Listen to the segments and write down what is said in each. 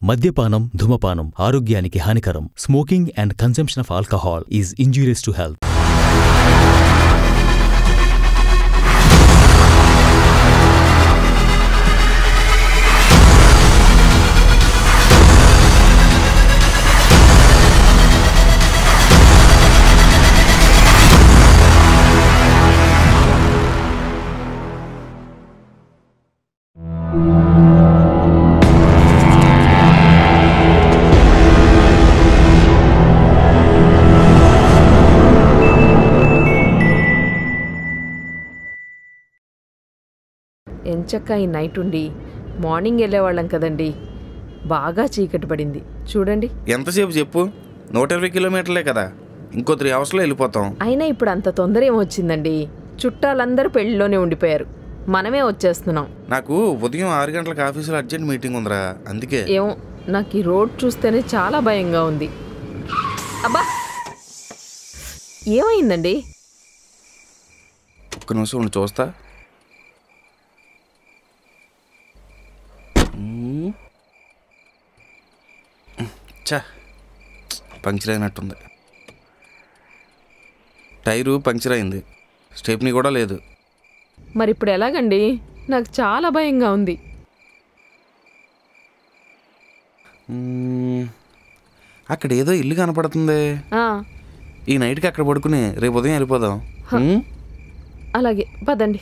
మద్యపానం ధూమపానం ఆరోగ్యానికి హానికరం smoking and consumption of alcohol is injurious to health ఎంచక్క ఈ నైట్ ఉండి మార్నింగ్ వెళ్ళేవాళ్ళం కదండి బాగా చీకటి పడింది చూడండి ఎంతసేపు చెప్పు నూట ఇరవై కిలోమీటర్లే కదా ఇంకో త్రీ అవర్స్లో వెళ్ళిపోతాం అయినా ఇప్పుడు అంత తొందర ఏమొచ్చిందండి చుట్టాలందరూ పెళ్లిలోనే ఉండిపోయారు మనమే వచ్చేస్తున్నాం నాకు ఉదయం ఆరు గంటలకు ఆఫీసులో అర్జెంట్ మీటింగ్ ఉందిరా అందుకే ఏమో నాకు ఈ రోడ్ చూస్తేనే చాలా భయంగా ఉంది అబ్బా ఏమైందండి ఒక్క నిమిషం ఉండి చూస్తా మ్మ్. ఛా పంక్చర్ అయినట్టుంది టైరు పంక్చర్ అయింది స్టెప్నీ కూడా లేదు మరి ఇప్పుడు ఎలాగండి నాకు చాలా భయంగా ఉంది మ్మ్. అక్కడ ఏదో ఇల్లు కనపడుతుంది ఆ, ఈ నైట్కి అక్కడ పడుకుని రేపు ఉదయం వెళ్ళిపోదాం మ్మ్? అలాగే పదండి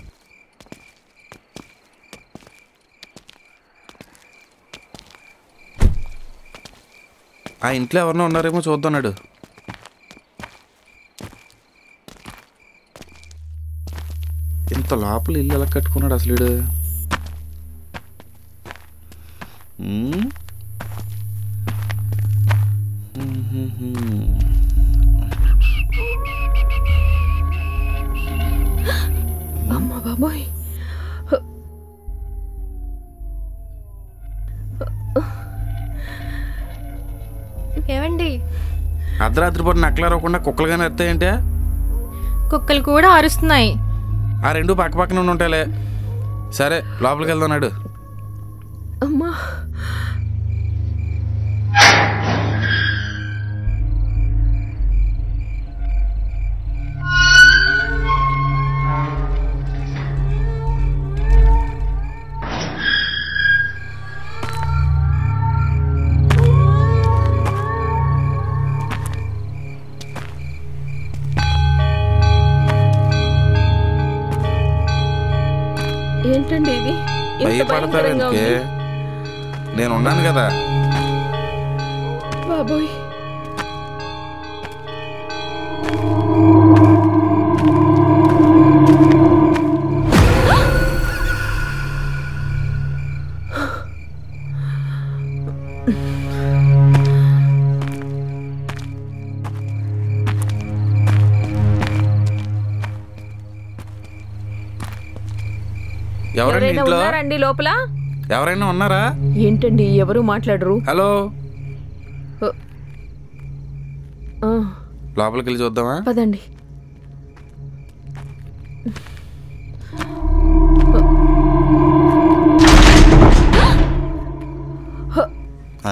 ఆ ఇంట్లో ఎవరినో ఉన్నారేమో చూద్దన్నాడు ఇంత లోపల ఇల్లు ఎలా కట్టుకున్నాడు అసలు ఈడు? ఉమ్? అమ్మ బాబోయ్ ఏమండి అర్ధరాత్రి పూట నక్కలారకుండా కుక్కలుగానే ఎత్తాయంటే కుక్కలు కూడా అరుస్తున్నాయి ఆ రెండు పక్క పక్కన ఉండి ఉంటాయిలే సరే లోపలికి వెళ్దాం నాడు అమ్మా ఏంటండి ఇది ఇంత భయపడతారు భయంకరంగా ఎందుకే ఉంది నేను ఉన్నాను కదా బాబోయ్ ఎవరైనా ఎవరైనా ఇంట్లో ఉన్నారండి లోపల ఎవరైనా ఉన్నారా ఏంటండి ఎవరు మాట్లాడరు హలో ఆ, లోపలికి వెళ్ళి చూద్దామా పదండి ఆ?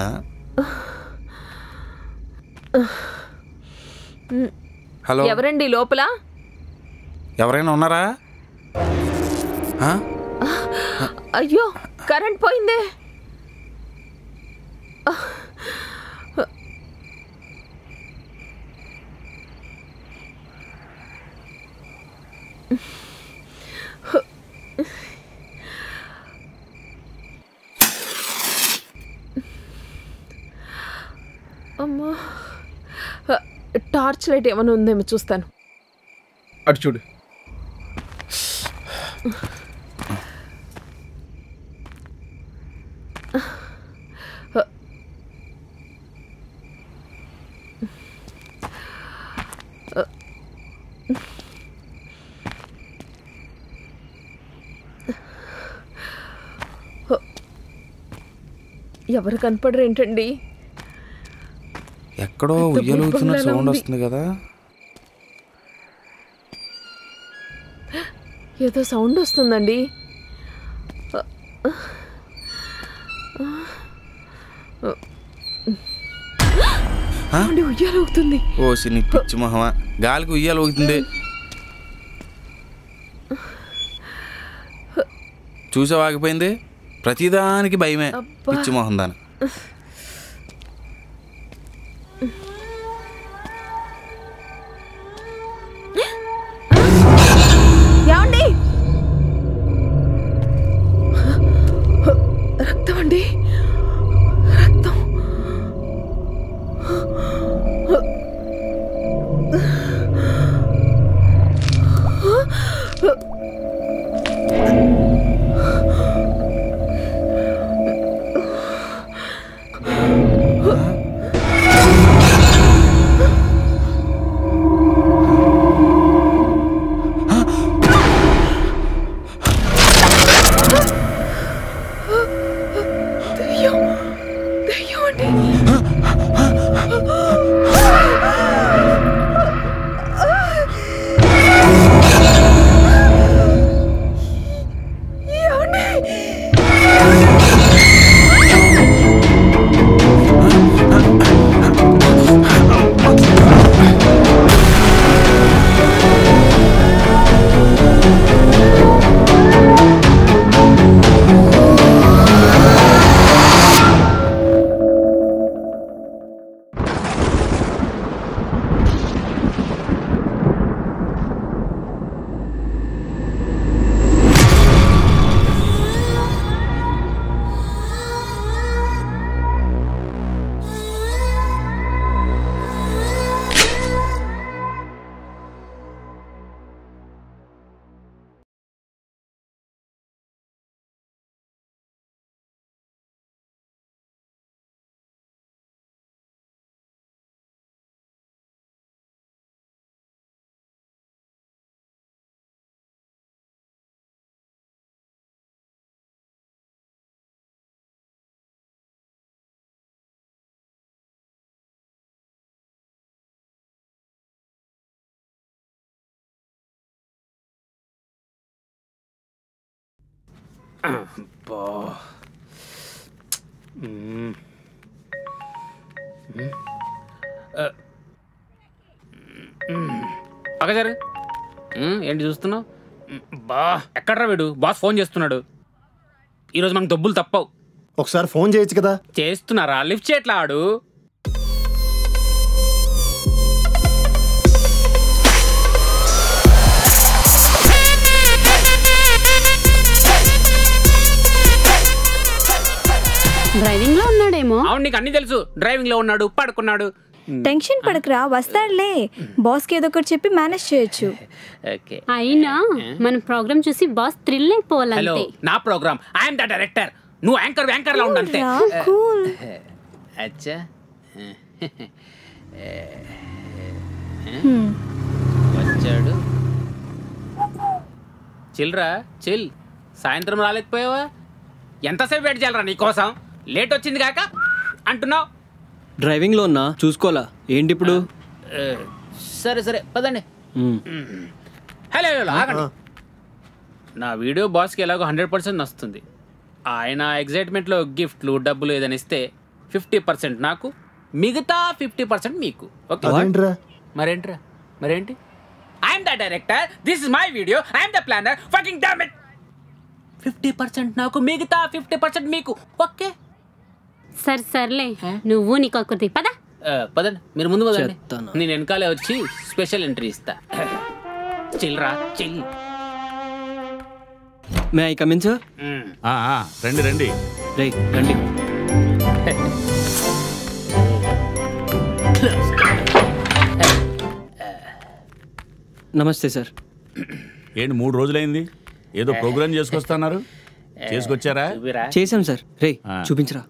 హలో ఎవరండి లోపల ఎవరైనా ఉన్నారా ఆ? అయ్యో కరెంట్ పోయిందే అమ్మా టార్చ్ లైట్ ఏమైనా ఉందేమో చూస్తాను అటు చూడు ఎవరు కనపడరు ఏంటండి ఎక్కడో పెద్ద ఉయ్యలుగుతున్న భూకంపాలా సౌండ్ ఉంది. వస్తుంది కదా ఏదో సౌండ్ వస్తుందండి ఆ? ఏమండి ఉయ్యాల అవుతుంది ఓ సిని పిచ్చి మొహమా గాలికి ఉయ్యాలు ఊగుతుంది చూసావా ఆగిపోయింది ప్రతిదానికి భయమే అబ్బా. పిచ్చి మొహం దాని ఏమండి రక్తం అండి రక్తం దెయ్యం దెయ్యం అండి ఏమండి అగజారు ఏంటి చూస్తున్నావు బా ఎక్కడ్రా వీడు బాస్ ఫోన్ చేస్తున్నాడు ఈరోజు మనకు డబ్బులు తప్పవు ఒకసారి ఫోన్ చేయొచ్చు కదా చేస్తున్నారా లిఫ్ట్ చేయట్లా ఆడు డ్రైవింగ్ లో ఉన్నాడేమో అవును నీకు అన్ని తెలుసు డ్రైవింగ్ లో ఉన్నాడు పడుకున్నాడు టెన్షన్ పడకరా వస్తాడులే బాస్కి ఏదో ఒకటి చెప్పి మేనేజ్ చేయొచ్చు ఓకే అయినా మన ప్రోగ్రామ్ చూసి బాస్ థ్రిల్ హలో అయిపోవాలంతే నా ప్రోగ్రామ్ ఐఎమ్ ద డైరెక్టర్ నువ్వు యాంకర్ యాంకర్ లా ఉండంతే రా, cool. అచ్చా హ్మ్. వచ్చాడు చిల్రా చిల్ సాయంత్రం రాలేకపోయావా ఎంతసేపు వెయిట్ చేయాలరా నీకోసం లేట్ వచ్చింది కాక అంటున్నావు డ్రైవింగ్లో ఉన్నా చూసుకోవాలా ఏంటి ఇప్పుడు ఏ, సరే సరే పదండి మ్మ్. హలో హలో ఆగండి నా వీడియో బాస్కి ఎలాగో హండ్రెడ్ పర్సెంట్ వస్తుంది ఆయన ఎగ్జైట్మెంట్లో గిఫ్ట్లు డబ్బులు ఏదైనా ఇస్తే ఫిఫ్టీ పర్సెంట్ నాకు మిగతా ఫిఫ్టీ పర్సెంట్ మీకు ఓకే అదేంట్రా మరేంట్రా మరేంటి I'm the director this is my video I'm the planner fucking damn it fifty percent నాకు మిగతా ఫిఫ్టీ పర్సెంట్ మీకు ఓకే సరే సర్లే నువ్వు నీకు ఒకటి పదా ఆ, పదండి మీరు ముందు పదండి చెప్తాను. నేను వెనకాలే వచ్చి స్పెషల్ ఎంట్రీ ఇస్తా చిల్రా chill may I come in sir ఆ, ఆ, రండి రండి రే రండి నమస్తే సార్ ఏంటి మూడు రోజులైంది ఏదో ప్రోగ్రామ్ చేసుకొస్తున్నారు చేసుకొచ్చారా చూపిరా చేశాం సార్ రే ఆ. చూపించరా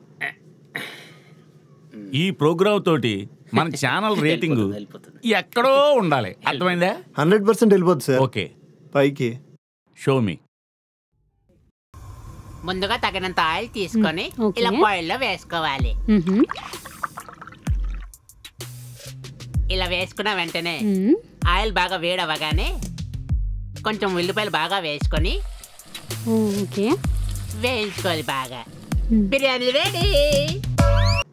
ఈ ప్రోగ్రామ్ తోటి మన ఛానల్ రేటింగ్ వెళ్ళిపోతుంది ఎక్కడో ఉండాలి అర్థమైందా హండ్రెడ్ పర్సెంట్ వెళ్ళిపోద్ది సార్ ఓకే పైకి షో మీ ముందుగా తగినంత ఆయిల్ తీసుకొని ఓకే. ఇలా బాయిల్లో వేసుకోవాలి మ్మ్హమ్. ఇలా వేసుకున్న వెంటనే మ్మ్. ఆయిల్ బాగా వేడవగానే కొంచెం ఉల్లిపాయలు బాగా వేసుకొని ఓ, ఓకే వేయించుకోవాలి బాగా మ్మ్. బిర్యానీ రెడీ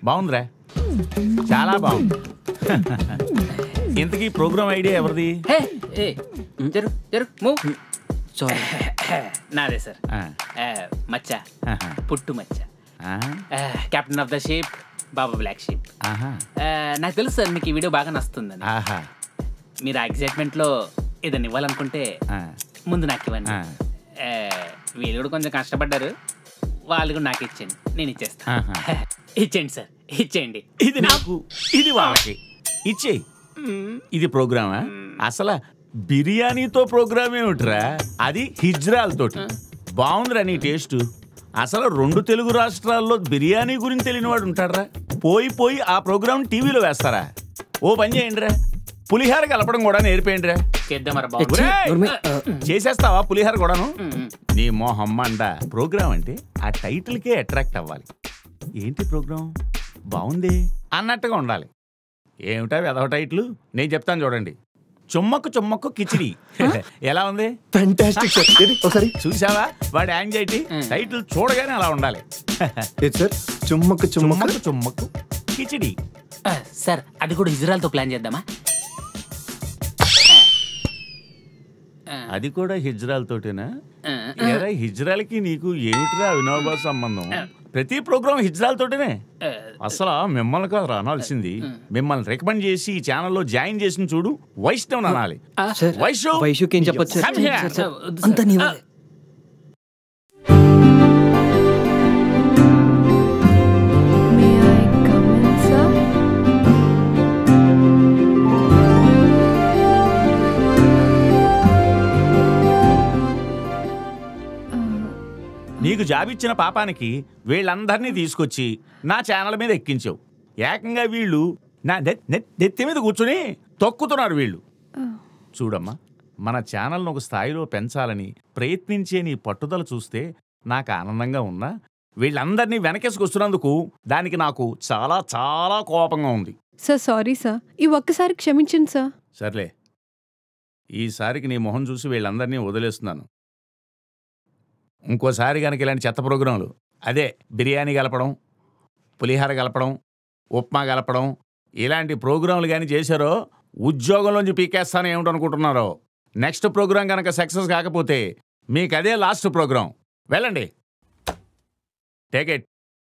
బాగుందిరా చాలా బాగుంది ఇంతకీ ప్రోగ్రామ్ ఐడియా ఎవరిది హే ఏ జరు జరు మూవ్ సారీ నాదే సార్ ఆ, మచ్చ ఆహా. పుట్టు మచ్చ ఆ, captain of the sheep baa black sheep ఆహా, నాకు తెలుసు సార్ మీకు ఈ వీడియో బాగా నచ్చుతుందని ఆహా, మీరు ఆ ఎగ్జైట్మెంట్లో ఏదైనా ఇవ్వాలనుకుంటే ఆ, ముందు నాకు ఇవ్వండి ఆ. ఆ, వీళ్ళు కూడా కొంచెం కష్టపడ్డారు వాళ్ళు కూడా నాకు ఇచ్చేయండి నేను ఇచ్చేస్తాను ఆహా. ఇచ్చేయండి సార్ ఇచ్చేయండి ఇది నాకు ఇది వాళ్ళకి ఇచ్చేయి ఇది ప్రోగ్రామా అసలు బిర్యానీతో ప్రోగ్రామ్ ఏమిట్రా అది హిజ్రాలతోటి బాగుందిరా నీ టేస్ట్ అసలు రెండు తెలుగు రాష్ట్రాల్లో బిర్యానీ గురించి తెలియని వాడు ఉంటాడరా పోయి పోయి ఆ ప్రోగ్రామ్ టీవీలో వేస్తారా ఓ పని చేయండిరా పులిహార కలపడం కూడా నేర్పేయండిరా చేద్దామరా బాబు ఒరేయ్! చేసేస్తావా పులిహార కూడాను నీ మొహమ్మండ ప్రోగ్రామ్ అంటే ఆ టైటిల్ కే అట్రాక్ట్ అవ్వాలి ఏంటి ప్రోగ్రామ్ బాగుంది అన్నట్టుగా ఉండాలి ఏమిటా వెదవ టైటిల్ నేను చెప్తాను చూడండి చుమ్మక్కు చుమ్మక్కు కిచిడి ఎలా ఉంది ఫ్యాంటాస్టిక్ సార్ ఏది ఒకసారి చూసావా వాడి యాంగ్జైటీ టైటిల్ చూడగానే అలా ఉండాలి ఏది సార్ చుమ్మక్కు చుమ్మక్కు చుమ్మక్కు చుమ్మక్కు కిచిడి ఆ, సార్ అది కూడా ఇజ్రాయల్తో ప్లాన్ చేద్దామా అది కూడా హిజ్రాల్ తోటేనా ఆ, ఏరా హిజ్రాల్కి నీకు ఏమిటిరా వినోబా సంబంధం ప్రతి ప్రోగ్రామ్ హిజ్రాల్ తోటేనే ఆ, అసలు మిమ్మల్ని కాదు అనాల్సింది మిమ్మల్ని రికమెండ్ చేసి ఈ ఛానల్లో జాయిన్ చేసిన చూడు వైష్ణవ్ అనాలి సార్ వైష్ణవ్ వైషుకి ఏం చెప్పొచ్చు sir Come here. Sir, sir, వద్దు అంతా సార్. నీ ఆ, వల్లే. నీకు జాబిచ్చిన పాపానికి వీళ్ళందరినీ తీసుకొచ్చి నా ఛానల్ మీద ఎక్కించావు ఏకంగా వీళ్ళు నా నెత్- నెత్- నెత్తి మీద కూర్చుని తొక్కుతున్నారు వీళ్ళు చూడమ్మా మన ఛానల్ను ఒక స్థాయిలో పెంచాలని ప్రయత్నించే నీ పట్టుదల చూస్తే నాకు ఆనందంగా ఉన్నా వీళ్ళందరినీ వెనకేసుకొస్తున్నందుకు దానికి నాకు చాలా చాలా కోపంగా ఉంది సార్ సారీ సార్ ఈ ఒక్కసారి క్షమించండి సార్ సర్లే ఈసారికి నీ మొహం చూసి వీళ్ళందరినీ వదిలేస్తున్నాను ఇంకోసారి కనుక ఇలాంటి చెత్త ప్రోగ్రాంలు అదే బిర్యానీ కలపడం పులిహార కలపడం ఉప్మా కలపడం ఇలాంటి ప్రోగ్రాంలు కానీ చేశారో ఉద్యోగంలోంచి పీకేస్తాను ఏమిటనుకుంటున్నారో నెక్స్ట్ ప్రోగ్రాం కనుక సక్సెస్ కాకపోతే మీకు అదే లాస్ట్ ప్రోగ్రాం వెళ్ళండి టేక్ ఇట్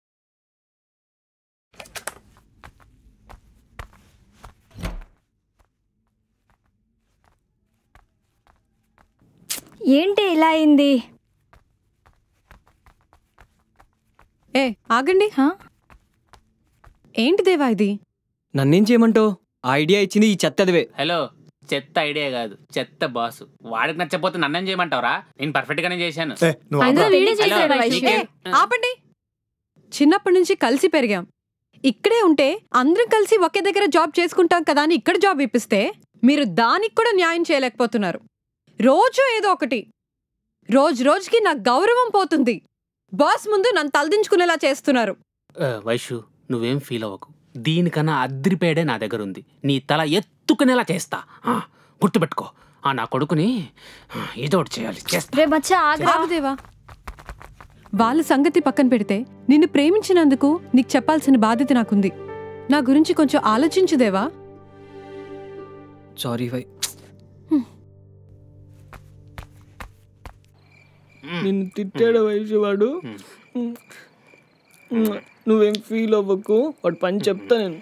ఏంటి ఇలా అయింది ఏ ఆగండి హా? ఏంటి దేవా ఇది నన్నేం చేయమంటావు ఆ ఐడియా ఇచ్చింది ఈ చెత్తదివే హలో చెత్త ఐడియా కాదు చెత్త బాసు వాడికి నచ్చపోతే నన్నేం చేయమంటావరా నేను పర్ఫెక్ట్ గానే చేశాను ఏ, నువ్వు అయినా ఆపరా. వీడే హలో, చేశాడు వైషు. నీకే- ఏ, ఆపండి చిన్నప్పటి నుంచి కలిసి పెరిగాం ఇక్కడే ఉంటే అందరం కలిసి ఒకే దగ్గర జాబ్ చేసుకుంటాం కదా అని ఇక్కడ జాబ్ ఇప్పిస్తే మీరు దానికి కూడా న్యాయం చేయలేకపోతున్నారు రోజు ఏదో ఒకటి రోజు రోజుకి నా గౌరవం పోతుంది బాస్ ముందు నన్ను తలదించుకునేలా చేస్తున్నారు ఆ, వైషు నువ్వేం ఫీల్ అవ్వకు దీనికన్నా అద్రిపేడే నా దగ్గర ఉంది నీ తల ఎత్తుకునేలా చేస్తా ఆ, గుర్తుపెట్టుకో ఆ నా కొడుకుని ఆ, ఏదో ఒకటి చేయాలి చేస్తా రే మచ్చా ఆగ్రా ఆగుదేవా వాళ్ళ సంగతి పక్కన పెడితే నిన్ను ప్రేమించినందుకు నీకు చెప్పాల్సిన బాధ్యత నాకుంది నా గురించి కొంచెం ఆలోచించుదేవా సారీ వై నిన్ను తిట్టాడు వయసు వాడు నువ్వేం ఫీల్ అవ్వకు వాడు పని చెప్తా నేను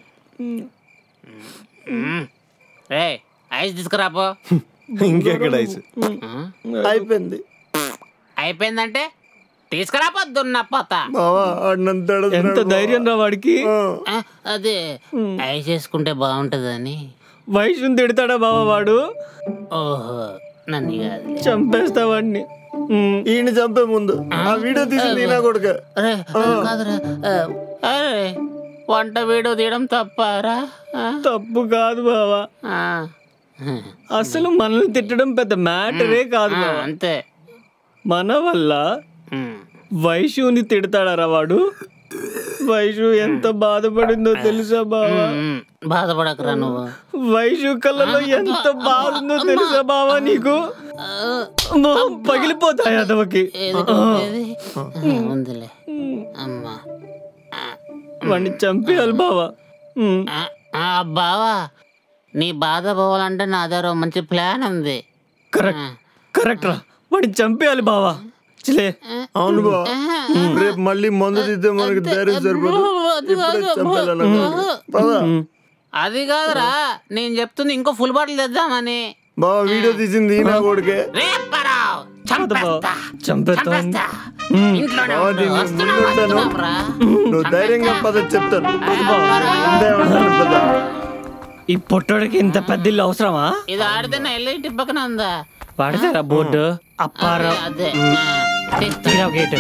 రే ఐస్ తీసుకురాపో ఇంకెక్కడ ఐస్ అయిపోయింది అయిపోయిందంటే తీసుకురాపోద్దున్న పోతా బావా అన్నంతాడు ఎంత ధైర్యం రా వాడికి ఆ, అదే ఐస్ చేసుకుంటే బాగుంటుందని వయసుని తిడతాడా బావ వాడు ఓహో నన్ను కాదు చంపేస్తా వాడిని ఈయన చంపే ముందు ఆ వీడియో తీసింది ఈయన కొడుక అరే కాదురా ఆ, అరే వంట వీడియో తీయడం తప్పారా ఆ? తప్పు కాదు బావా ఆ. అసలు మనల్ని తిట్టడం పెద్ద మ్యాటరే కాదు ఆ, బావా అంతే మన వల్ల ఉమ్. వైషుని తిడతాడారా వాడు వైషు ఎంత బాధపడిందో తెలుసా బావా ఉమ్, బాధపడకరా నువ్వు వైషు కళ్ళలో ఎంత బాధ ఉందో తెలుసా బావా నీకు మొహం పగిలిపోతాయి అదవకి ఏది ఏది? ఉందిలే అమ్మా ఆ, వాడిని చంపేయాలి బావా ఉమ్. ఆ, ఆ, బావా నీ బాధ పోవాలంటే నా దగ్గర ఓ మంచి ప్లాన్ ఉంది కరెక్ట్ కరెక్ట్ రా వాడిని చంపేయాలి బావా చిలే అవును బా రేపు మళ్ళీ మందు తిద్దే మనకి ధైర్యం సరిపోదు ఇప్పుడే చంపేయాలనుకుంటున్నా. పద అది కాదురా నేను చెప్తుంది ఇంకో ఫుల్ బాటిల్ తెద్దామని బావ వీడియో తీసింది నా కొడుకే రేపరావ్, చంపేస్తా, చంపేస్తా చంపేస్తా. ఇంట్లోనే బావ, ఉండు, నేను వస్తున్నా, ముందుంటాను. వస్తున్నాంరా. నువ్వు ధైర్యంగా పద చెప్తాను అంతే ఉంటాను పద ఈ పొట్టోడికి ఇంత పెద్ద ఇల్లు అవసరమా ఇది ఆడితే నా ఇల్లు ఇంటి పక్కన ఉందా వాడతారా బోర్డు అప్పారా అదే తీరా గేట్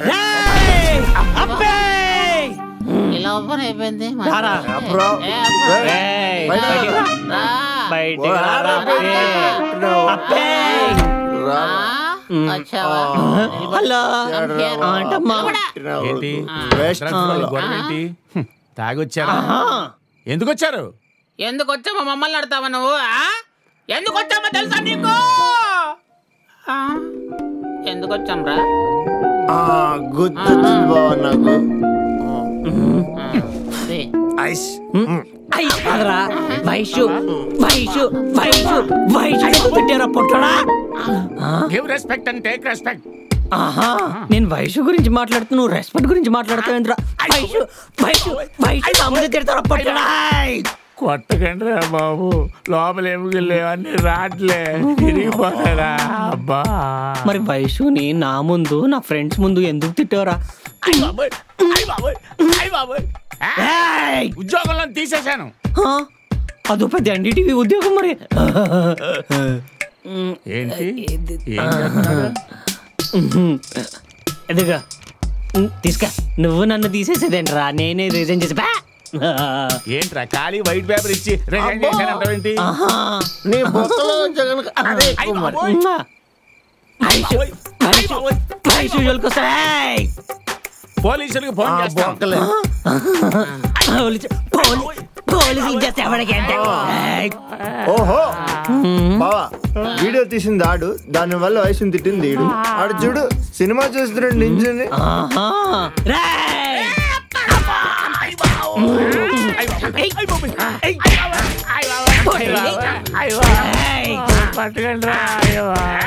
ఇలా ఓపెన్ అయిపోయింది రారా. అప్పురా. ఏ, అప్పురా. ఏయ్, రా, బయటికి రా. రా. బయటికి రారా, అప్పే. రా. వచ్చావా? హలో ఆంటమ్మా ఏంటి వేస్ట్ గొడవ ఏంటి హ్మ్, తాగొచ్చారా ఎందుకు వచ్చారు ఎందుకు వచ్చామో మమ్మల్ని అడతావా నువ్వు ఆ? ఎందుకు వచ్చామో తెలుసా నీకు ఆ? ఎందుకు వచ్చాం రా గుర్తొచ్చింది బావ నాకు ఐస్ ఐ కాదురా వైషు వైషు వైషు వైషు పెట్టారా పొట్టడా give respect and take respect ఆహా నేను వైషు గురించి మాట్లాడుతూ నువ్వు రెస్పెక్ట్ గురించి మాట్లాడుతావేంద్రా వైషు వైషు వైషు అమ్మది తిడతారా పొట్టడా కొట్టకండి రా బాబు లోపల ఎముకలేవన్నీ రాట్లే తిరిగిపోతారా అబ్బా మరి వైషుని నా ముందు నా ఫ్రెండ్స్ ముందు ఎందుకు తిట్టారా అయ్ బాబోయ్, అయ్ బాబోయ్, అయ్ బాబోయ్. ఏయ్! ఉద్యోగంలో తీసేశాను అదో పెద్ద ఎన్డీటీవీ ఉద్యోగం మరి ఏంటి ఏం చేస్తున్నారు? ఎదుగా తీసుకా నువ్వు నన్ను తీసేసేదేంట్రా నేనే రీజన్ చేసి బా! ఏంట్రా ఖాళీ వైట్ పేపర్ ఇచ్చి రిజైన్ చేశానంటావేంటి ఆహా. నీ బొక్కలో జగన్ అదే ఎక్కువ మరి ఉమ్మా. వైషు, వైషు, వైషు జోలికొస్తా. ఏయ్! పోలీసులకు ఫోన్ చేస్తాను బొక్కలే పోలీసు పోలీ- పోలీసులు చేస్తే ఎవరికి అంటే ఏయ్! ఓహో బావా వీడియో తీసింది ఆడు దాని వల్ల వయసుని తిట్టింది ఈడు ఆడు చూడు సినిమా చూస్తున్నాడు నించుని ఆహా. రేయ్! ఏయ్! పట్టుకండి రా అయ్యో.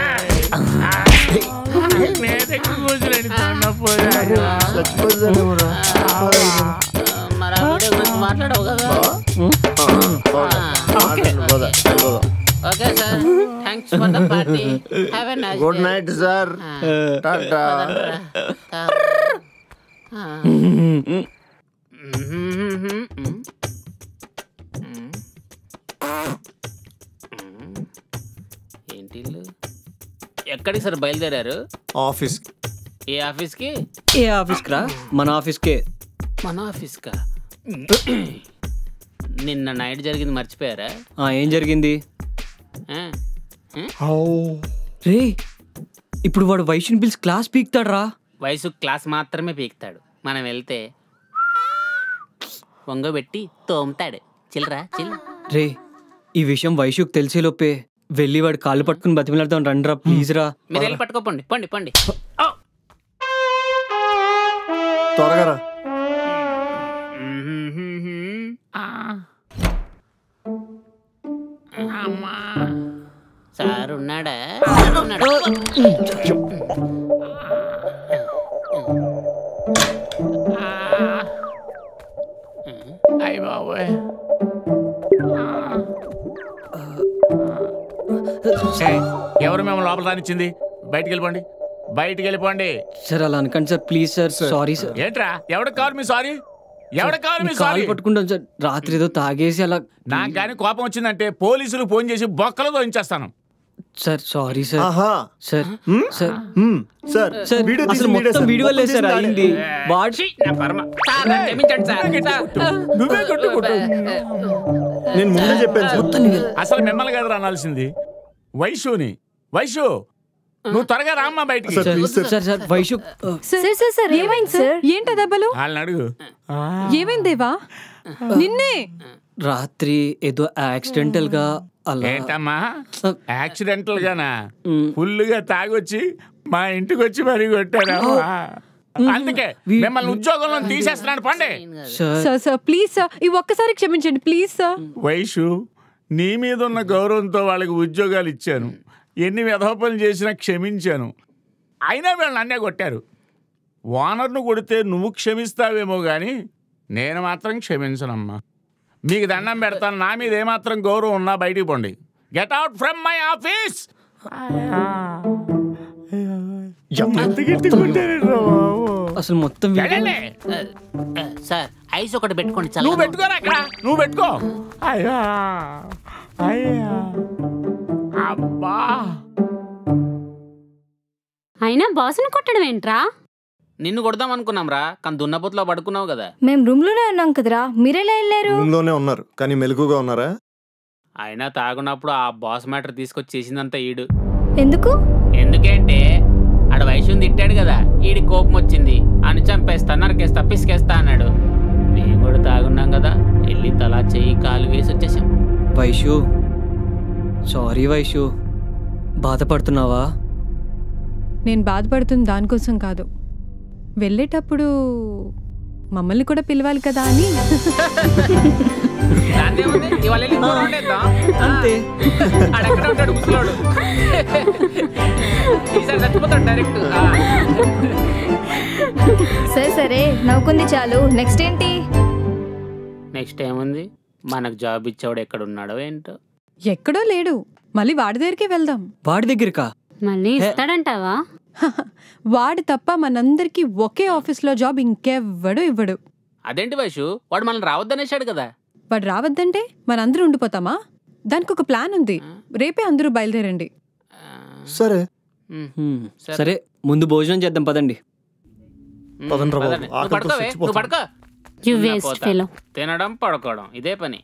నేను ఎక్కువ కూర్చుని చచ్చిపోతానేమోరా. మరి ఆ వీడియో గురించి మాట్లాడవు కదా మాట్లాడు, పోదా, వెళ్ళిపోదాం. Okay sir thanks for the party have a nice good night sir టాటా ఏంటి ఇల్లు? ఎక్కడికి సార్ బయలుదేరారు ఆఫీస్ ఏ ఆఫీస్కి ఏ ఆఫీస్కి రా మన ఆఫీస్కే మన ఆఫీస్కా నిన్న నైట్ జరిగింది మర్చిపోయారా ఆ, ఏం జరిగింది ఆ? రే ఇప్పుడు వాడు వైష్ణు బిల్స్ క్లాస్ పీక్తాడు రా వయసు క్లాస్ మాత్రమే పీకుతాడు మనం వెళ్తే వంగబెట్టి తోముతాడు చిల్రా చిల్ రే ఈ విషయం వైషుకు తెలిసేలోపే వెళ్ళి వాడు కాళ్ళు పట్టుకుని బతిమిలాడతాం రండ్రా ప్లీజ్ రా మీరు వెళ్ళి పట్టుకోపండి పండి పండి త్వరగా రా సార్ ఉన్నాడా అయ్య బాబోయ్ ఏయ్, ఎవరు మేము లోపల రానిచ్చింది బయటికి వెళ్ళిపోండి బయటికి వెళ్ళిపోండి సార్ అలా అనకండి sir please sir sorry sir ఏంట్రా ఎవరికి కావాలి మీ సారీ ఎవరికి కావాలి మీ మీ సారీ కాళ్ళు పట్టుకుంటాం సార్ రాత్రి ఏదో తాగేసి అలా నాకు కానీ కోపం వచ్చిందంటే పోలీసులు ఫోన్ చేసి బొక్కలు దోయించేస్తాను సార్ సారీ సార్ ఆహా sir sir sir sir video అసలు తీసింది మొత్తం వీడే వీడియో వల్లే సార్ మొత్తం అయింది వాడు ఛీ, నా పరమ సార్ నన్ను క్షమించండి సార్ సార్. నువ్వే కొట్టు కొట్టు నేను ముందే చెప్పాను సార్ అసలు మిమ్మల్ని కదా అనాల్సింది వైషుని వైషు నువ్వు త్వరగా రామ్మా బయటికి sir, please sir. Sir sir Vaishu sir sir sir ఏమైంది సార్ ఏంట దెబ్బలు వాళ్ళని అడుగు ఏమైంది దేవా నిన్నే రాత్రి ఏదో యాక్సిడెంటల్ గా అలా ఏంటమ్మా యాక్సిడెంటల్ గానా ఫుల్ గా తాగొచ్చి మా ఇంటికి వచ్చి మరి కొట్టారమ్మా అందుకే మిమ్మల్ని ఉద్యోగంలో తీసేస్తున్నాడు పండే సార్ సార్ ప్లీజ్ సార్ ఈ ఒక్కసారి క్షమించండి ప్లీజ్ సార్ వైషు నీ మీద ఉన్న గౌరవంతో వాళ్ళకి ఉద్యోగాలు ఇచ్చాను ఎన్ని వ్యధవ పనులు చేసినా క్షమించాను అయినా వీళ్ళని అన్నే కొట్టారు ఓనర్ను కొడితే నువ్వు క్షమిస్తావేమో కానీ నేను మాత్రం క్షమించనమ్మా మీకు దండం పెడతాను నా మీద ఏమాత్రం గౌరవం ఉన్నా బయటికి పోండి get out from my office అసలు మొత్తం వెళ్ళండి. సార్ ఐస్ ఒకటి పెట్టుకోండి నువ్వు చల్లగా పెట్టుకోరా అక్కడ నువ్వు పెట్టుకో అయ్యా అయ్యా అబ్బా అయినా బాసుని కొట్టడం ఏంట్రా నిన్ను కొడదాం అనుకున్నాం రా కానీ దున్నపోతులో పడుకున్నావు కదా మేము రూమ్ లోనే ఉన్నాం కదరా మీరెలా వెళ్ళారు రూమ్ లోనే ఉన్నారు కానీ మెలకుగా ఉన్నారా అయినా తాగున్నప్పుడు ఆ బాస్ మ్యాటర్ తీసుకొచ్చి చేసిందంతా ఈడు ఎందుకు ఎందుకంటే ఆడ వయసుని తిట్టాడు కదా ఈడి కోపం వచ్చింది అని చంపేస్తా నరికేస్తా పిసికేస్తా అన్నాడు మేము కూడా తాగున్నాం కదా వెళ్ళి తలా చెయ్యి కాలు వేసి వచ్చేసాం వైషు సారీ వైషు బాధపడుతున్నావా నేను బాధపడుతుంది దానికోసం కాదు వెళ్ళేటప్పుడు మమ్మల్ని కూడా పిలవాలి కదా అని దాందేముంది? ఇవాళ వెళ్ళి ఇంకో round వేద్దాం. అంతే ఆడెక్కడ ఉంటాడు ముసలోడు ఈసారి చచ్చిపోతాడు డైరెక్ట్ సరే సరే నవ్వుకుంది చాలు నెక్స్ట్ ఏంటి నెక్స్ట్ ఏముంది మనకు జాబ్ ఇచ్చేవాడు ఎక్కడ ఉన్నాడో ఏంటో ఎక్కడో లేడు మళ్ళీ వాడి దగ్గరికి వెళ్దాం వాడి దగ్గరకా మళ్ళీ ఇస్తాడంటావా వాడు తప్ప మనందరికీ ఒకే ఆఫీస్లో జాబ్ ఇంకెవ్వడు ఇవ్వడు అదేంటి వయసు వాడు మనల్ని రావద్దనేసాడు కదా వాడు రావద్దంటే మనందరూ ఉండిపోతామా దానికి ఒక ప్లాన్ ఉంది రేపే అందరూ బయలుదేరండి సరే హ్మ్, సరే ముందు భోజనం చేద్దాం పదండి పదండ్రా బాబు, పదండి. నువ్వు ఆకలితో పడుకోవే నువ్వు చచ్చిపోతాం. పడుకో You చిన్న waste పోతా. fellow. తినడం పడుకోవడం ఇదే పని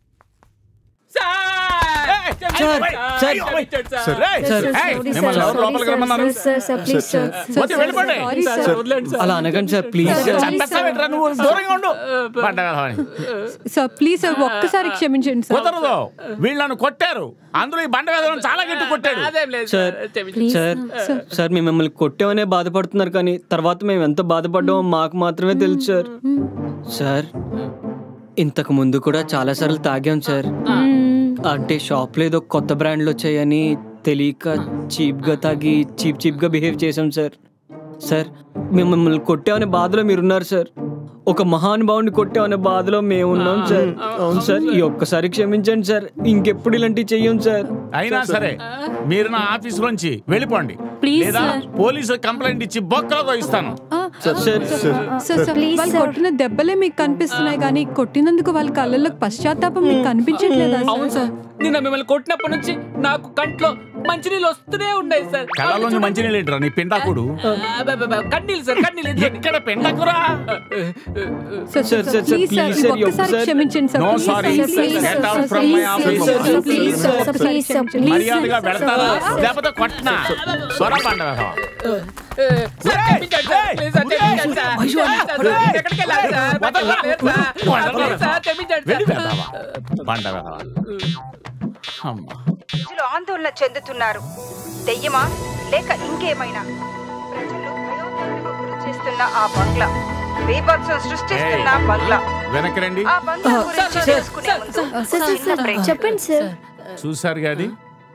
మిమ్మల్ని ఎవరు లోపలికి రమ్మన్నారు వద్దు, వెళ్ళిపోండి. అలా అనకండి సార్ ప్లీజ్ సార్ చంపేస్తావేంట్రా నువ్వు దూరంగా ఉండు పండగలవని. సార్ ప్లీజ్ సార్ ఒక్కసారి క్షమించండి సార్ కుదరదు వీళ్ళను కొట్టారు అందులో ఈ బండ వేదలను చాలా గట్టి కొట్టాడు సార్ సార్ సార్ మేము మిమ్మల్ని కొట్టామనే బాధపడుతున్నారు కానీ తర్వాత మేము ఎంత బాధపడ్డామో మాకు మాత్రమే తెలుసు సార్ సార్ ఇంతకు ముందు కూడా చాలా సార్లు తాగాం సార్ అంటే షాప్లో ఏదో కొత్త బ్రాండ్లు వచ్చాయని తెలియక చీప్గా తాగి చీప్ చీప్గా బిహేవ్ చేసాం సార్ సార్ మేము మిమ్మల్ని కొట్టామనే బాధలో మీరున్నారు సార్ ఒక మహానుభావుని కొట్టామనే బాధలో మేము ఉన్నాం సార్ అవును సార్ ఈ ఒక్కసారి క్షమించండి సార్ ఇంకెప్పుడు ఇలాంటివి చెయ్యం సార్ అయినా సరే మీరు నా ఆఫీస్ నుంచి వెళ్ళిపోండి Please, లేదా sir. పోలీసు కంప్లైంట్ ఇచ్చి బొక్కలతో ఇస్తాను సార్ సార్ సార్ వాళ్ళు కొట్టిన దెబ్బలే మీకు కనిపిస్తున్నాయి కానీ కొట్టినందుకు వాళ్ళ కళ్ళల్లో పశ్చాత్తాపం మీకు కనిపించట్లేదా అవును సార్ నిన్న మిమ్మల్ని కొట్టినప్పటి నుంచి నాకు కంట్లో మంచినీళ్ళు వస్తూనే ఉన్నాయి సార్ కళ్ళలోంచి మంచినీళ్ళు ఏంట్రా నీ పిండాకుడు అబ్బబ్బబ్బ, కన్నీళ్ళు సార్ కన్నీళ్ళు ఎక్కడ పిండకురా sir sir sir please sir ఈ ఒక్కసారి క్షమించండి sir No Please, sorry. sir, please, Get sir, out sir, from my please, office. sir, sir, please, sir, sir, please, sir, please, మర్యాదగా sir, పెడతారా sir. లేకపోతే కొట్టినా స్వర పండగ సార్ తెప్పించండి సార్ ప్లీజ్ సార్ తెప్పించండి సార్ సార్, ఎక్కడికి వెళ్ళాలి సార్ లేదు సార్ ప్లీజ్ సార్ తెప్పించండి సార్ పండగ అమ్మా ప్రజలు ఆందోళన చెందుతున్నారు దెయ్యమా లేక ఇంకేమైనా ప్రజలు భయోత్పాదనకు గురి చేస్తున్న ఆ బంగ్లా బీభత్సం సృష్టిస్తున్న ఏయ్. బంగ్లా వెనక్కి రండి ఆ బంగ్లా గురించి తెలుసుకునే ముందు చిన్న break. చెప్పండి సార్ చూసారు గాది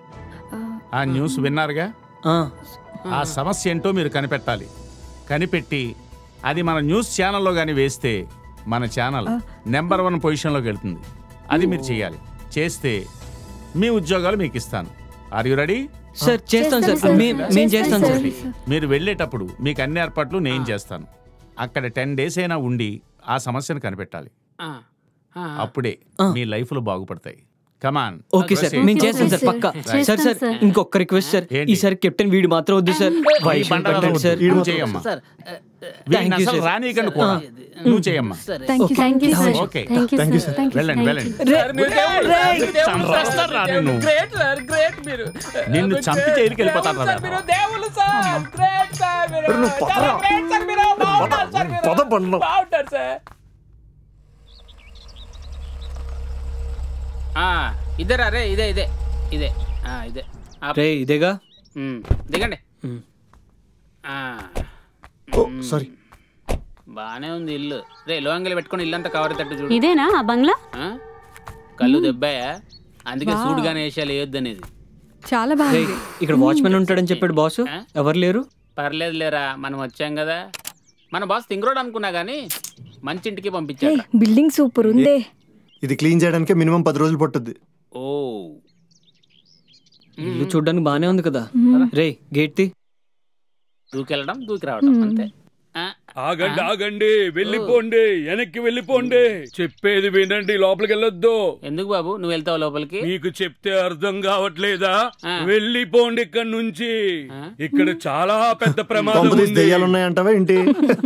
ఆ న్యూస్ విన్నారుగా ఆ సమస్య ఏంటో మీరు కనిపెట్టాలి కనిపెట్టి అది మన న్యూస్ ఛానల్లో కానీ వేస్తే మన ఛానల్ నెంబర్ వన్ పొజిషన్లోకి వెళ్తుంది అది మీరు చేయాలి చేస్తే మీ ఉద్యోగాలు మీకు ఇస్తాను ఆర్ యు రెడీ సార్ చేస్తాం సార్ మేం మేము చేస్తాం సార్ మీరు వెళ్ళేటప్పుడు మీకు అన్ని ఏర్పాట్లు నేను చేస్తాను అక్కడ టెన్ డేస్ అయినా ఉండి ఆ సమస్యను కనిపెట్టాలి అప్పుడే మీ లైఫ్లో బాగుపడతాయి కమాన్ ఓకే సార్ మేము చేస్తాం సార్ పక్కా సార్ సార్ ఇంకొక రిక్వెస్ట్ సార్ ఈసారి కెప్టెన్ వీడు మాత్రం వద్దు సార్ వైష్ పెట్టండి సార్ నువ్వు చేయమ్మా వీడిని Thank you, అసలు sir. రానీకండి కూడా నువ్వు చేయమ్మా Thank you, thank you, sir. Okay Thank you, sir. Thank you, వెళ్ళండి thank వెళ్ళండి you. సార్, మీరు దేవుళ్ళు, సార్, మీరు దేవుళ్ళు, సార్, చంపేస్తారా మీరు నిన్ను? గ్రేట్ సార్ గ్రేట్ మీరు నిన్ను చంపి జైలుకి వెళ్ళిపోతాను రా సార్, మీరు దేవుళ్ళు సార్ గ్రేట్ సార్ మీరు చాలా గ్రేట్ సార్ మీరు బాగుంటారు సార్ మీరు బాగుంటారు సార్ ఆ, ఇదేరా రే ఇదే ఇదే ఇదే ఆ, ఇదే ఆ, రే ఇదేగా ఉమ్, దిగండి ఉమ్. ఆ, సారీ బానే ఉంది ఇల్లు రే లోంగలు పెట్టుకొని ఇల్లంతా కవర్ తట్టు చూడు ఇదేనా ఆ బంగ్లా ఆ? కళ్ళు దెబ్బాయా అందుకే వావ్. సూడుగానే వేసాలు వేయొద్దనేది చాలా రేయ్, బాగుంది ఇక్కడ వాచ్మెన్ ఉంటాడని చెప్పాడు బాసు ఎవరు లేరు పర్లేదు లేరా మనం వచ్చాం కదా మన బాస్ తింగరోడు అనుకున్నా గానీ మంచి ఇంటికి ఏయ్, పంపించాడు బిల్డింగ్ సూపర్ ఉందే ఇది క్లీన్ చేయడానికి మినిమం పది రోజులు పట్టుద్ది ఓ ఇల్లు చూడడానికి బానే ఉంది కదా మ్మ్. రే గేట్ తీ దూకెళ్ళడం దూకి రావడం అంతే ఆ, ఆగండి ఆగండి వెళ్ళిపోండి వెనక్కి వెళ్ళిపోండి చెప్పేది వినండి లోపలికి వెళ్ళొద్దు ఎందుకు బాబు నువ్వు వెళ్తావు లోపలికి మీకు చెప్తే అర్థం కావట్లేదా వెళ్ళిపోండి ఇక్కడ నుంచి ఇక్కడ చాలా పెద్ద ప్రమాదం కొంపదీసి ఉంది దెయ్యాలు ఉన్నాయంటావా ఏంటి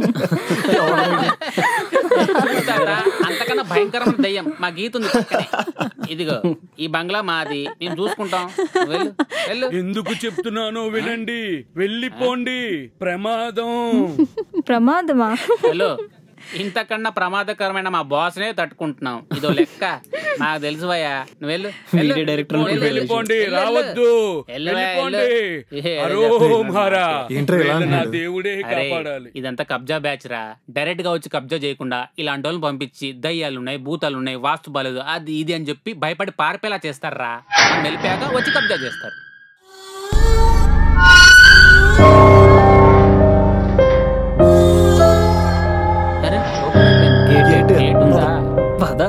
తాత, అంతకన్నా భయంకరమైన దయ్యం మా గీత ఉంది పక్కనే. ఇదిగో ఈ బంగ్లా మాది మేము చూసుకుంటాం నువ్వు వెళ్ళు వెళ్ళు ఎందుకు చెప్తున్నానో వినండి వెళ్ళిపోండి ప్రమాదం ప్రమాదమా హలో ఇంతకన్నా ప్రమాదకరమైన మా బాస్నే తట్టుకుంటున్నాం ఇదో లెక్క నాకు తెలుసు భయ్యా నువ్వు వెళ్ళు వెళ్ళు. వీడే డైరెక్టర్ వెళ్ళు, వెళ్ళు. వెళ్ళిపోండి వెళ్ళు, రావద్దు వెళ్ళు, వెళ్ళు. వెళ్ళిపోండి ఏ, అరో వెళ్ళు. మహారా ఏంట్రా ఇలా వీళ్ళ నా అన్నాడు? దేవుడే అరే, కాపాడాలి ఇదంతా కబ్జా బ్యాచ్ రా డైరెక్ట్ గా వచ్చి కబ్జా చేయకుండా ఇలాంటి వాళ్ళని పంపించి దయ్యాలు ఉన్నాయి భూతాలు ఉన్నాయి వాస్తు బాలేదు అది ఇది అని చెప్పి భయపడి పారిపోయేలా చేస్తారా మనం వెళ్ళిపోయాక వచ్చి కబ్జా చేస్తారు అరే, గేట్ గేట్ గేట్ ఉందా? పద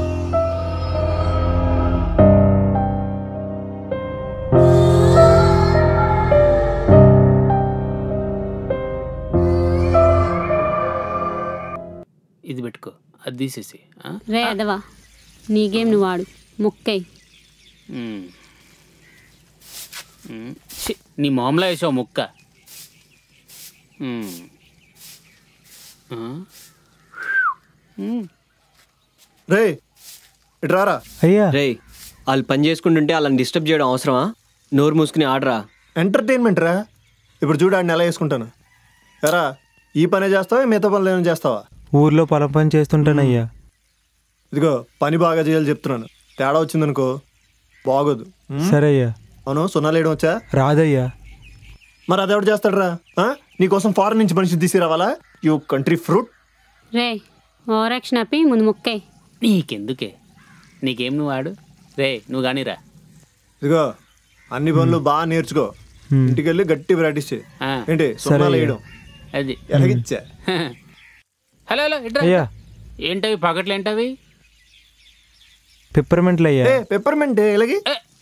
ఇది పెట్టుకో అది తీసేసి ఆ? రే అదవా నీ గేమ్ నువ్వు ఆడు ముక్కై ఉమ్. ఉమ్. ఛీ, నీ మామూలు వేసావు ముక్క ఉమ్. ఆ? ఉమ్. రే ఇటు రారా అయ్యా రే వాళ్ళు పని చేసుకుంటుంటే వాళ్ళని డిస్టర్బ్ చేయడం అవసరమా నోరు మూసుకుని ఆడరా ఎంటర్టైన్మెంట్ రా ఇప్పుడు చూడు ఆడిని ఎలా వేసుకుంటాను ఎరా ఈ పనే చేస్తావా మిగతా పనులు ఏమైనా చేస్తావా ఊర్లో పొలం పని చేస్తుంటానయ్యా ఇదిగో పని బాగా చేయాలి చెప్తున్నాను తేడా వచ్చిందనుకో బాగోదు ఉమ్? సరే అయ్యా అవును సున్నాలు వేయడం వచ్చా రాదయ్యా మరి అదెవడు చేస్తాడరా ఆ? నీకోసం ఫారెన్ నుంచి మనిషి తీసుకురావాలా యూ కంట్రీ ఫ్రూట్ రే ఓవర్ యాక్షన్ ఆపి ముందు ముక్కై నీకెందుకే నీకేం నువ్వు ఆడు రే నువ్వు కానీరా ఇదిగో అన్ని పనులు బాగా నేర్చుకో ఇంటికి వెళ్ళి గట్టి ప్రాక్టీస్ చేయి ఆ. ఏంటి సున్నాలు వేయడం అది ఎలాగిచ్చా హలో హలో ఇట్రా అయ్యా. ఏంటవి పగట్లు ఏంటవి పిప్పర్మెంట్లు అయ్యా ఏ పెప్పర్మెంట్ ఎలాగి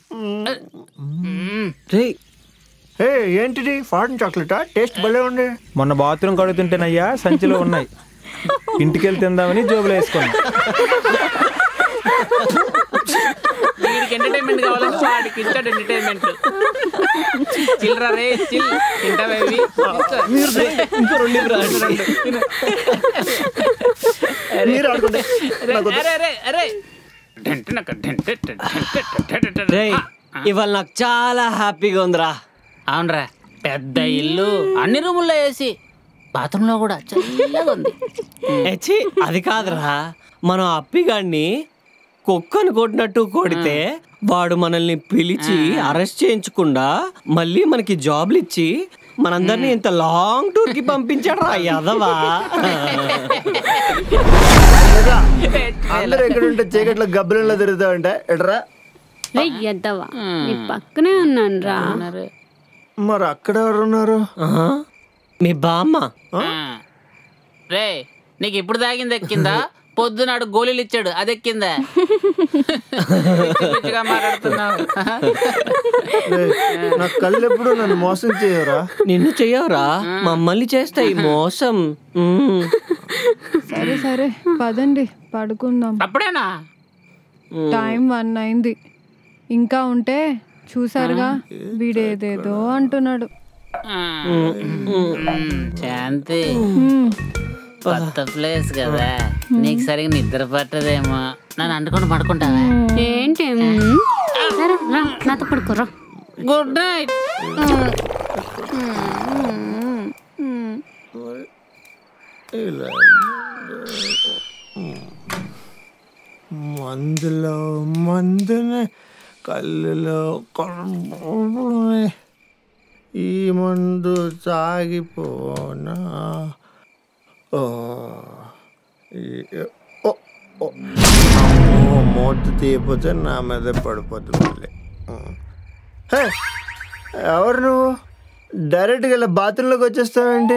రే ఏ ఏంటిది ఫారెన్ చాక్లెటా టేస్ట్ భలే ఉంది మొన్న బాత్రూమ్ కడుగుతుంటేనయ్యా సంచిలో ఉన్నాయి ఇంటికి వెళ్ళి తిందామని జోబులో వేసుకున్నా వీడికి ఎంటర్టైన్మెంట్ కావాలని వాడికి ఇచ్చాడు ఎంటర్టైన్మెంట్ చిల్లరా రే చిల్ తింటావేవి ఇంకో రెండు ఇవ్వరా? మీరు ఆడుకోండి అరే అరే అరే రే ఇవాళ నాకు చాలా హ్యాపీగా ఉందిరా అవునరా పెద్ద ఇల్లు అన్ని రూముల్లో వేసి బాత్రూంలో కూడా చల్లగా ఉంది ఎచ్చి అది కాదురా మనం అప్పిగాడిని కుక్కను కొట్టినట్టు కొడితే వాడు మనల్ని పిలిచి అరెస్ట్ చేయించకుండా మళ్ళీ మనకి జాబ్లు ఇచ్చి మనందరినీ ఇంత లాంగ్ టూర్ కి పంపించాడు రా యదవా అందరూ ఎక్కడ ఉంటే చీకట్లో గబ్బలంలో తిరుగుతావంటే ఎడరా రే ఎద్దవా నీ పక్కనే ఉన్నాను రా మరి అక్కడ ఎవరు ఉన్నారు మీ బామ్మ రే నీకు ఇప్పుడు తాగింది ఎక్కిందా పొద్దునాడు గోళీలు ఇచ్చాడు అది ఎక్కిందా పిచ్చి పిచ్చిగా మాట్లాడుతున్నావు ఏయ్, నా కళ్ళు ఎప్పుడు నన్ను మోసం చేయరా నిన్ను చెయ్యవరా మమ్మల్ని చేస్తాయి మోసం మ్మ్. సరే సరే పదండి పడుకుందాం అప్పుడేనా టైం వన్ అయింది ఇంకా ఉంటే చూసారుగా వీడేదేదో అంటున్నాడు శాంతి కొత్త ప్లేస్ కదా నీకు సరిగా నిద్ర పట్టదేమో నన్ను అంటుకొని పడుకుంటావా ఏంటి మ్మ్? రా, రా నాతో పడుకోరా గుడ్ నైట్ మందులో మందునే కళ్ళులో కళ్ళు ఈ మందు సాగిపోనా ఓ ఈ- ఓ, ఓ. అమ్మో, మూత తీయపోతే నా మీద పడిపోతుంది మళ్ళీ హే, ఎవరు నువ్వు డైరెక్ట్గా ఇలా బాత్రూంలోకి వచ్చేస్తావేంటి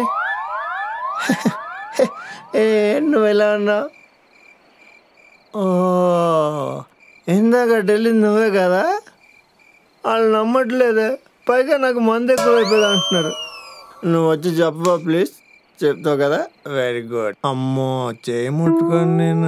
ఏ నువ్వు ఎలా ఉన్నావు ఓ ఇందాక వెళ్ళింది నువ్వే కదా వాళ్ళు నమ్మట్లేదే పైగా నాకు మందు ఎక్కువ అయిపోయింది అంటున్నారు నువ్వు వచ్చి చెప్పవా ప్లీజ్ చెప్తావు కదా వెరీ గుడ్ అమ్మో చేయి ముట్టుకొని నేను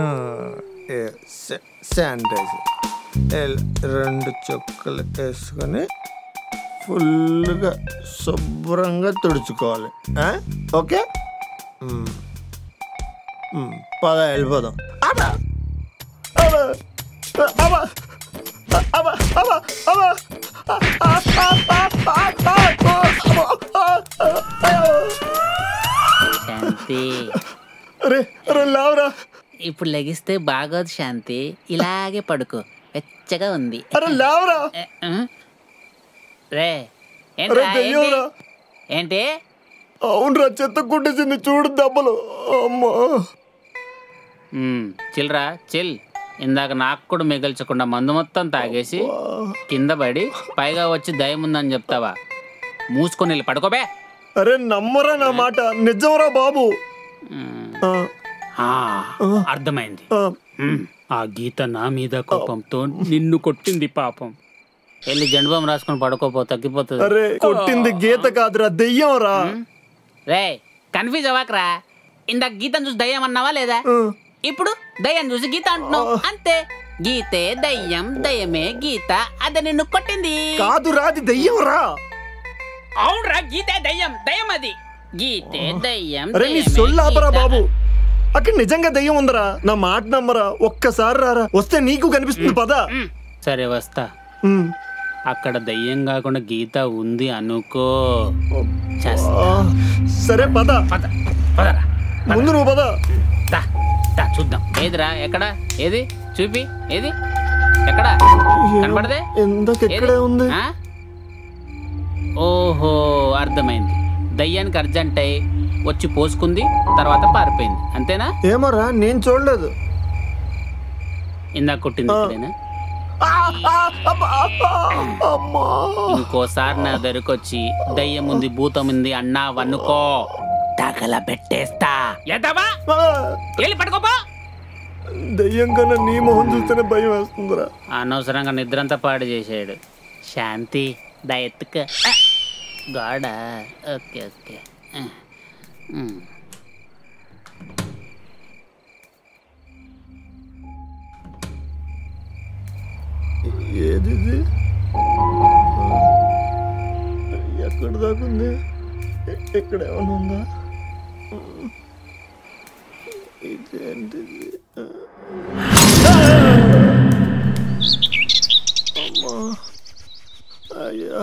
శానిటైజర్ రెండు చుక్కలు వేసుకొని ఫుల్గా శుభ్రంగా తుడుచుకోవాలి ఆ? ఓకే మ్. మ్, పద వెళ్ళిపోదాం అబ్బా! అబ్బా! అబ్బా! అబ్బా! అబ్బా! అబ్బా! శాంతి అరే అరే లేవరా ఇప్పుడు లెగిస్తే బాగోదు శాంతి ఇలాగే పడుకో వెచ్చగా ఉంది అరే లేవరా రే అరే ఏంట్రా, ఏంటి? దెయ్యంరా ఏంటి అవునరా చెత్త కుట్టేసింది చూడు దెబ్బలు అమ్మా మ్మ్, చిల్రా చిల్ ఇందాక నాకు కూడా మిగల్చకుండా మందు మొత్తం తాగేసి కింద పడి పైగా వచ్చి దయం ఉందని చెప్తావా మూసుకొని వెళ్ళి పడుకోబే అరే నమ్మరా నా మాట నిజంరా బాబు ఆ, ఆ, అర్థమైంది మ్మ్, ఆ గీత నా మీద కోపంతో నిన్ను కొట్టింది పాపం వెళ్ళి జండుబాం రాసుకొని పడుకోపో తగ్గిపోతుంది అరే కొట్టింది గీత కాదురా దెయ్యం రా రే కన్ఫ్యూజ్ అవ్వకరా ఇందాక గీతను చూసి దయ్యం అన్నావా లేదా ఇప్పుడు దయ్యం చూసి గీత అంటున్నావు అంతే గీతే దయ్యం దయ్యమే గీత అదే నిన్ను కొట్టింది కాదురా అది దెయ్యం రా అవునరా గీతే దయ్యం దయ్యం అది గీతే దయ్యం అరే నీ దయ్యమే సొల్లు ఆపరా గీత. బాబు అక్కడ నిజంగా దెయ్యం ఉందరా నా మాట నమ్మరా ఒక్కసారి రారా వస్తే నీకు కనిపిస్తుంది పదా సరే వస్తా అక్కడ దయ్యం కాకుండా గీత ఉంది అనుకో ఆ, సరే పద ముందు నువ్వు పద దా, దా, చూద్దాం ఏదిరా ఎక్కడ ఏది చూపి ఏది ఎక్కడ కనపడదే ఇందాక ఏది? ఎక్కడే ఉంది ఆ? ఓహో అర్థమైంది దయ్యానికి అర్జెంట్ అయి వచ్చి పోసుకుంది తర్వాత పారిపోయింది అంతేనా ఏమోరా నేను చూడలేదు ఇందాక కొట్టింది ఇక్కడేనా ఇంకోసారి నా దగ్గరకొచ్చి దయ్యం ఉంది భూతం ఉంది అన్నావనుకో తగల పెట్టేస్తా ఎదవా వెళ్ళి పడుకోపో దెయ్యం కన్నా నీ మొహం చూస్తేనే భయం వేస్తుందిరా అనవసరంగా నిద్రంతా పాడు చేసాడు శాంతి దా ఎత్తుక గాడ ఓకే ఓకే ఆ. ఉమ్. ఏది ఇది? ఎక్కడ దాకా ఉంది ఎ- ఇక్కడ ఏమైనా ఉందా ఇదేంటిది అమ్మా అయ్యా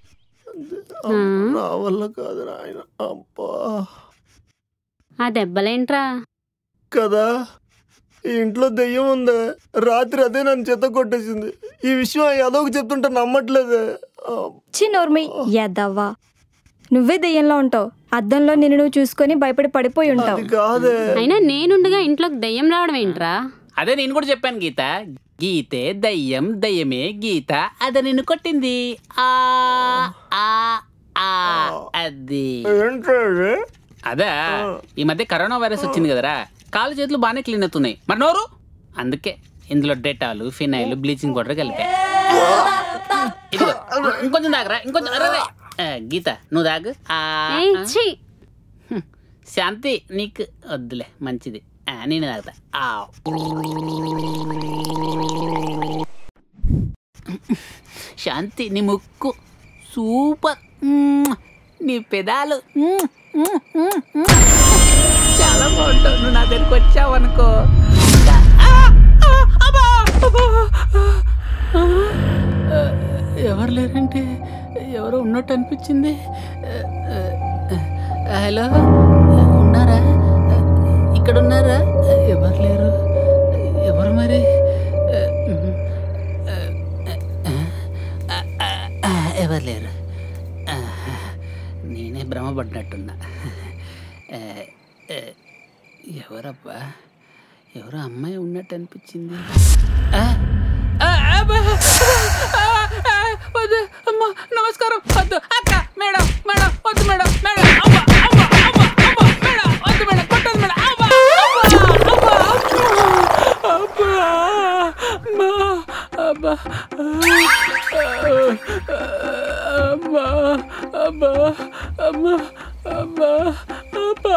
నా వల్ల కాదు ఆయన అబ్బా ఆ దెబ్బలేంట్రా కదా ఈ ఇంట్లో దెయ్యం ఉందే రాత్రి అదే నన్ను చెత్త కొట్టేసింది ఈ విషయం ఏదోకి చెప్తుంటే నమ్మట్లేదే చి నోర్మి యదవ్వా నువ్వే దెయ్యంలో ఉంటావు అద్దంలో నిన్ను నువ్వు చూసుకొని భయపడి పడిపోయి ఉంటావు కాదే అయినా నేనుండగా ఇంట్లోకి దయ్యం రావడం ఏంట్రా అదే నేను కూడా చెప్పాను గీత గీతే దయ్యం దయ్యమే గీత అదే నిన్ను కొట్టింది ఆ ఆ ఆ అది అదా ఈ మధ్య కరోనా వైరస్ వచ్చింది కదరా కాలు చేతులు బాగానే క్లీన్ అవుతున్నాయి మరి నోరు అందుకే ఇందులో డెటాలు ఫినైల్ బ్లీచింగ్ పౌడర్ కలిపా ఇదిగో ఇంకొంచెం దాగరా ఇంకొంచెం అరే రే. ఆ, గీత నువ్వు దాగు ఆ, ఏయ్, ఆ. ఛీ. హ్మ్. శాంతి నీకు వద్దులే మంచిది ఆ, నేను తాగుతా ఆ. శాంతి నీ ముక్కు సూపర్ మ్మ్. నీ పెదాలు మ్మ్, మ్మ్, మ్మ్, మ్మ్. చాలా బాగుంటావు నువ్వు నా దగ్గరికి వచ్చావు అనుకో ఎవరు లేరంటే ఎవరో ఉన్నట్టు అనిపించింది హలో ఉన్నారా ఇక్కడ ఉన్నారా ఎవరు లేరు ఎవరు మరి ఎవరు లేరు భ్రమపడ్డట్టున్నా ఏ, ఏ, ఎవరబ్బా ఎవరో అమ్మాయి ఉన్నట్టు అనిపించింది ఆ, ఆ, అబ్బా, ఆ, ఆ, వద్దు అమ్మా నమస్కారం వద్దు అక్క మేడం మేడం వద్దు మేడం మేడం అమ్మ అమ్మ అమ్మ అమ్మ మేడం వద్దు మేడం కొట్టదు మేడం అమ్మ అబ్బా అబ్బా అబ్బా అమ్మా అబ్బా అబ్బా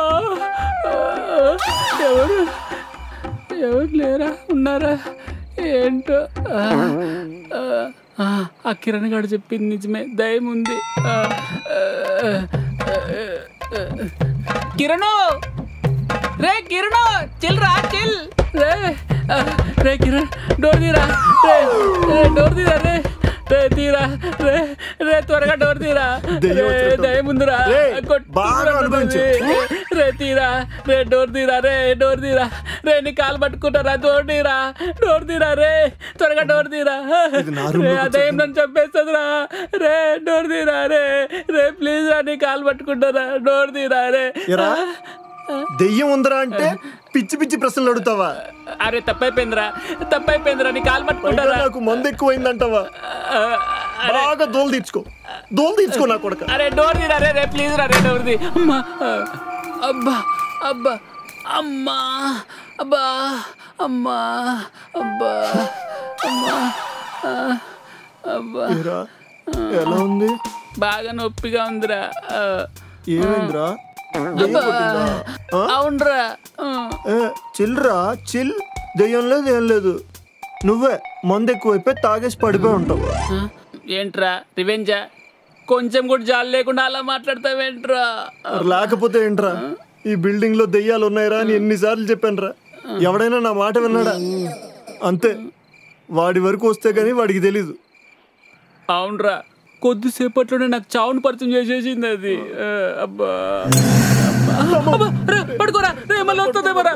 ఎవరు ఎవరు లేరా ఉన్నారా ఏంటో ఆ, ఆ, ఆ, ఆ కిరణ్ గారు చెప్పింది నిజమే దయం ఉంది ఆ, ఆ, ఆ, ఆ, కిరణు రే కిరణు చిల్ రా చిల్ రే ఆ, రే కిరణ్ డోర్ తీరా రే రే, డోర్ తీరా రే రే తీరా రే రే త్వరగా డోర్ తీరా దెయ్యం రే వచ్చినట్టు. దయ ముందురా రేయ్, కొట్టు బాగా అనుభవించు. రే తీరా రే డోర్ తీరా రే డోర్ తీరా రే నీ కాలు పట్టుకుంటారా డోర్ తీరా డోర్ తీరా రే త్వరగా డోర్ తీరా నా room రే లోకి అదేం నన్ను చంపేస్తుందిరా రే డోర్ తీరా రే రే ప్లీజ్ రా నీ కాలు పట్టుకుంటారా డోర్ తీరా రే ఎరా దెయ్యం ఉందరా అంటే పిచ్చి పిచ్చి ప్రశ్నలు అడుగుతావా అరే తప్పైపోయిందిరా తప్పైపోయిందిరా నీ కాలు పైగా పట్టుకుంటారా నాకు మందు ఎక్కువైందంటావా బాగా దోలు తీర్చుకో దోలు తీర్చుకో నా కొడక అరే డోర్ తీరా రే రే ప్లీజ్ రా రే డోర్ తీ అమ్మా అబ్బా అబ్బా అమ్మా అబ్బా అమ్మా అబ్బా అమ్మా ఆ, అబ్బా ఏరా, ఎలా ఉంది బాగా నొప్పిగా ఉందిరా ఆ, ఏమైందిరా దెయ్యం అబ్బా, కొట్టిందా? ఆ? అవునరా ఆ. ఏ, చిల్రా చిల్ దెయ్యం లేదు ఏం లేదు నువ్వే మందు ఎక్కువైపోయి తాగేసి పడిపోయి ఉంటావు ఆ, ఏంట్రా రివెంజా కొంచెం కూడా జాలి లేకుండా అలా మాట్లాడతావేంట్రా మరి లేకపోతే ఏంట్రా ఈ బిల్డింగ్ లో దెయ్యాలు ఉన్నాయిరా అని ఎన్నిసార్లు చెప్పానురా ఎవడైనా నా మాట విన్నాడా అంతే వాడి వరకు వస్తే గానీ వాడికి తెలీదు అవునరా కొద్దిసేపట్లోనే నాకు చావును పరిచయం చేసేసింది అది ఆ, అబ్బా అబ్బా. అబ్బా, రే, పడుకోరా రే మళ్ళీ వస్తుందేమరా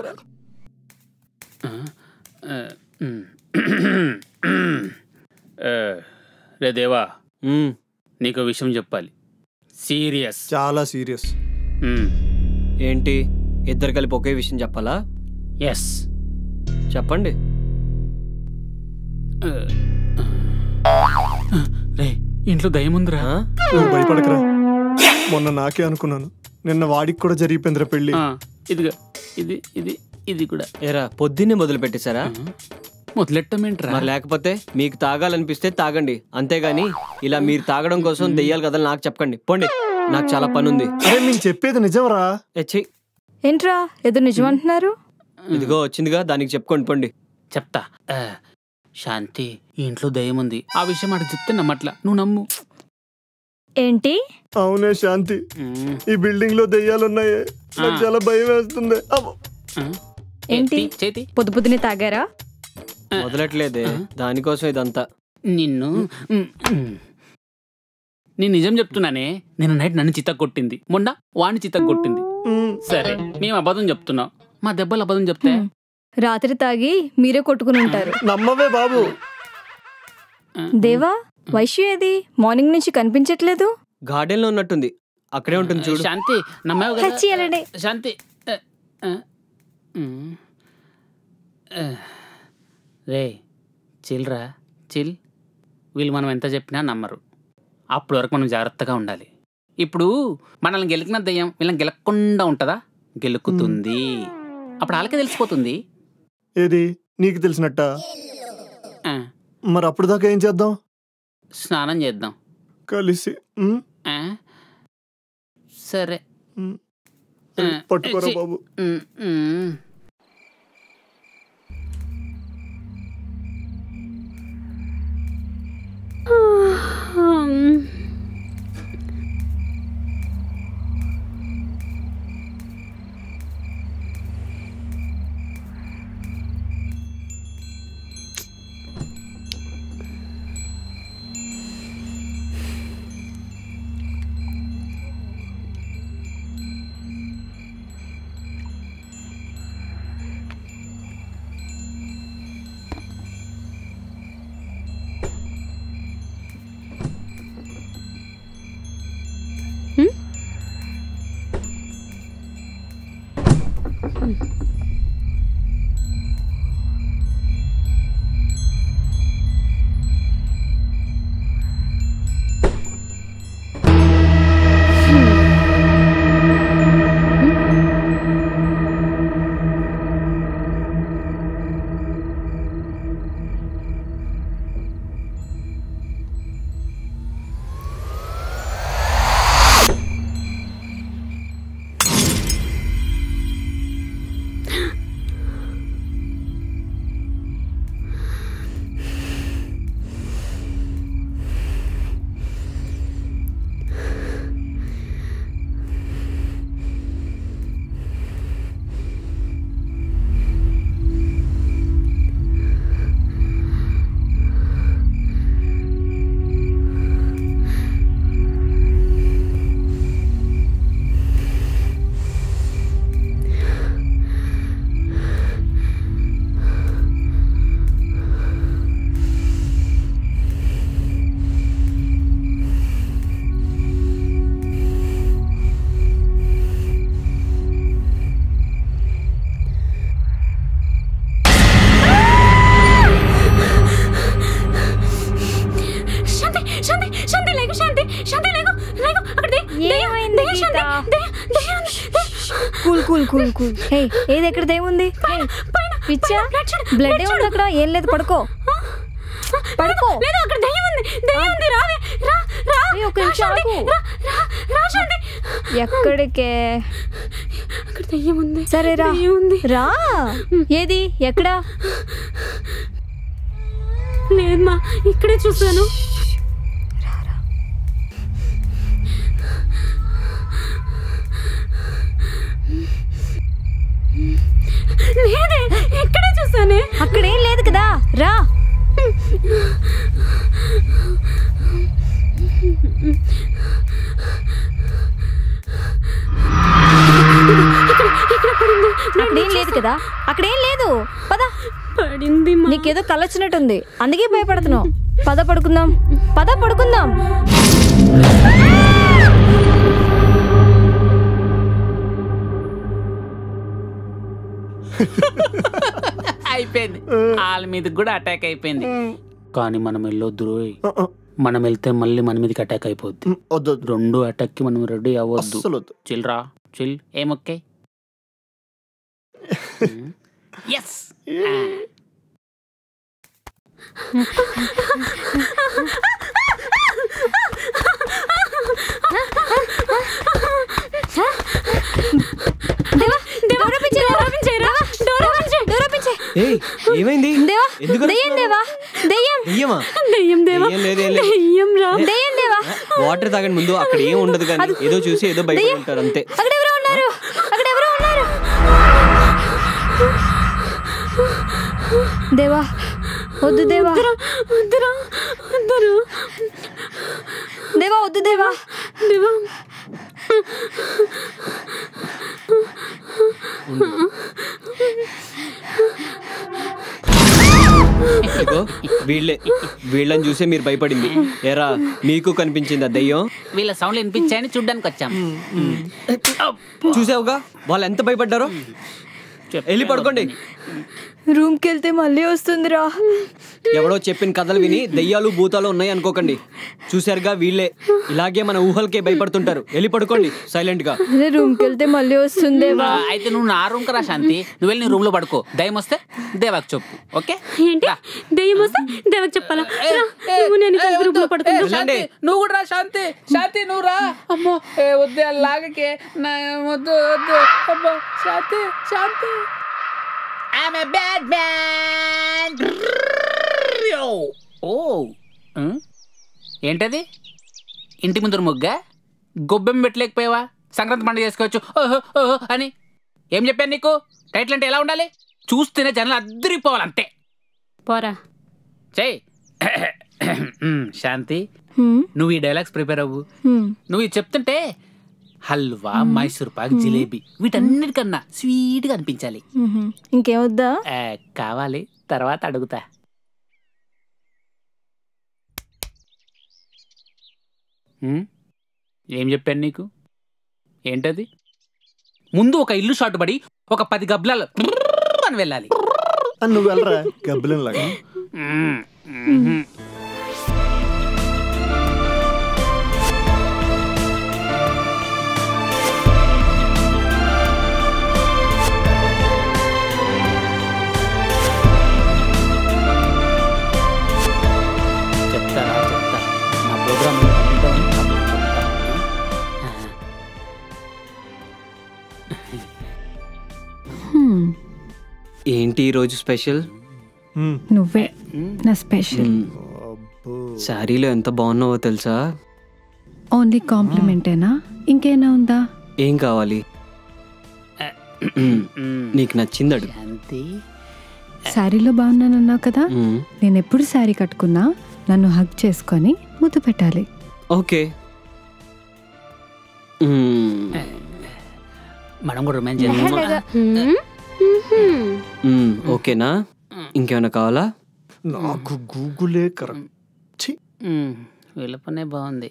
రే దేవా నీకు విషయం చెప్పాలి సీరియస్ చాలా సీరియస్ ఏంటి ఇద్దరు కలిపి ఒకే విషయం చెప్పాలా ఎస్ చెప్పండి రే ఇంట్లో దయ్యం ఉందిరా నువ్వు భయపడకరా మొన్న నాకే అనుకున్నాను నిన్న వాడికి కూడా జరిగిపోయిందిరా పెళ్ళి ఇదిగా ఇది ఇది ఇది కూడా ఏరా పొద్దున్నే మొదలు పెట్టేశారా మొదలెట్టమేంట్రా మరి లేకపోతే మీకు తాగాలనిపిస్తే తాగండి అంతేగాని ఇలా మీరు తాగడం కోసం దెయ్యాలి కథలు నాకు చెప్పకండి పోండి నాకు చాలా పని ఉంది అరే నేను చెప్పేది నిజంరా ఎచ్చి ఏంట్రా ఏదో నిజం అంటున్నారు ఇదిగో వచ్చిందిగా దానికి చెప్పుకోండి పోండి చెప్తా ఆ, శాంతి ఈ ఇంట్లో దయ్యం ఉంది ఆ విషయం అటు చెప్తే నమ్మట్లా నువ్వు నమ్ము ఏంటి అవునే శాంతి ఈ బిల్డింగ్ లో దెయ్యాలు ఉన్నాయి నాకు చాలా భయం వేస్తుంది అబ్బో. ఏంటి చేతి పొద్దు పొద్దునే తాగారా మొదలట్లేదే దానికోసం ఇదంతా నిన్ను ఉమ్, ఉమ్. నేను నిజం చెప్తున్నానే నేను నైట్ నన్ను చిత్త కొట్టింది మొన్న వాడిని చిత్త కొట్టింది సరే మేము అబద్ధం చెప్తున్నాం మా దెబ్బలు అబద్ధం చెప్తే రాత్రి తాగి మీరే కొట్టుకుని ఉంటారు నమ్మవే బాబు దేవా వైశ్యు ఏది మార్నింగ్ నుంచి కనిపించట్లేదు గార్డెన్ లో ఉన్నట్టుంది అక్కడే ఉంటుంది చూడు శాంతి నమ్మావు కదా హచ్చి ఎలాంటి? శాంతి ఆ, ఆ, ఉమ్. ఆ. రే చిల్రా చిల్ వీళ్ళు మనం ఎంత చెప్పినా నమ్మరు అప్పటి వరకు మనం జాగ్రత్తగా ఉండాలి ఇప్పుడు మనల్ని గెలికిన దయ్యం వీళ్ళని గెలక్కుండా ఉంటుందా గెలుకుతుంది అప్పుడు వాళ్ళకే తెలిసిపోతుంది ఏది నీకు తెలిసినట్ట ఆ, మరి అప్పుడు దాకా ఏం చేద్దాం స్నానం చేద్దాం కలిసి ఉమ్, ఆ? సరే ఆ, పట్టుకోరా చి- బాబు ఉమ్, ఉమ్. ఏమైంది Geetha cool cool cool cool hey ఏది ఎక్కడ దేముంది పిచ్చా బ్లడ్ ఉంది అక్కడ ఏం లేదు పడుకో పడుకో లేదు అక్కడ దయ్యం ఉంది దయ్యం ఉంది రావే రా రా ఏయ్, ఒక్క నిమిషం ఆగు. రా రా రా శాంతి ఎక్కడికే అక్కడ దయ్యం ఉంది సరే రా దయ్యం ఉంది రా ఏది ఎక్కడా లేదమ్మా ఇక్కడే చూసాను లేదే ఇక్కడే చూసానే అక్కడేం లేదు కదా రా ఇక్కడ పడింది అక్కడేం లేదు కదా అక్కడేం లేదు పద పడింది నీకేదో కలొచ్చినట్టుంది అందుకే భయపడుతున్నావు పద పడుకుందాం పద పడుకుందాం అయిపోయింది వాళ్ళ మీదకి కూడా అటాక్ అయిపోయింది కానీ మనం వెళ్ళొద్దు రోయ్ మనం వెళ్తే మళ్ళీ మన మీదకి అటాక్ అయిపోద్ది రెండు అటాక్ కి మనం రెడీ అవ్వద్దు చిల్రా చిల్ ఏమొక్కే ఎస్ ఏయ్ ఏమైంది దేవా ఎందుకు దెయ్యం దేవా దెయ్యం దెయ్యమా దెయ్యం దేవా దెయ్యం లేదు, ఏం లేదు. దెయ్యం రా దెయ్యం దేవా వాటర్ తాగండి ముందు అక్కడ ఏం ఉండదు కానీ ఏదో చూసి ఏదో భయపడి ఉంటారు అంతే అక్కడ ఎవరో ఉన్నారు అక్కడ ఎవరో ఉన్నారు దేవా వద్దు దేవా వద్దురా వద్దురా దేవా వద్దు దేవా దేవా ఇదిగో వీళ్ళే వీళ్ళని చూసే మీరు భయపడింది ఎరా మీకు కనిపించింది ఆ దయ్యం వీళ్ళ సౌండ్లు వినిపించాయని చూడ్డానికి వచ్చాం చూసావుగా వాళ్ళు ఎంత భయపడ్డారో వెళ్ళి పడుకోండి రూమ్కి వెళ్తే మళ్ళీ వస్తుందిరా ఎవడో చెప్పిన కథలు విని దయ్యాలు భూతాలు ఉన్నాయి అనుకోకండి చూసారుగా వీళ్ళే ఇలాగే మన ఊహలకే భయపడుతుంటారు వెళ్ళి పడుకోండి సైలెంట్ గా అదే రూమ్కి వెళ్తే మళ్ళీ వస్తుందేవా ఆ, అయితే నువ్వు నా రూమ్ రా శాంతి నువ్వు వెళ్ళి నీ రూమ్ లో పడుకో దయం వస్తే దేవాకి చెప్పు ఓకే ఏంటి దెయ్యం వస్తే దేవకి చెప్పాలా రా, నువ్వు నేను ఇక్కడ గ్రూప్ లో పడుకుందాం శాంతి నువ్వు కూడా రా శాంతి శాంతి నువ్వు రా అమ్మో ఏ, వద్దే ఆ లాగకే నా వద్దు వద్దు అబ్బో Shanti Shanti I'm a bad man ఓ ఉం? ఏంటది ఇంటి ముందర ముగ్గ గొబ్బెం పెట్టలేకపోయావా సంక్రాంతి పండుగ చేసుకోవచ్చు ఓహో ఓహో అని ఏం చెప్పాను నీకు టైటిల్ అంటే ఎలా ఉండాలి చూస్తేనే జనాలు అద్దరిపోవాలి అంతే పోరా చెయ్యి శాంతి నువ్వు ఈ డైలాగ్స్ ప్రిపేర్ అవ్వు నువ్వు ఇది చెప్తుంటే హల్వా మైసూర్ పాక్ జిలేబీ వీటన్నిటికన్నా స్వీట్గా అనిపించాలి ఇంకేమొద్దా ఆ, కావాలి తర్వాత అడుగుతా ఉమ్, ఏం చెప్పాను నీకు ఏంటది ముందు ఒక ఇల్లు షాట్ పడి ఒక పది గబ్లాలు అని వెళ్ళాలి నువ్వు వెళ్ళరా గబ్బిలం లాగా ఉమ్, ఉమ్. చెప్తారా చెప్తా నా ప్రోగ్రామ్ ఏంటి ఈ రోజు స్పెషల్ నువ్వే నా స్పెషల్ శారీలో ఎంత బాగున్నావో తెలుసా ఓన్లీ కాంప్లిమెంటేనా ఇంకేనా ఉందా ఏం కావాలి నీకు నచ్చింది అడుగు శారీలో బాగున్నానన్నావు కదా మ్మ్. నేను ఎప్పుడు శారీ కట్టుకున్నా నన్ను హగ్ చేసుకొని ముద్దు పెట్టాలి ఓకే మ్మ్. మనం కూడా రొమాన్స్ చేద్దాం మ్మ్, ఓకేనా ఇంకేమైనా కావాలా నాకు గూగులే కరెక్ట్ ఉమ్, వీళ్ళ పనే బాగుంది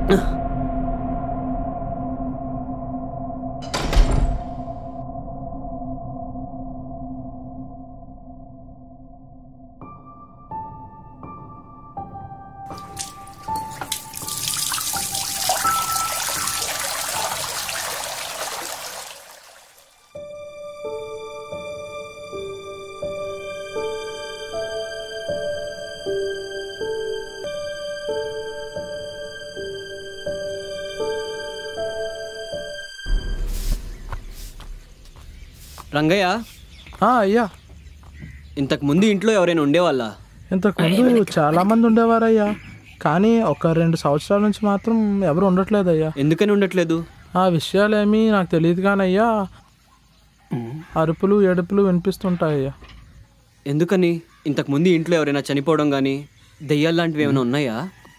రంగయ్య అయ్యా ఇంతకు ముందు ఇంట్లో ఎవరైనా ఉండేవాళ్ళ ఇంతకుముందు చాలా మంది ఉండేవారయ్యా కానీ ఒక రెండు సంవత్సరాల నుంచి మాత్రం ఎవరు ఉండట్లేదయ్యా ఎందుకని ఉండట్లేదు ఆ విషయాలేమీ నాకు తెలియదు కానయ్యా అరుపులు ఏడుపులు వినిపిస్తుంటాయ్యా ఎందుకని ఇంతకు ముందు ఇంట్లో ఎవరైనా చనిపోవడం కానీ దెయ్యాలు లాంటివి ఏమైనా ఉన్నాయా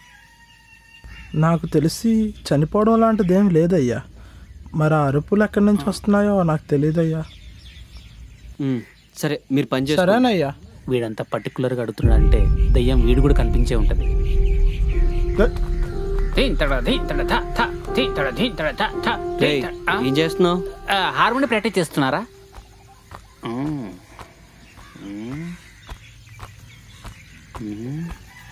నాకు తెలిసి చనిపోవడం లాంటిది ఏం లేదయ్యా మరి ఆ అరుపులు ఎక్కడి నుంచి వస్తున్నాయో నాకు తెలియదయ్యా ఉమ్, సరే మీరు పని చేసుకోండి. సరేనయ్యా వీడంతా పర్టికులర్గా అడుగుతున్నాడంటే దయ్యం వీడు కూడా కనిపించే ఉంటది ధీంతడ, ధీంతడ, ధ, ధ, ధీంతడ, ధీంతడ, ధ, ధ, రేయ్, ధీంతడ. ఆ? ఏం చేస్తున్నావు ఆ, హార్మోని ప్రాక్టీస్ చేస్తున్నారా మ్మ్. మ్మ్. మ్మ్.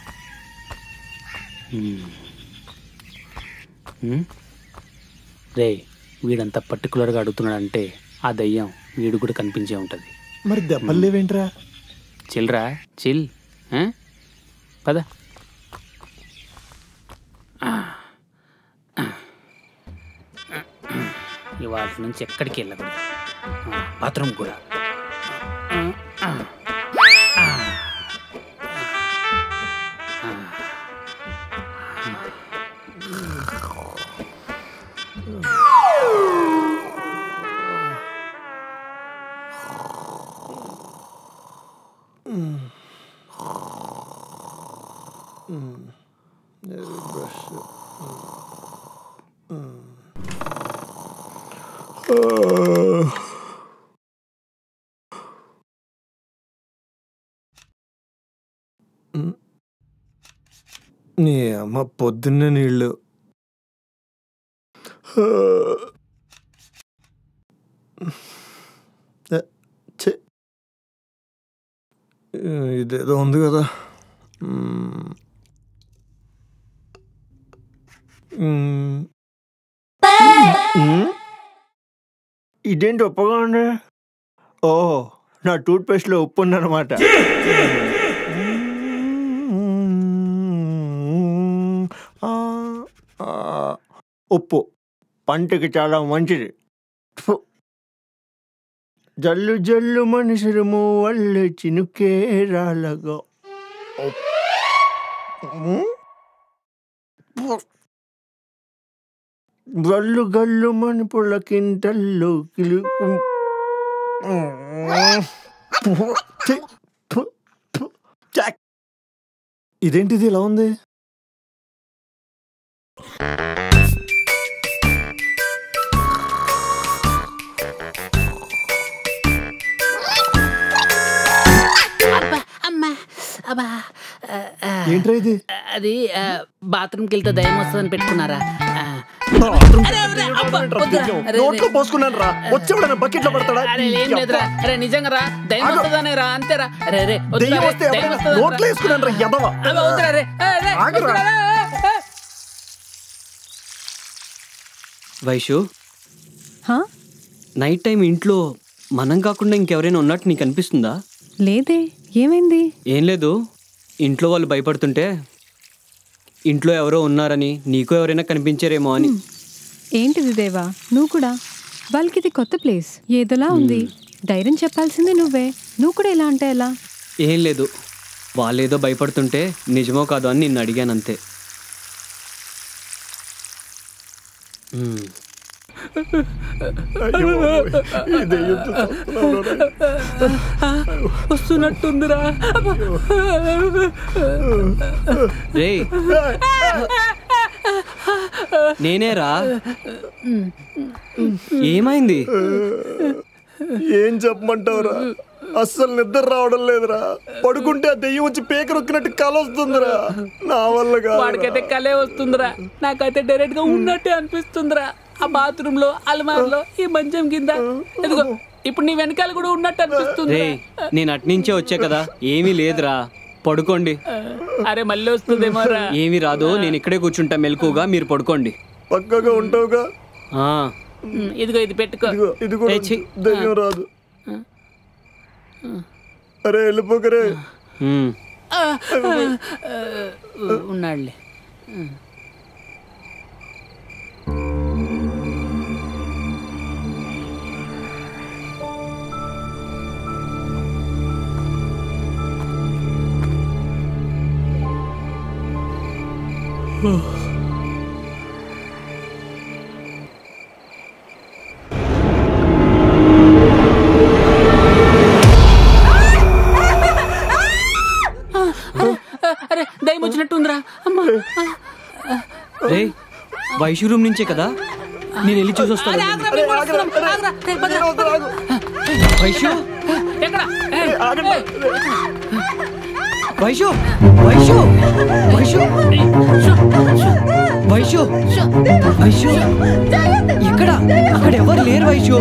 మ్మ్. మ్మ్. రే వీడంతా పర్టికులర్గా అడుగుతున్నాడంటే ఆ దయ్యం వీడు కూడా కనిపించే ఉంటది మరి దెబ్బలు లేవేంట్రా చిల్రా చిల్ ఆ? పద ఇవాళ నుంచి ఎక్కడికి వెళ్ళకూడదు ఆ, బాత్రూమ్ కూడా నీ అమ్మ పొద్దున్నే నీళ్ళు ఛే. ఇదేదో ఉంది కదా మ్మ్. మ్మ్. మ్మ్. ఇదేంటి ఉప్పగా ఉంది ఓ నా టూత్ పేస్ట్లో ఉప్పు ఉందన్నమాట ఆ, ఆ, ఉప్పు పంటకి చాలా మంచిది ఫు. జల్లు జల్లు మనుషులు వల్లు చినుకే రాలగా గల్లు గల్లు మని పుల్లకింతల్లో కిలు ఛీ, ఫు, ఫు, చాక్. ఇదేంటిది ఇలా ఉంది అమ్మా అబ్బా ఆ, ఆ. ఏంట్రా ఇది అది ఆ, బాత్రూమ్కి వెళ్తే దయ్యం వస్తుందని పెట్టుకున్నారా ఆ. అరే, అరే, అబ్బా, వద్దురా. అరే, నోట్లో అరే. పోసుకున్నాను రా వచ్చేవాడన బకెట్ లో పడతాడా అరే ఏం లేదురా అరే నిజంగా రా దయ్యం వస్తుందనే రా అంతేరా అరే అరే వద్దురా, దెయ్యం రే, వస్తే దయ్యం ఎవరైనా వస్తుందనరా. నోట్లో వేసుకున్నాను రా ఎదవ అబ్బా, వద్దురా, రే. ఏ, రే, ఆగరా. వద్దురా, రే, ఏ, ఏ. వైషు హా? నైట్ టైం ఇంట్లో మనం కాకుండా ఇంకెవరైనా ఉన్నట్టు నీకు అనిపిస్తుందా లేదే ఏమైంది ఏం లేదు ఇంట్లో వాళ్ళు భయపడుతుంటే ఇంట్లో ఎవరో ఉన్నారని నీకు ఎవరైనా కనిపించారేమో అని ఏంటిది దేవా నువ్వు కూడా వాళ్ళకి ఇది కొత్త ప్లేస్ ఏదోలా ఉంది ధైర్యం చెప్పాల్సింది నువ్వే నువ్వు కూడా ఎలా అంటే ఎలా ఏం లేదు వాళ్ళేదో భయపడుతుంటే నిజమో కాదో అని నిన్ను అడిగాను అంతే మ్మ్. వస్తున్నట్టుందిరా రే నేనేరా ఏమైంది ఏం చెప్పమంటావురా అస్సలు నిద్ర రావడం లేదురా పడుకుంటే ఆ దెయ్యం వచ్చి పేక రొక్కినట్టు కల వస్తుందిరా నా వల్ల కాదురా. వాడికైతే కలే వస్తుందిరా నాకైతే డైరెక్ట్ గా ఉన్నట్టే అనిపిస్తుందిరా ఆ బాత్రూమ్ లో అల్మార్లో ఈ మంచం కింద ఇదిగో ఇప్పుడు నీ వెనకాల కూడా ఉన్నట్టు అనిపిస్తుంది రే నేను అట్నుంచే వచ్చా కదా ఏమీ లేదురా పడుకోండి అరే మళ్ళీ వస్తుందేమోరా ఏమీ రాదు నేను ఇక్కడే కూర్చుంటా మెలకుగా మీరు పడుకోండి పక్కగా ఉంటావుగా ఆ, ఉమ్, ఇదిగో ఇది పెట్టుకో ఇది కూడా ఏ, ఛీ. దెయ్యం రాదు అరే వెళ్ళిపోకరే ఉమ్. ఆ, ఆ, ఆ, ఉన్నాడులే అరే దయ్యం వచ్చినట్టుందిరా అమ్మా రే వైషు రూమ్ నుంచే కదా నేను వెళ్ళి చూసి వస్తాను వైషు ఎక్కడ వైషు వైషు వైషు వైషు వైషు ఇక్కడ అక్కడ ఎవరు లేరు వైషు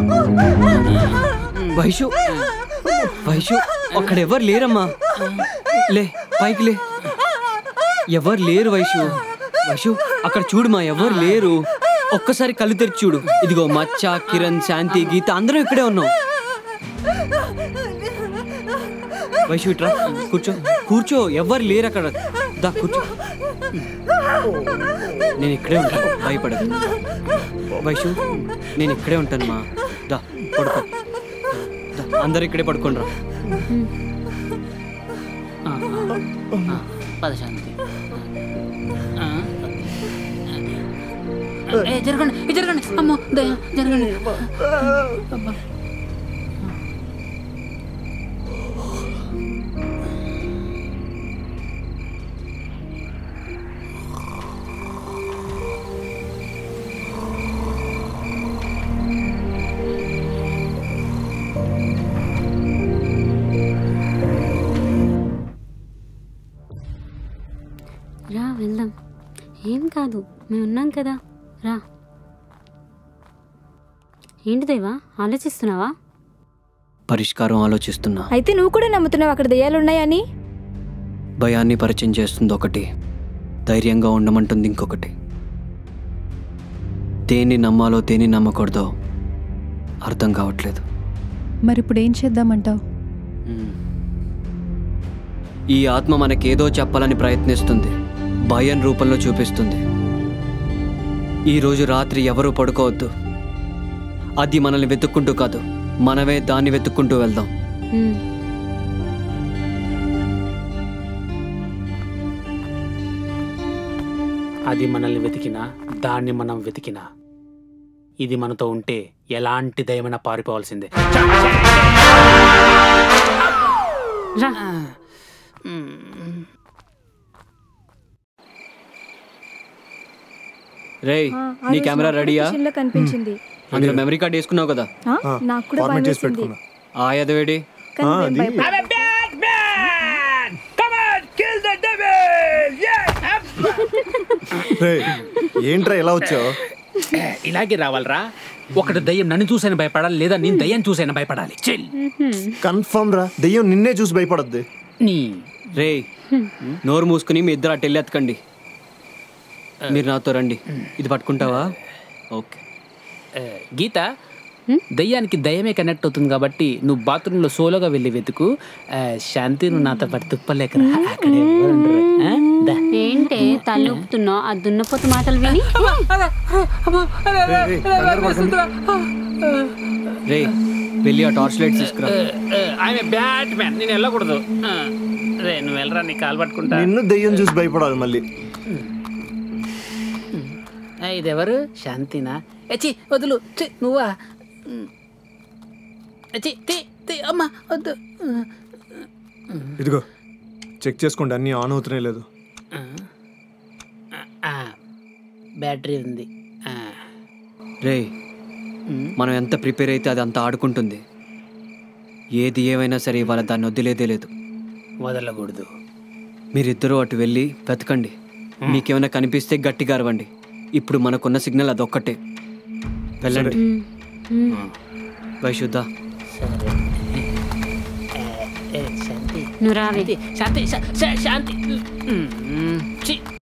వైషు వైషు అక్కడ ఎవరు లేరమ్మా లే పైకి లే ఎవరు లేరు వైషు వైషు అక్కడ చూడుమా ఎవరు లేరు ఒక్కసారి కళ్ళు తెరిచి చూడు ఇదిగో మచ్చ కిరణ్ శాంతి గీత అందరం ఇక్కడే ఉన్నాం వైషు ఇట్రా కూర్చో కూర్చో ఎవరు లేరు అక్కడ దా కూర్చో నేను ఇక్కడే ఉంటాను భయపడదు వైషు నేను ఇక్కడే ఉంటాను మా దా పడుకో దా, అందరు ఇక్కడే పడుకోండి రా పద శాంతి ఆ. ఏ జరగండి ఏ జరగండి అమ్మో దయ్యం జరగండి అబ్బా. రా వెళ్దాం ఏం కాదు మేము ఉన్నాం కదా రా ఏంటి దేవా ఆలోచిస్తున్నావా పరిష్కారం ఆలోచిస్తున్నా అయితే నువ్వు కూడా నమ్ముతున్నావు అక్కడ దెయ్యాలున్నాయని భయాన్ని పరిచయం చేస్తుంది ఒకటి ధైర్యంగా ఉండమంటుంది ఇంకొకటి దేన్ని నమ్మాలో దేన్ని నమ్మకూడదో అర్థం కావట్లేదు మరి ఇప్పుడు ఏం చేద్దామంటావు ఈ ఆత్మ మనకేదో చెప్పాలని ప్రయత్నిస్తుంది భయం రూపంలో చూపిస్తుంది ఈరోజు రాత్రి ఎవరూ పడుకోవద్దు అది మనల్ని వెతుక్కుంటూ కాదు మనమే దాన్ని వెతుక్కుంటూ వెళ్దాం ఉమ్. అది మనల్ని వెతికినా దాన్ని మనం వెతికినా ఇది మనతో ఉంటే ఎలాంటి దయమైనా పారిపోవాల్సిందే రా రేయ్ ఆ, ఆ నీ రోజు కెమెరా నాకు రెడీయా location లో కనిపించింది అందులో మెమరీ కార్డ్ వేసుకున్నావు కదా ఆ, నాకు కూడా భయం వేసింది ఆ ఎదవేడి కానీ నేను భయపడ్డా. ఏంట్రా ఎలా వచ్చావు ఇలాగే రావాలరా ఒకటి దయ్యం నన్ను చూసైనా భయపడాలి లేదా నేను దయ్యం చూసైనా భయపడాలి చెల్ కన్ఫర్మ్ రా దెయ్యం నిన్నే చూసి భయపడద్ది నీ రే నోరు మూసుకుని మీ ఇద్దరు అటు వెళ్ళి ఎత్తకండి మీరు నాతో రండి ఇది పట్టుకుంటావా ఓకే ఆ, గీత దయ్యానికి దయ్యమే కనెక్ట్ అవుతుంది కాబట్టి నువ్వు బాత్రూంలో సోలోగా వెళ్ళి వెతుకు ఆ, శాంతి నువ్వు నాతో పాటు తుప్పలేకరా అక్కడ ఎవరు ఉండరు. ఆ? దా. ఏంటే తలూపుతున్నావు ఆ దున్నపోతు మాటలు విని రే వెళ్ళి ఆ టార్చ్ లైట్ తీసుకురా ఆమె బ్యాట్ మ్యాన్ నేను వెళ్ళకూడదు ఆ, రే నువ్వు వెళ్ళరా నీ కాలు పట్టుకుంటా నిన్ను దెయ్యం చూసి భయపడాలి మళ్ళీ ఆ, ఇదెవరు శాంతినా ఎచ్చి వదులు ఛీ, నువ్వా ఉమ్. ఎచ్చి తీ తీ అమ్మా వద్దు ఇదిగో చెక్ చేసుకోండి అన్నీ ఆన్ అవుతున్నాయి లేదు ఆ, బ్యాటరీ ఉంది ఆ. రే మనం ఎంత ప్రిపేర్ అయితే అది అంత ఆడుకుంటుంది ఏది ఏమైనా సరే ఇవాళ దాన్ని వదిలేదే లేదు వదలకూడదు మీరిద్దరూ అటు వెళ్ళి వెతకండి మీకేమైనా కనిపిస్తే గట్టిగా అరవండి ఇప్పుడు మనకున్న సిగ్నల్ అదొక్కటే వెళ్ళండి వైశుద్ధ శాంతి నువ్వు రావే శాంతి శా- శా- శాంతి మ్మ్. ఛీ.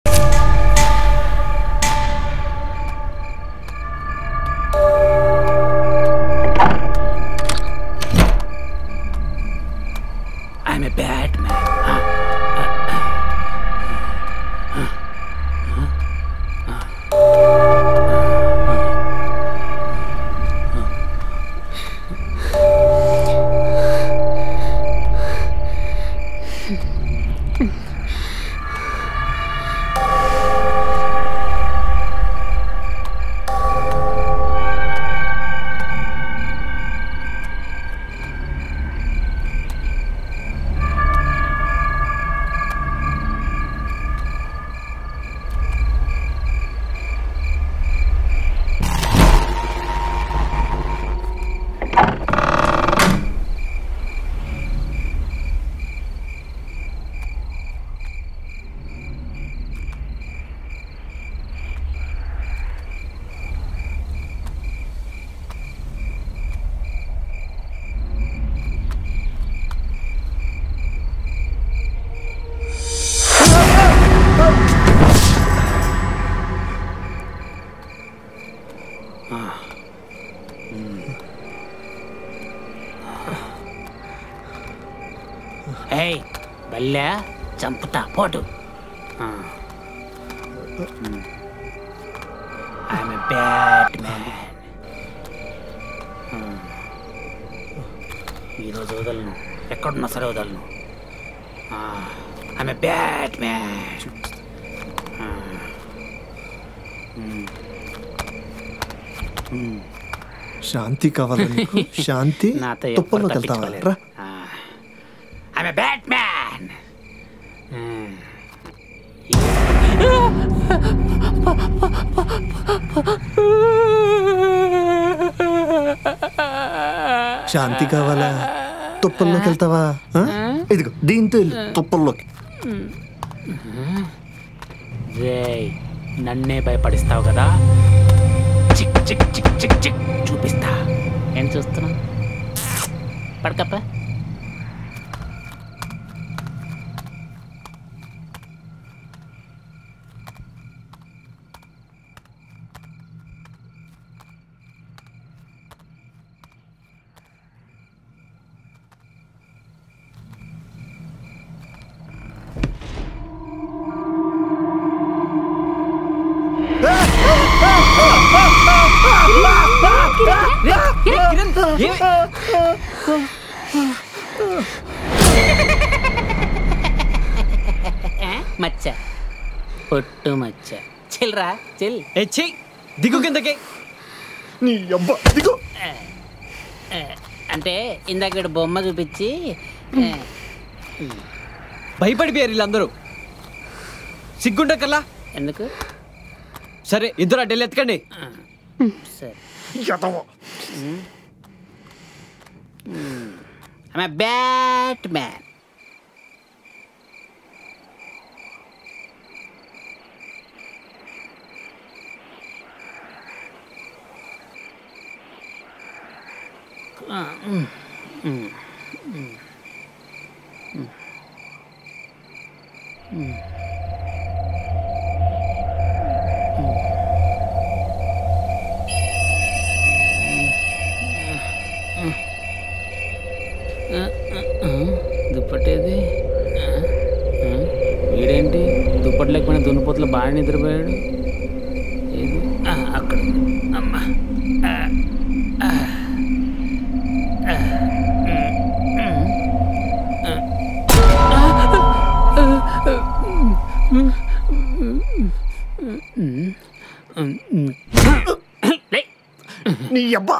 I'm a bad man. ఏయ్ బల్లె చంపుతా పోటు ఐఎమ్ బ్యాట్ మ్యాన్ ఈరోజు వదలను ఎక్కడున్నా సరే వదలను ఐఎమ్ బ్యాట్ మ్యాన్ శాంతి కావాలా నీకు శాంతి నాతో తుప్పల్లోకి ఎవ్వరు వెళ్తావా తప్పించుకోలేరు. రా ఐఎమ్ బ్యాట్ మ్యాన్ శాంతి కావాలా తుప్పల్లోకి వెళ్తావా ఆ? ఇదిగో దీంతో వెళ్ళు తుప్పల్లోకి రేయ్ నన్నే భయపడిస్తావు కదా చిక్ చిక్ చిక్ చిక్ చిక్ చూపిస్తా ఏం చూస్తున్నా పడకప్ప మచ్చ పొట్టు మచ్చ చిల్రా చిల్ ఎచ్చి దిగు కిందకి నీ అబ్బా దిగు అంటే ఇందాక వీడు బొమ్మ చూపించి ఆ, భయపడిపోయారు వీళ్ళందరూ సిగ్గుంటకల్లా ఎందుకు సరే ఇద్దరు అడ్డెళ్ళి ఎత్తకండి సరే ఐమ్ బ్యాట్ మ్యాన్ దుప్పటేది ఆ, ఆ, వీడేంటి దుప్పటి లేకపోయినా దున్నపోతులు బాగా నిద్రపోయాడు ఏది ఆ, అక్కడ ఉంది. అమ్మా ఆ, ఆ, ఆ, ఉమ్, ఉమ్, ఆ. ఉమ్, ఉమ్. రేయ్. నీ అబ్బా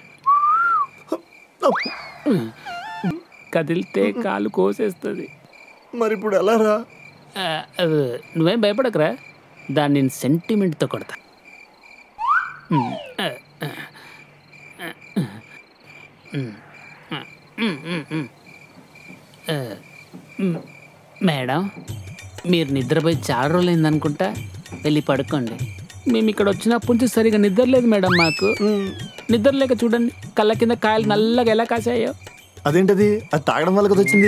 కదిలితే కాలు కోసేస్తుంది మరి ఇప్పుడు ఎలా రా ఆ, ఆ, నువ్వేం భయపడకరా దాన్ని నేను సెంటిమెంట్తో కొడతా ఉమ్, ఆ, ఆ, ఆ, ఉమ్, ఆ, మ్, మ్, మ్. ఆ, మ్, మేడం మీరు నిద్రపోయి చాలా రోజులైంది అనుకుంటా వెళ్ళి పడుకోండి మేము ఇక్కడ వచ్చినప్పటి నుంచి సరిగా నిద్ర లేదు మేడం మాకు నిద్ర లేక చూడండి కళ్ళ కింద కాయలు నల్లగా ఎలా కాసాయో అదేంటది అది తాగడం వల్ల కదా వచ్చింది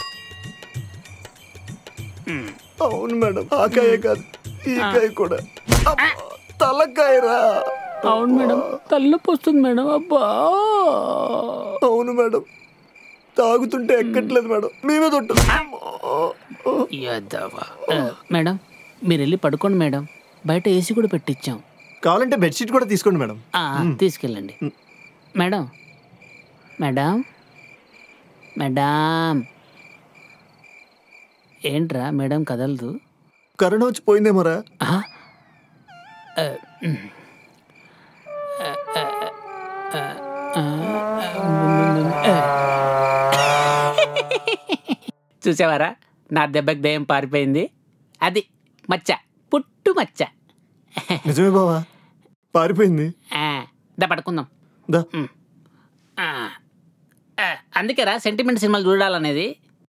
అవును మేడం ఆ కాయ కాదు ఈ కాయ కూడా అబ్బా, తలకాయరా అవును మేడం తలనొప్పి వస్తుంది మేడం అబ్బా అవును మేడం తాగుతుంటే ఎక్కట్లేదు మేడం మేమే తొట్టు యద్దవా. ఆ, మేడం మీరు వెళ్ళి పడుకోండి మేడం బయట ఏసీ కూడా పెట్టించాం కావాలంటే బెడ్షీట్ కూడా తీసుకోండి మేడం ఆ, తీసుకెళ్ళండి మేడం మేడం మేడం ఏంట్రా మేడం కదలదు కరోనా వచ్చి పోయిందేమోరా ఆ, ఉమ్. ఆ, ఆ, ఆ, ఆ, ఆ. చూసావారా నా దెబ్బకి దయ్యం పారిపోయింది అది మచ్చ పుట్టు మచ్చ నిజమే బావా పారిపోయింది ఆ, దా పడుకుందాం దా ఉమ్. ఆ, ఆ, అందుకేరా సెంటిమెంట్ సినిమాలు చూడాలనేది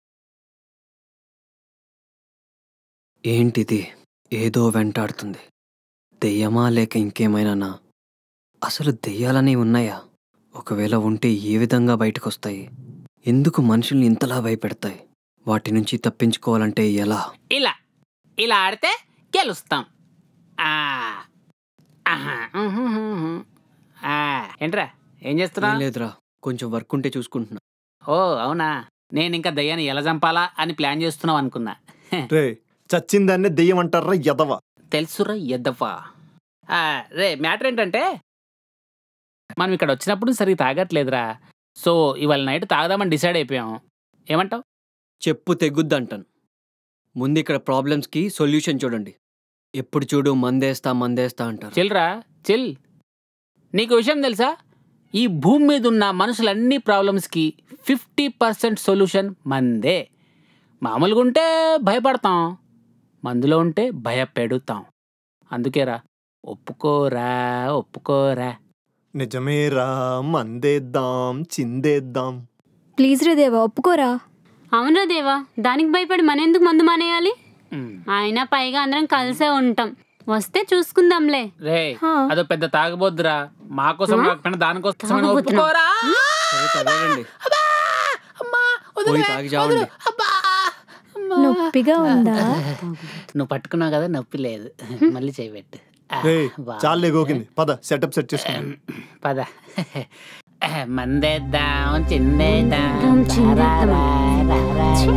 ఏంటిది ఏదో వెంటాడుతుంది దెయ్యమా లేక ఇంకేమైనానా అసలు దెయ్యాలని ఉన్నాయా ఒకవేళ ఉంటే ఏ విధంగా బయటకొస్తాయి ఎందుకు మనుషుల్ని ఇంతలా భయపెడతాయి వాటి నుంచి తప్పించుకోవాలంటే ఎలా ఇలా ఇలా ఆడితే గెలుస్తాం ఆ, ఆహా, ఉహు, ఉహు, ఉహు. ఆ, ఏంట్రా ఏం చేస్తున్నా ఏం లేదురా కొంచెం వర్క్ ఉంటే చూసుకుంటున్నా ఓ అవునా నేను ఇంకా దయ్యాన్ని ఎలా చంపాలా అని ప్లాన్ చేస్తున్నావు అనుకున్నా రే చచ్చిందాన్నే దెయ్యం అంటారా ఎదవ తెలుసురా ఎద్దఫా ఆ, రే మ్యాటర్ ఏంటంటే మనం ఇక్కడ వచ్చినప్పుడు సరిగ్గా తాగట్లేదురా సో ఇవాళ నైట్ తాగదామని డిసైడ్ అయిపోయాం ఏమంటావు చెప్పు తెగుద్దంటాను ముందు ఇక్కడ ప్రాబ్లమ్స్కి సొల్యూషన్ చూడండి ఎప్పుడు చూడు మందేస్తా మందేస్తా అంటారు చిల్రా చిల్ నీకు విషయం తెలుసా ఈ భూమి మీద ఉన్న మనుషులన్ని ప్రాబ్లమ్స్కి ఫిఫ్టీ పర్సెంట్ సొల్యూషన్ మందే మామూలుగా ఉంటే భయపడతాం మందులో ఉంటే భయపెడుతాం అందుకేరా ఒప్పుకోరా ఒప్పుకోరా నిజమేరా మందేద్దాం చిందేద్దాం ప్లీజ్ రే దేవా ఒప్పుకోరా అవునరా దేవా దానికి భయపడి మనెందుకు మందు మానేయాలి అయినా పైగా అందరం కలిసే ఉంటాం వస్తే చూసుకుందాంలే రే అదో పెద్ద తాగబోద్దురా మా కోసం ఆ? కాకపోయినా దానికోసం తాగబోతున్నా. ఒప్పుకోరా సరే తాగండి పోయి తాగి చావండి నొప్పిగా ఉందా నువ్వు పట్టుకున్నావు కదా నొప్పి లేదు మళ్ళీ చేయబెట్టు ఆ, రే వా. చాలే గోకింది పద సెటప్ సెట్ చేసుకుందాం పద మందేద్దాం చిందేద్దాం రా, రా, రా, రా, రా.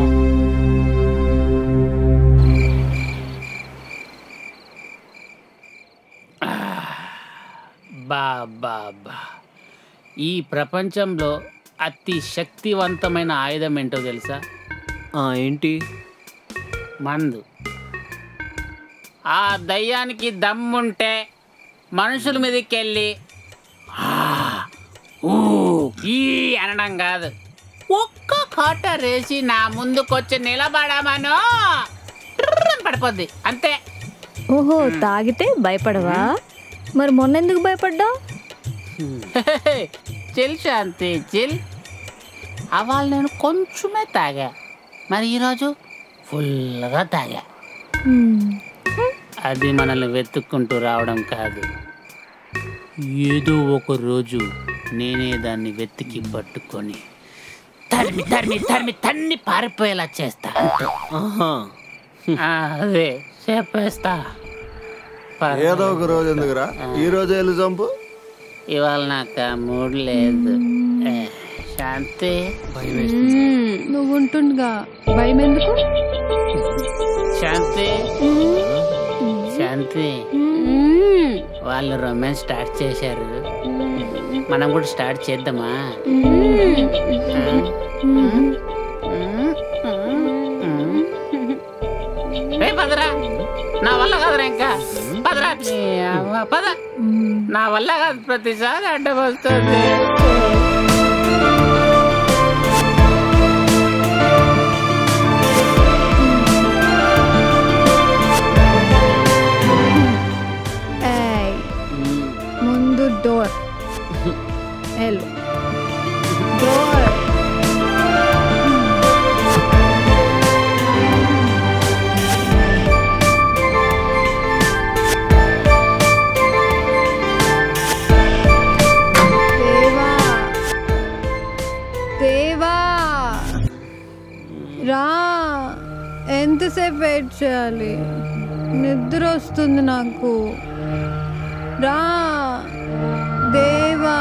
బా బా బా ఈ ప్రపంచంలో అతి శక్తివంతమైన ఆయుధం ఏంటో తెలుసా ఏంటి మందు ఆ దయ్యానికి దమ్ముంటే మనుషుల మీదకి వెళ్ళి "ఆ, ఊ, ఈ అనడం కాదు ఒక్క కోట రేసి నా ముందుకొచ్చి నిలబడమను ట్రుర్రని పడిపోద్ది అంతే ఓహో తాగితే భయపడవా మరి మొన్న ఎందుకు భయపడ్డావు చిల్ శాంతి చిల్ అవాళ నేను కొంచెమే తాగా మరి ఈరోజు ఫుల్గా తాగా అది మనల్ని వెతుక్కుంటూ రావడం కాదు ఏదో ఒక రోజు నేనే దాన్ని వెతికి పట్టుకొని తరిమి తరిమి తరిమి తన్ని పారిపోయేలా చేస్తా అంతే. ఆ, అదే చెప్పేస్తా ఏదో ఒక రోజు ఎందుకురా ఈ రోజు వెళ్ళి చంపు ఇవాళ నాకు ఆ మూడ్ లేదు ఏ, శాంతి నువ్వు ఉంటుండగా భయం ఎందుకు శాంతి శాంతి వాళ్ళు రొమాన్స్ స్టార్ట్ చేశారు మనం కూడా స్టార్ట్ చేద్దామా ఏ పదరా నా వల్ల కాదురా ఇంకా పదరా నీ అవ్వ, పద నా వల్ల కాదు ప్రతిసారి అడ్డం వస్తుంది ఏయ్, ముందు డోర్ ఎల్ డోర్ వెయిట్ చేయాలి నిద్ర వస్తుంది నాకు రా దేవా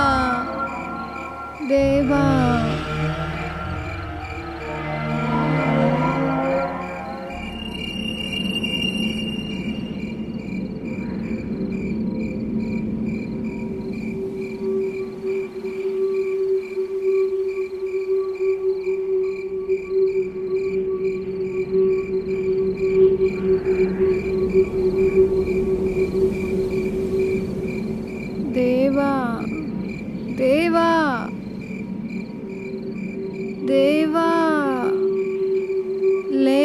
దేవా దేవా దేవా దేవా లే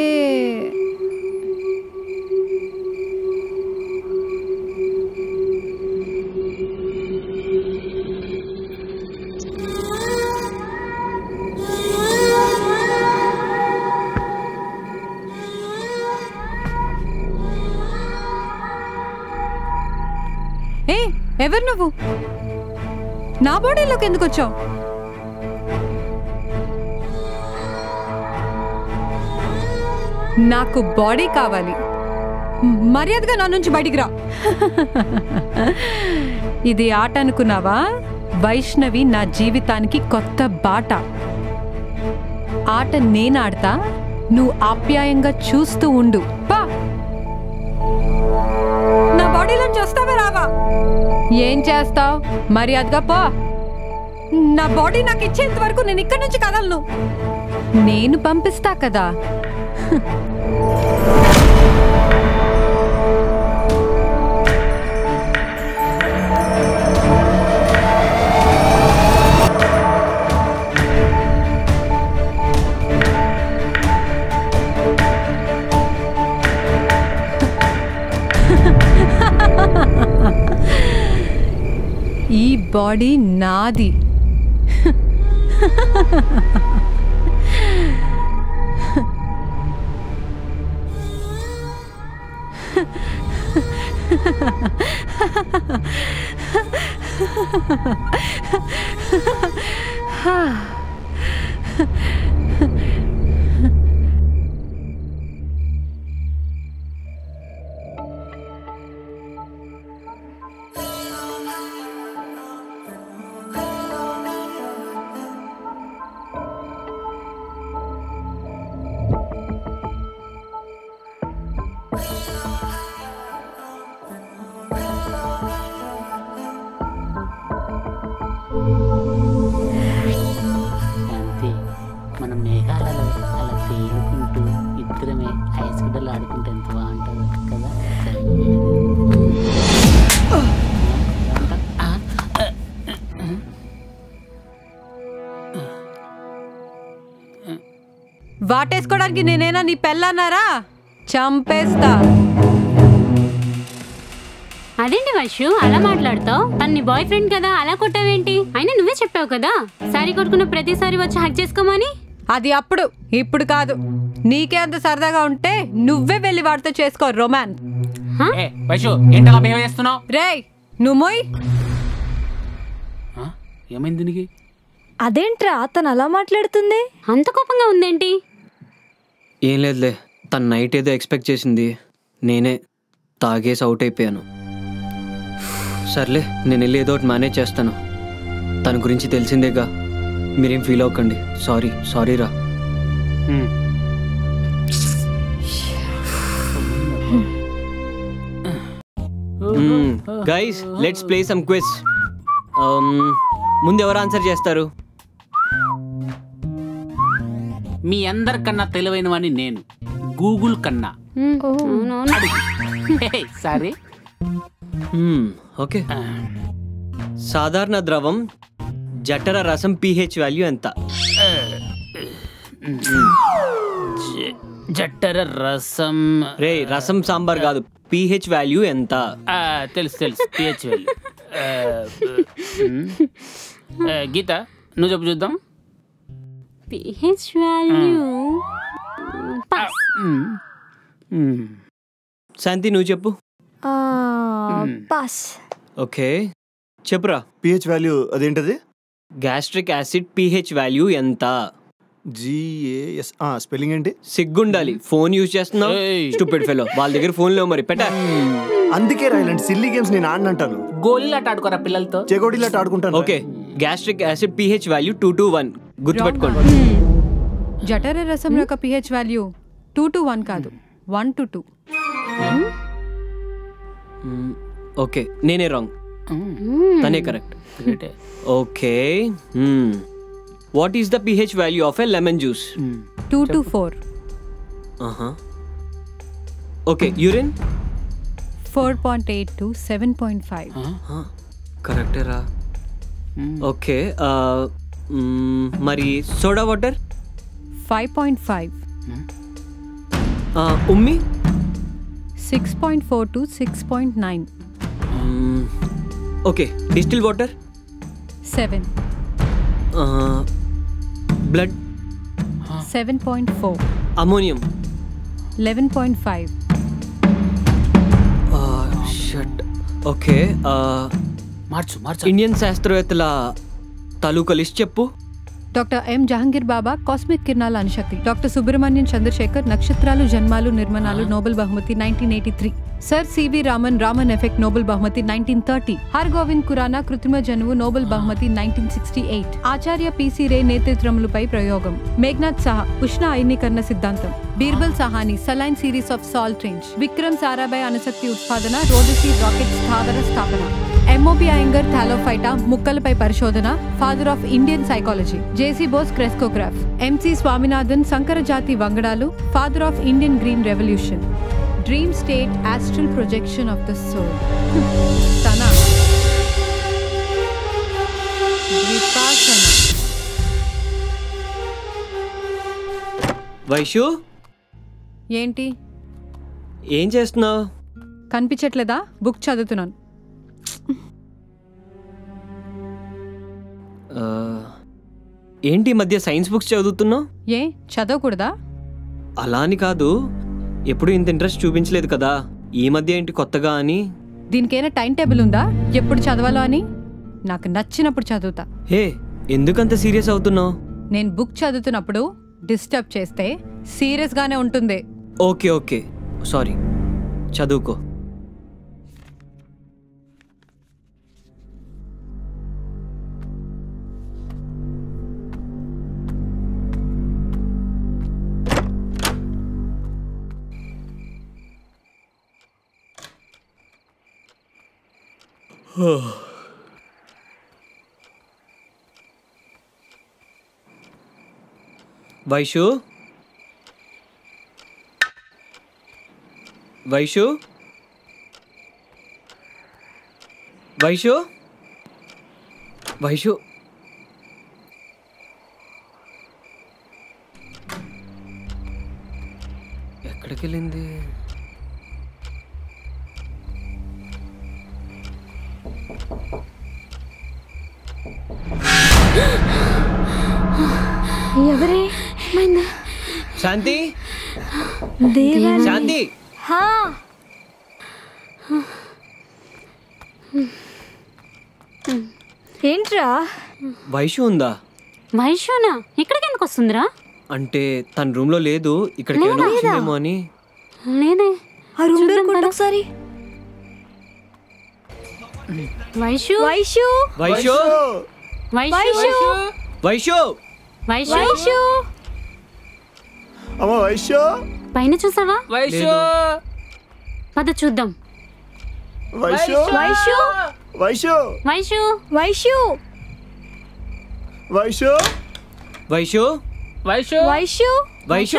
ఏ ఎవరు నువ్వు నా బాడీలోకి ఎందుకు వచ్చావు నాకు బాడీ కావాలి మర్యాదగా నా నుంచి బయటికి రా ఇది ఆట అనుకున్నావా వైష్ణవి నా జీవితానికి కొత్త బాట ఆట నేను ఆడతా నువ్వు ఆప్యాయంగా చూస్తూ ఉండు పా నా బాడీలోంచి వస్తావే రావా ఏం చేస్తావు మర్యాదగా పో నా బాడీ నాకు ఇచ్చేంత వరకు నేను ఇక్కడి నుంచి కదలను నేను పంపిస్తా కదా ఈ బాడీ నాది అంతే మనం మేఘాలలో అలా తేలుకుంటూ ఇద్దరమే ఐస్ గడ్డలు ఆడుకుంటే ఎంత బాగుంటుంది కదా వాటేసుకోవడానికి నేనేనా నీ పెళ్ళన్నారా చంపేస్తా అదేంటి వర్షు అలా మాట్లాడతావు తన నీ బాయ్ ఫ్రెండ్ కదా అలా కొట్టావేంటి అయినా నువ్వే చెప్పావు కదా సారీ కొట్టుకున్న ప్రతిసారి వచ్చి హక్ చేసుకోమని అది అప్పుడు ఇప్పుడు కాదు నీకే అంత సరదాగా ఉంటే నువ్వే వెళ్ళి వాడితో చేసుకో రొమాన్స్ ఏ వైషు ఏంటి అలా బిహేవ్ చేస్తున్నావు రేయ్ నువ్వు మొయ్ ఏమైంది దీనికి అదేంట్రా తను అలా మాట్లాడుతుంది అంత కోపంగా ఉందేంటి ఏం లేదులే తన నైట్ ఏదో ఎక్స్పెక్ట్ చేసింది నేనే తాగేసి అవుట్ అయిపోయాను సర్లే నేను వెళ్ళి ఏదో ఒకటి మేనేజ్ చేస్తాను తన గురించి తెలిసిందేగా మీరేం ఫీల్ అవ్వకండి సారీ సారీ రా guys let's play some quiz ముందు ఎవరు ఆన్సర్ చేస్తారు మీ అందరికన్నా తెలివైన వాడిని నేను గూగుల్ కన్నా సారీ ఓకే సాధారణ ద్రవం జఠర రసం పీహెచ్ వాల్యూ ఎంత జట్టర రసం రే రసం సాంబార్ కాదు పీహెచ్ వాల్యూ ఎంత ఆ, తెలుసు తెలుసు పిహెచ్ వాల్యూ గీత నువ్వు చెప్పు చూద్దాం పిహెచ్ వాల్యూ శాంతి నువ్వు చెప్పు పాస్ ఓకే చెప్పురా పిహెచ్ వాల్యూ అదేంటది గ్యాస్ట్రిక్ యాసిడ్ పీహెచ్ వాల్యూ ఎంత జిఏఎస్ స్పెల్లింగ్ ఏంటి సిగ్గుండాలి ఫోన్ యూజ్ చేస్తున్నావు స్టూపిడ్ ఫెలో వాళ్ళ దగ్గర ఫోన్ లేవు మరి పెట్టా అందుకే రా ఇలాంటి సిల్లీ గేమ్స్ నేను ఆడినంటాను గోళీలాట ఆడుకోరా పిల్లలతో చెగోడీలాట ఆడుకుంటాను okay gastric acid pH value two to one గుర్తుపెట్టుకోండి జఠర రసం యొక్క pH value two to one కాదు వన్ టు టూ ఓకే నేనే రాంగ్ తనే correct okay what is the pH value of a lemon juice two to four okay urine four point eight to seven point five కరెక్టేరా okay మరి soda water five point five ఉమ్మి six point four to six point nine okay distil water seven blood seven point four ammonium eleven point five shut okay మార్చు మార్చు Indian శాస్త్రవేత్తల తాలూకా list చెప్పు doctor M Jahangir Bhabha cosmic కిరణాల అనుశక్తి doctor Subrahmanyam Chandrasekhar నక్షత్రాలు జన్మాలు నిర్మాణాలు నోబెల్ బహుమతి nineteen eighty three sir CV Raman Raman effect Nobel బహుమతి నైన్టీన్ థర్టీ హర్ గోవింద్ ఖురానా కృత్రిమ జనువు నోబెల్ బహుమతి nineteen sixty eight Acharya PC Ray నేతృత్వములపై ప్రయోగం మేఘ్నాథ్ సహా ఉష్ణ అయనీకరణ సిద్ధాంతం Birbal Sahni saline series of salt range Vikram Sarabhai అణుశక్తి ఉత్పాదన రోదసి రాకెట్ స్థావర స్థాపన ఎంఓపి అయంగర్ థాలోఫైటా ముక్కలపై పరిశోధన father of Indian psychology JC Bose crescograph MC Swaminathan సంకరజాతి వంగడాలు father of Indian green revolution dream state astral projection of the soul తన విపాసన వైషు ఏంటి ఏం చేస్తున్నావు కనిపించట్లేదా బుక్ చదువుతున్నాను ఏంటి ఈ మధ్య సైన్స్ బుక్స్ చదువుతున్నావు ఏ చదవకూడదా అలా అని కాదు ఎప్పుడు ఇంత ఇంట్రెస్ట్ చూపించలేదు కదా ఈ మధ్య ఏంటి కొత్తగా అని దీనికైనా టైం టేబుల్ ఉందా ఎప్పుడు చదవాలో అని నాకు నచ్చినప్పుడు చదువుతా హే ఎందుకంత సీరియస్ అవుతున్నావు నేను బుక్ చదువుతున్నప్పుడు డిస్టర్బ్ చేస్తే సీరియస్గానే ఉంటుంది ఓకే ఓకే సారీ చదువుకో వైషు వైషు వైషు వైషు ఎక్కడికి వెళ్ళింది ఎవరే శాంతి దేవాని. శాంతి హా ఏంట్రా వైషు ఉందా వైశ్వనా ఇక్కడికి ఎందుకు వస్తుందిరా అంటే తన రూమ్ లో లేదు ఇక్కడికి ఏమైనా లేదా? వచ్చిందేమో అని లేదే ఆ రూమ్ డోర్ కొట్టు ఒకసారి వైషు వైషు వైషు వైషు వైషు వైషు వైషు అమ్మ వైశ్యో పైన చూసావా వైషు పద చూద్దాం వైశ్యో వైషు వైశ్యో వైషు వైషు వైశ్యో Vaishu Vaishu Vaishu Vaishu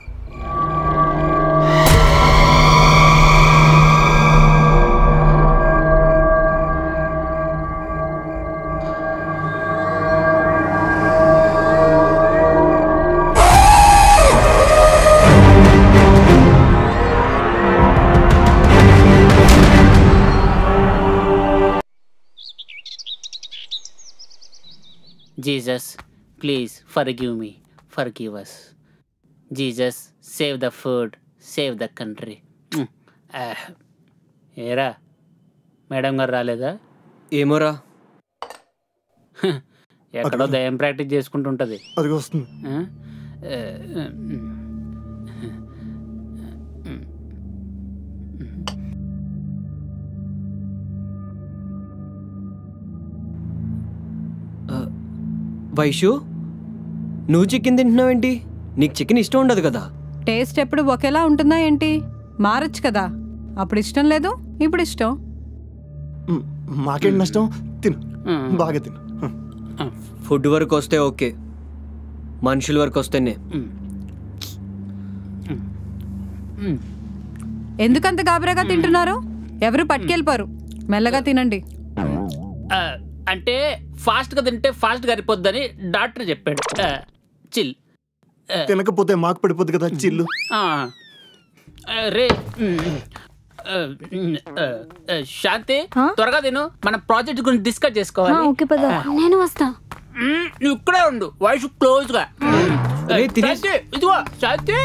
Jesus please forgive me forgive us Jesus save the food save the country ఏరా మేడం గారు రాలేదా ఏమోరా ఎక్కడో దయం ప్రాక్టీస్ చేసుకుంటుంటది అది వస్తుంది ఆ? ఆ, వైషు నువ్వు చికెన్ తింటున్నావేంటి నీకు చికెన్ ఇష్టం ఉండదు కదా టేస్ట్ ఎప్పుడు ఒకేలా ఉంటుందా ఏంటి మారచ్చు కదా అప్పుడు ఇష్టం లేదు ఇప్పుడు ఇష్టం మాకేంటి నష్టం తిను బాగా తిను ఫుడ్ వరకు వస్తే ఓకే మనుషుల వరకు వస్తేనే ఎందుకంత గాబరాగా తింటున్నారు ఎవరు పట్టుకెళ్ళిపోరు మెల్లగా తినండి ఆ, అంటే ఫాస్ట్ గా తింటే ఫాస్ట్ గా అరిపోద్దని డాక్టర్ చెప్పాడు ఆ, చిల్ ఆ, తినకపోతే మాకు పడిపోద్ది కదా చిల్లు ఆ. ఆ, రే ఉమ్, ఆ, ఉమ్, ఆ, ఆ, శాంతి త్వరగా తిను మన ప్రాజెక్ట్ గురించి డిస్కస్ చేసుకోవాలి ఓకే పద నేను వస్తా ఉమ్, నువ్వు ఇక్కడే ఉండు వాయిస్ క్లోజ్ గా రే, తినేసి- శాంతి, ఇదిగో శాంతి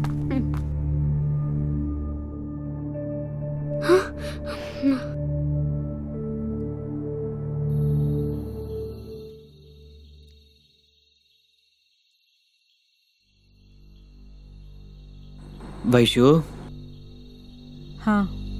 వైషు హా,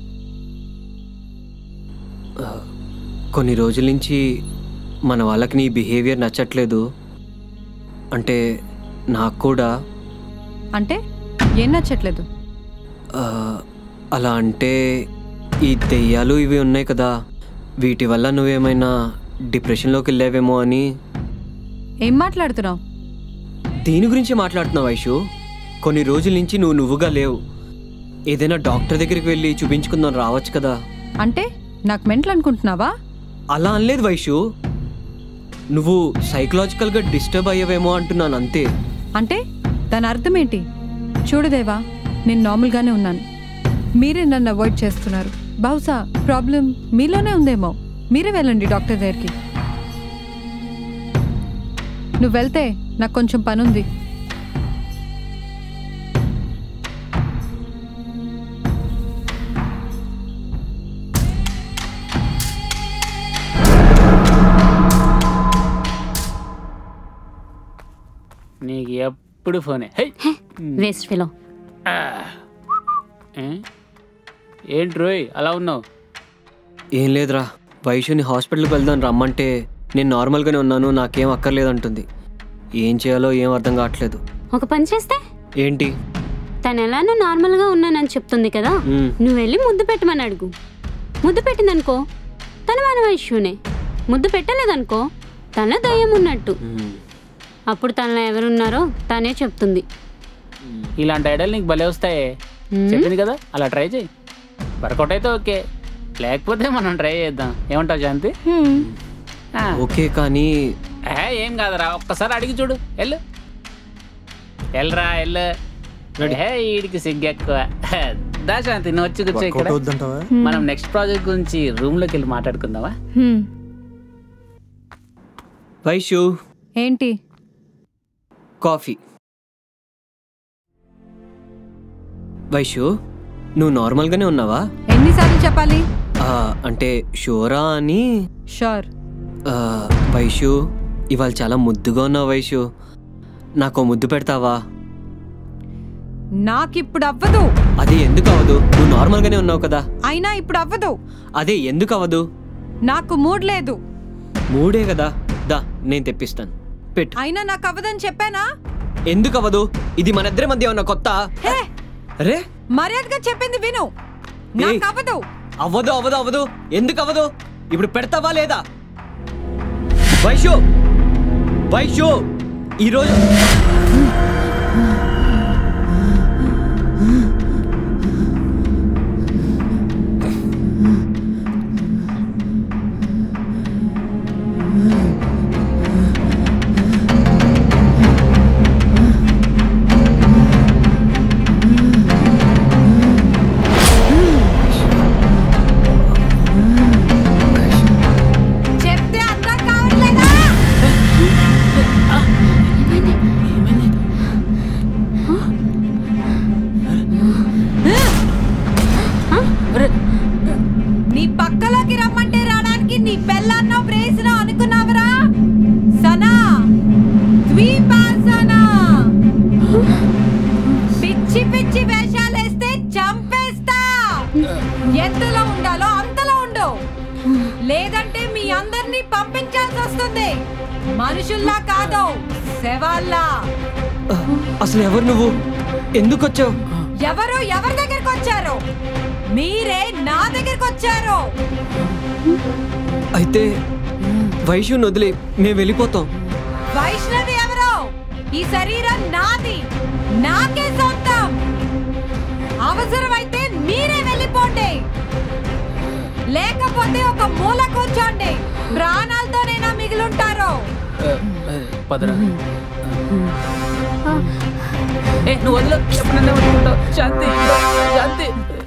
ఆ, కొన్ని రోజుల నుంచి మన వాళ్ళకి నీ బిహేవియర్ నచ్చట్లేదు అంటే నాకు కూడా అంటే ఏం నచ్చట్లేదు ఆ, అలా అంటే ఈ దెయ్యాలు ఇవి ఉన్నాయి కదా వీటి వల్ల నువ్వేమైనా డిప్రెషన్లోకి వెళ్ళావేమో అని ఏం మాట్లాడుతున్నావు దీని గురించి మాట్లాడుతున్నావు వైషు కొన్ని రోజుల నుంచి నువ్వు నువ్వుగా లేవు ఏదైనా డాక్టర్ దగ్గరికి వెళ్ళి చూపించుకుందాం రావచ్చు కదా అంటే నాకు మెంటల్ అనుకుంటున్నావా అలా అనలేదు వైషు నువ్వు సైకలాజికల్గా డిస్టర్బ్ అయ్యావేమో అంటున్నాను అంతే అంటే దాని అర్థం ఏంటి చూడు దేవా నేను నార్మల్గానే ఉన్నాను మీరే నన్ను అవాయిడ్ చేస్తున్నారు బహుశా ప్రాబ్లం మీలోనే ఉందేమో మీరే వెళ్ళండి డాక్టర్ దగ్గరికి నువ్వు వెళ్తే నాకు కొంచెం పనుంది నీకు ఎప్పుడు ఫోనే హై వేస్ట్ ఫెలో ఆ. ఏ? ఏంటి రోయ్ అలా ఉన్నావు ఏం లేదురా వైషుని హాస్పిటల్కి వెళ్దాం రమ్మంటే నేను నార్మల్గానే ఉన్నాను నాకేం అక్కర్లేదంటుంది ఏం చేయాలో ఏం అర్థం కావట్లేదు ఒక పని చేస్తే ఏంటి తను ఎలానో నార్మల్గా ఉన్నానని చెప్తుంది కదా మ్మ్. నువ్వు వెళ్ళి ముద్దు పెట్టమని అడుగు ముద్దు పెట్టిందనుకో తన మన వయస్సునే ముద్దు పెట్టలేదనుకో తనలో దయ్యం ఉన్నట్టు అప్పుడు తనలో ఎవరున్నారో తనే చెప్తుంది ఇలాంటి ఐడియాలు నీకు భలే వస్తాయే చెప్పింది కదా అలా ట్రై చేయి వర్కౌట్ అయితే ఓకే లేకపోతే మనం ట్రై చేద్దాం ఏమంటావు శాంతి ఆ. ఓకే కానీ ఏ, ఏం కాదురా ఒక్కసారి అడిగి చూడు వెళ్ళు వెళ్ళరా వెళ్ళు హే వీడికి సిగ్గు ఎక్కువ దా శాంతి నువ్వు వచ్చి కూర్చో ఇక్కడ Workout అవుద్దంటావా? మనం నెక్స్ట్ ప్రాజెక్ట్ గురించి రూమ్ లోకి వెళ్ళి మాట్లాడుకుందామా వైషు ఏంటి కాఫీ వైషు నువ్వు నార్మల్గానే ఉన్నావా ఎన్నిసార్లు చెప్పాలి ఆ, అంటే షోరా అని షూర్ ఆ, వైషు ఇవాళ చాలా ముద్దుగా ఉన్నావు వైషు నాకు ఓ ముద్దు పెడతావా నాకిప్పుడు అవ్వదు అది ఎందుకు అవ్వదు నువ్వు నార్మల్గానే ఉన్నావు కదా అయినా ఇప్పుడు అవ్వదు అదే ఎందుకు అవ్వదు నాకు మూడ్ లేదు మూడే కదా దా నేను తెప్పిస్తాను పెట్టు అయినా నాకు అవ్వదని చెప్పానా ఎందుకు అవ్వదు ఇది మన ఇద్దరి మధ్య ఉన్న కొత్త హే అరే మర్యాదగా చెప్పింది విను నాకు అవ్వదు అవ్వదు అవ్వదు అవ్వదు ఎందుకు అవ్వదు ఇప్పుడు పెడతావా లేదా వైషు వైషు ఈరోజు చెప్తే అర్థం కావట్లేదా లేదంటే మీ అందరినీ పంపించాల్సి వస్తుంది మనుషుల్లా కాదు శవాల్లా అసలు ఎవరు నువ్వు ఎందుకు వచ్చావు ఎవరు ఎవరి దగ్గరికి వచ్చారు మీరే నా దగ్గరికి వచ్చారు అయితే వైశ్యుని వదిలే మేము వెళ్ళిపోతాం వైష్ణవి ఎవరో ఈ శరీరం నాది నాకే సొంతం అవసరమైతే మీరే వెళ్ళిపోండి లేకపోతే ఒక మూల కూర్చోండి ప్రాణాలతోనైనా మిగిలుంటారు పదరా ఏ నువ్వు వదిలో ఎప్పుడన్నా పట్టుకుంటావు శాంతి శాంతి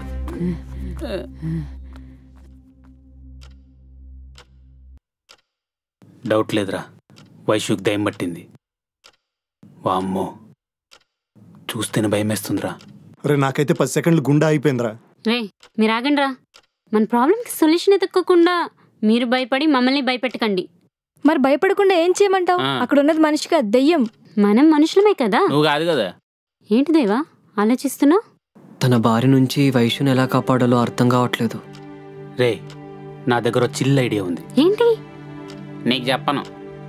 డౌట్ లేదురా వైశ్యుక్ దయం పట్టింది వామ్మో చూస్తేనే భయమేస్తుందిరా రే నాకైతే పది సెకండ్లు గుండె అయిపోయిందిరా రే మీరు ఆగండ్రా మన ప్రాబ్లంకి సొల్యూషన్ ఎత్తుక్కోకుండా మీరు భయపడి మమ్మల్ని భయపెట్టకండి మరి భయపడకుండా ఏం చేయమంటావు ఆ. అక్కడ ఉన్నది మనిషిగా దెయ్యం మనం మనుషులమే కదా నువ్వు కాదు కదా ఏంటి దేవా ఆలోచిస్తున్నా తన భార్య నుంచి వైశ్యుని ఎలా కాపాడాలో అర్థం కావట్లేదు రే నా దగ్గర ఒక చిల్ ఐడియా ఉంది ఏంటి నీకు చెప్పను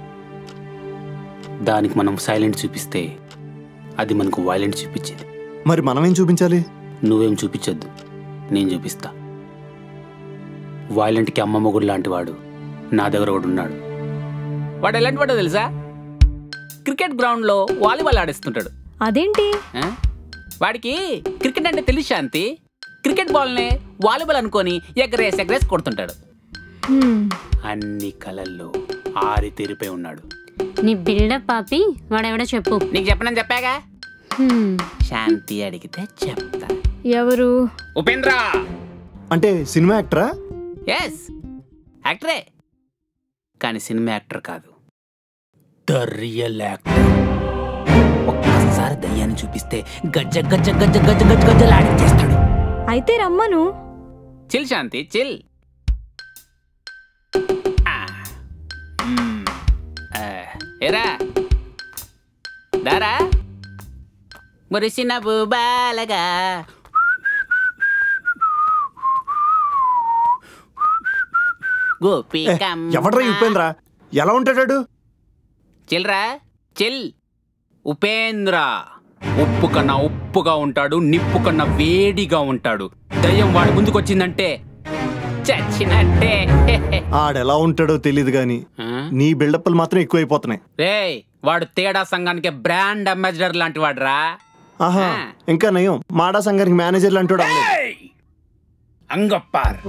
దానికి మనం సైలెంట్ చూపిస్తే అది మనకు వైలెంట్ చూపించేది మరి మనం ఏం చూపించాలి నువ్వేం చూపించొద్దు నేను చూపిస్తా వైలెంట్కి అమ్మ మొగుడు లాంటి వాడు నా దగ్గర ఒకడు ఉన్నాడు వాడు ఎలాంటి వాడో తెలుసా క్రికెట్ గ్రౌండ్లో వాలీబాల్ ఆడిస్తుంటాడు అదేంటి ఆ? వాడికి క్రికెట్ అంటే తెలుసు శాంతి క్రికెట్ బాల్నే వాలీబాల్ అనుకొని ఎగరేసి ఎగరేసి కొడుతుంటాడు అన్ని కళల్లో ఆరి తెరిపై ఉన్నాడు నీ బిల్డప్ పాపి వాడెవడో చెప్పు నీకు చెప్పనని చెప్పాగా హ్మ్. శాంతి అడిగితే చెప్తా ఎవరు ఉపేంద్ర అంటే సినిమా యాక్టరా ఎస్ యాక్టరే కానీ సినిమా యాక్టర్ కాదు ద రియల్ యాక్టర్ ఒక్కసారి దయ్యాన్ని చూపిస్తే గజ్జ గజ్జ గజ్జ గజ్జ గజ్జ గజ్జలాడించేస్తాడు అయితే రమ్మను చిల్ శాంతి చిల్ ఆ. మ్మ్. ఆ. ఏరా దారా మురిసిన బూబాలగా గోపికం ఎవడ్రా ఈ ఉపేంద్ర ఎలా ఉంటాడాడు చిల్రా చిల్ ఉపేంద్ర ఉప్పు కన్నా ఉప్పుగా ఉంటాడు నిప్పు కన్నా వేడిగా ఉంటాడు దయ్యం వాడి ముందుకొచ్చిందంటే చచ్చినట్టే ఆడెలా ఉంటాడో తెలియదు గాని నీ బిల్డప్లు మాత్రం ఎక్కువైపోతున్నాయి రేయ్ వాడు తేడా సంఘానికి బ్రాండ్ అంబాసిడర్ లాంటి వాడురా ఆహా ఇంకా నయం మాడా సంఘానికి మేనేజర్లు అంటాడు అంగప్పార్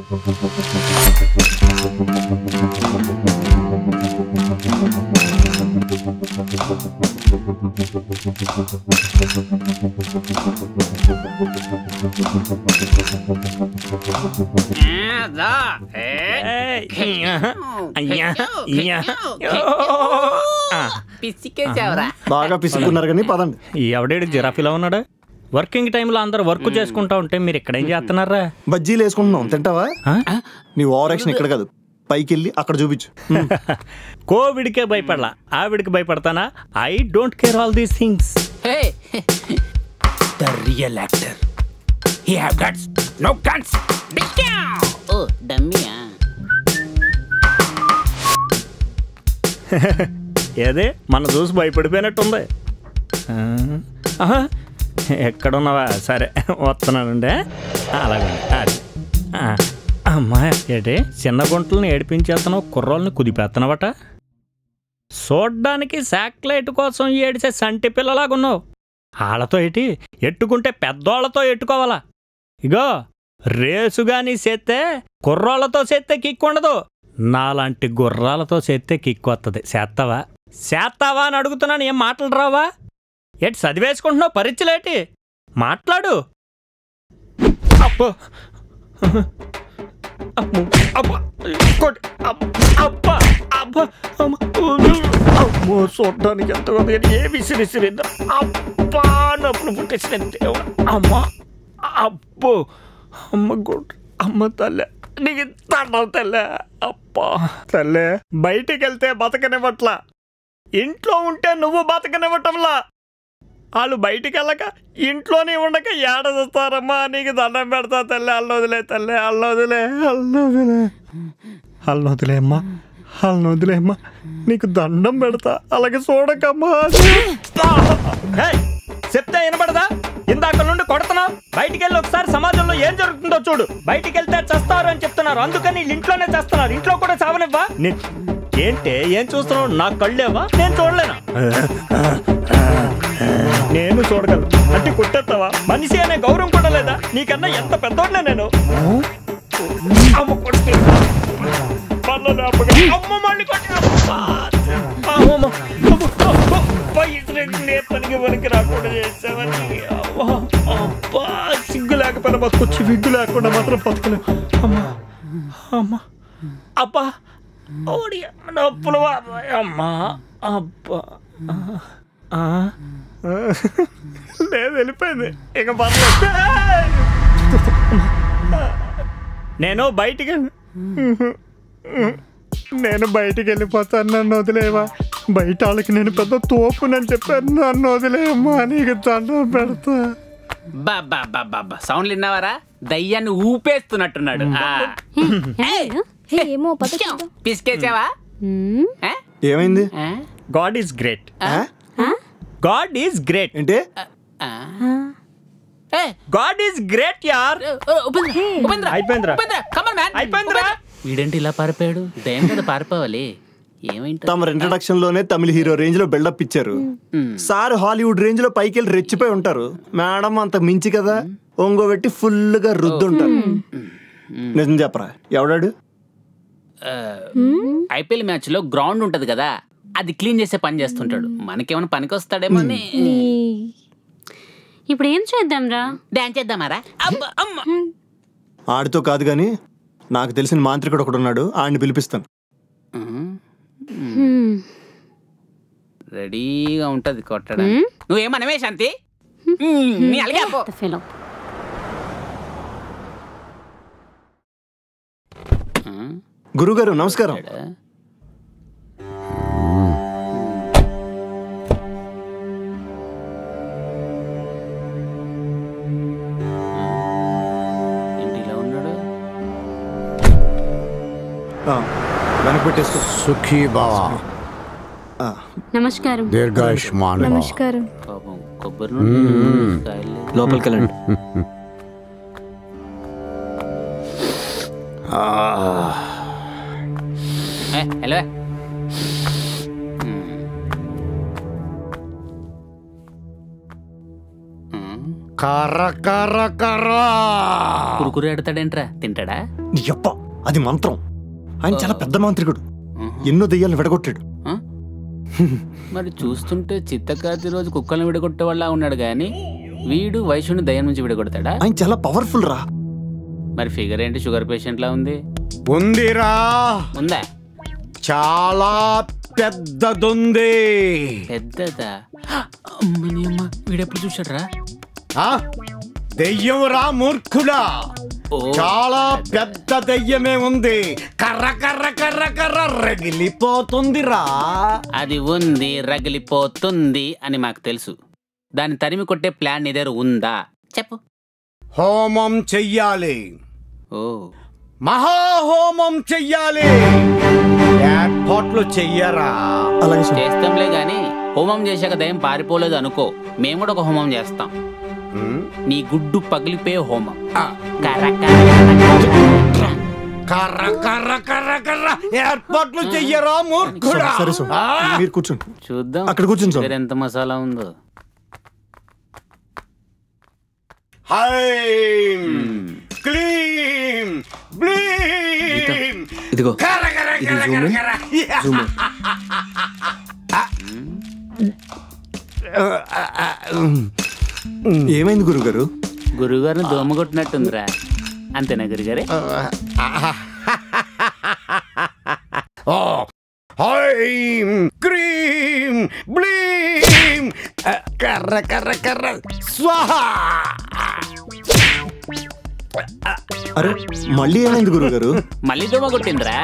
పిసికేసావురా బాగా పిసుకున్నారు కానీ పదండి ఎవడేడు జిరాఫీలో ఉన్నాడు వర్కింగ్ టైంలో అందరు వర్క్ చేసుకుంటా ఉంటే మీరు ఇక్కడ ఏం చేస్తున్నారా బజ్జీలు వేసుకుంటున్నాం తింటావా నీ ఓవర్ యాక్షన్ ఇక్కడ కాదు పైకి వెళ్ళి అక్కడ చూపించు కోవిడ్కే భయపడలా ఆవిడికి భయపడతానా I don't care all these things Hey, the real actor. He have guts, no guns. Oh, డమ్మీయా ఏదే మన చూసి భయపడిపోయినట్టుంది ఆ, ఆహా, ఎక్కడున్నావా సరే వస్తున్నానండి అలాగే అది ఆ, అమ్మా ఏంటి చిన్న గుంటలను ఏడిపించేస్తున్నావు కుర్రోల్ని కుదిపేస్తున్నావట చూడ్డానికి శాటిలైట్ కోసం ఏడిసే సంటి పిల్లలాగున్నావు వాళ్ళతో ఏంటి ఎట్టుకుంటే పెద్దోళ్ళతో ఎట్టుకోవాలా ఇగో రేసుగాని చేస్తే కుర్రోళ్ళతో చేస్తే కిక్ ఉండదు నాలాంటి గుర్రాలతో చేస్తే కిక్ వస్తుంది చేస్తావా చేస్తావా అని అడుగుతున్నాను ఏం మాటలు రావా ఏంటి చదివేసుకుంటున్నావు పరీక్షలేటి మాట్లాడు అబ్బో అమ్మో, అబ్బా, ఇంకోటి, అబ్బ, అబ్బా, అబ్బా, అమ్మ, అమ్మో చూడడానికి ఎంత ఉంది కానీ ఏ విసిరిసిరిందో అబ్బా నొప్పులు పుట్టేసిన దేవుడు అమ్మ అబ్బో అమ్మ గుడ్ అమ్మ తల్లె నీకు తండం తల్లె అబ్బా తల్లె బయటికి వెళ్తే బతకనివ్వట్లా ఇంట్లో ఉంటే నువ్వు బతకనివ్వటంలా వాళ్ళు బయటికి వెళ్ళక ఇంట్లోనే ఉండక ఏడ చూస్తారమ్మా నీకు దండం పెడతా తల్లి అల్ల వదిలే తల్లి అల్ల వదిలే అల్ల వదిలే అల్ల వదిలే అమ్మా అల్ల వదిలే అమ్మా నీకు దండం పెడతా అలాగే చూడకమ్మా హేయ్, చెప్తే వినపడదా ఇందాక నుండి కొడుతున్నావు బయటికి వెళ్ళి ఒకసారి సమాజంలో ఏం జరుగుతుందో చూడు బయటికి వెళ్తే చేస్తారు అని చెప్తున్నారు అందుకని వీళ్ళు ఇంట్లోనే చేస్తున్నారు ఇంట్లో కూడా చావనివ్వా నీ- ఏంటే ఏం చూస్తున్నావు నాకు కళ్ళేవా నేను చూడలేనా నేను చూడగలను అంటే కొట్టేస్తావా మనిషి అనే గౌరవం కూడా లేదా నీకన్నా ఎంత పెద్దోడ్లే నేను అమ్మ కొడుకు. పనులు లేపగా. అమ్మ మళ్ళీ కొట్టిన. అమ్మ, అమ్మ. అమ్మ, బయట నుంచి నేర్పనికి మనకి రాకుండా చేసావని అవ్వ, అబ్బా సిగ్గు లేకపోయినా బతుకొచ్చి విగ్గు లేకుండా మాత్రం బతుకులేవు అమ్మా అమ్మా అబ్బా ఓడి అమ్మ, నొప్పులు బాబాయ్ అమ్మా అబ్బా ఆ, ఆ. లేదు వెళ్ళిపోయింది ఇక పర్లేదు నేను బయటికి వెళ్ళి- నేను బయటికి వెళ్ళిపోతాను నన్ను వదిలేవా బయట వాళ్ళకి నేను పెద్ద తోపునని చెప్పాను నన్ను వదిలేయమ్మా నీకు దండం పెడతా బాబా బాబా సౌండ్లు విన్నావారా దయ్యాన్ని ఊపేస్తున్నట్టున్నాడు ఆ. ఏమో పిసికేసావా ఆ? ఏమైంది God is great God is great ఏంటి గాడ్ ఈస్ గ్రేట్ యార్ అయిపోయిందిరా అయిపోయిందిరా వీడేంటి ఇలా పారిపోయాడు దయ్యం కదా పారిపోవాలి ఏమైంది తమ ఇంట్రడక్షన్ లోనే తమిళ హీరో రేంజ్ లో బిల్డప్ ఇచ్చారు సార్ హాలీవుడ్ రేంజ్ లో పైకి వెళ్ళి రెచ్చిపోయి ఉంటారు మేడం అంత మించి కదా ఒంగో పెట్టి ఫుల్ గా రుద్దుంటారు నిజం చెప్పరా ఎవడాడు ఐపీఎల్ మ్యాచ్ లో గ్రౌండ్ ఉంటది కదా అది క్లీన్ చేసే పని చేస్తుంటాడు మనకేమైనా పనికి వస్తాడేమో అని ఇప్పుడు ఏం చేద్దాం రా డాన్స్ చేద్దామారా ఆడితో కాదు గాని నాకు తెలిసిన మాంత్రికుడు ఒకడు ఉన్నాడు ఆడిని పిలిపిస్తాను రెడీగా ఉంటది కొట్టడానికి నువ్వేమనవే శాంతి మ్మ్, నీ అలాగే అప్పో. గురుగారు నమస్కారం ఏంటి ఇలా ఉన్నాడు ఆ, వెనక్కి పెట్టేసుకో సుఖీ బావా నమస్కారం దీర్ఘాయుష్మాన్ భవ. నమస్కారం పాపం కొబ్బరి మ్మ్. నూనె కాయలు లోపలికి వెళ్ళండి ఆ, ఏ, వెళ్ళవే కర్ర కర్ర కర్ర కురుకురు ఎడతాడేంట్రా తింటాడా యప్ప అది మంత్రం ఆయన చాలా పెద్ద మాంత్రికుడు ఎన్నో దెయ్యాలను విడగొట్టాడు మరి చూస్తుంటే చిత్తకాతి రోజు కుక్కలను విడగొట్టే వాళ్ళ ఉన్నాడు గాని వీడు వైశ్యుని దయ్యం నుంచి విడగొడతాడా ఆయన చాలా పవర్ఫుల్ రా మరి ఫిగర్ ఏంటి షుగర్ పేషెంట్ లా ఉంది ఉందిరా ఉందా చాలా పెద్దదుంది పెద్దదా అమ్మని అమ్మ వీడెప్పుడు చూసాడ్రా ఆ? దెయ్యం రా మూర్ఖుడా చాలా పెద్ద దెయ్యమే ఉంది కర్ర కర్ర కర్ర కర్ర రగిలిపోతుందిరా అది ఉంది రగిలిపోతుంది అని మాకు తెలుసు దాన్ని తరిమి కొట్టే ప్లాన్ నీ దగ్గర ఉందా చెప్పు హోమం చెయ్యాలి ఓ మహాహోమం చెయ్యాలి ఏర్పాట్లు చెయ్యరా చేస్తాంలే గాని హోమం చేశాక దయ్యం పారిపోలేదు అనుకో మేము కూడా ఒక హోమం చేస్తాం నీ గుడ్డు పగిలిపోయే హోమం కర్ర కర్ర కర్ర కర్ర కర్ర ఏర్పాట్లు చెయ్యరా మూర్ఖుడా సరే సార్ ఆ? మీరు కూర్చోండి చూద్దాం అక్కడ కూర్చోండి సార్. దగ్గర ఎంత మసాలా ఉందో హైం క్లీం బ్లీం ఇదిగో కర్ర కర్ర ఇది కర్ర జూమ్ కర్ర ఇన్, కర్ర జూమ్ ఇన్. ఏమైంది గురుగారు గురుగారిని దోమ కొట్టినట్టుందిరా అంతేనా గురుగారే ఓ హైం క్రీం బ్లీం కర్ర కర్ర కర్ర స్వాహ అరే మళ్ళీ ఏమైంది గురుగారు మళ్ళీ దోమ కొట్టిందిరా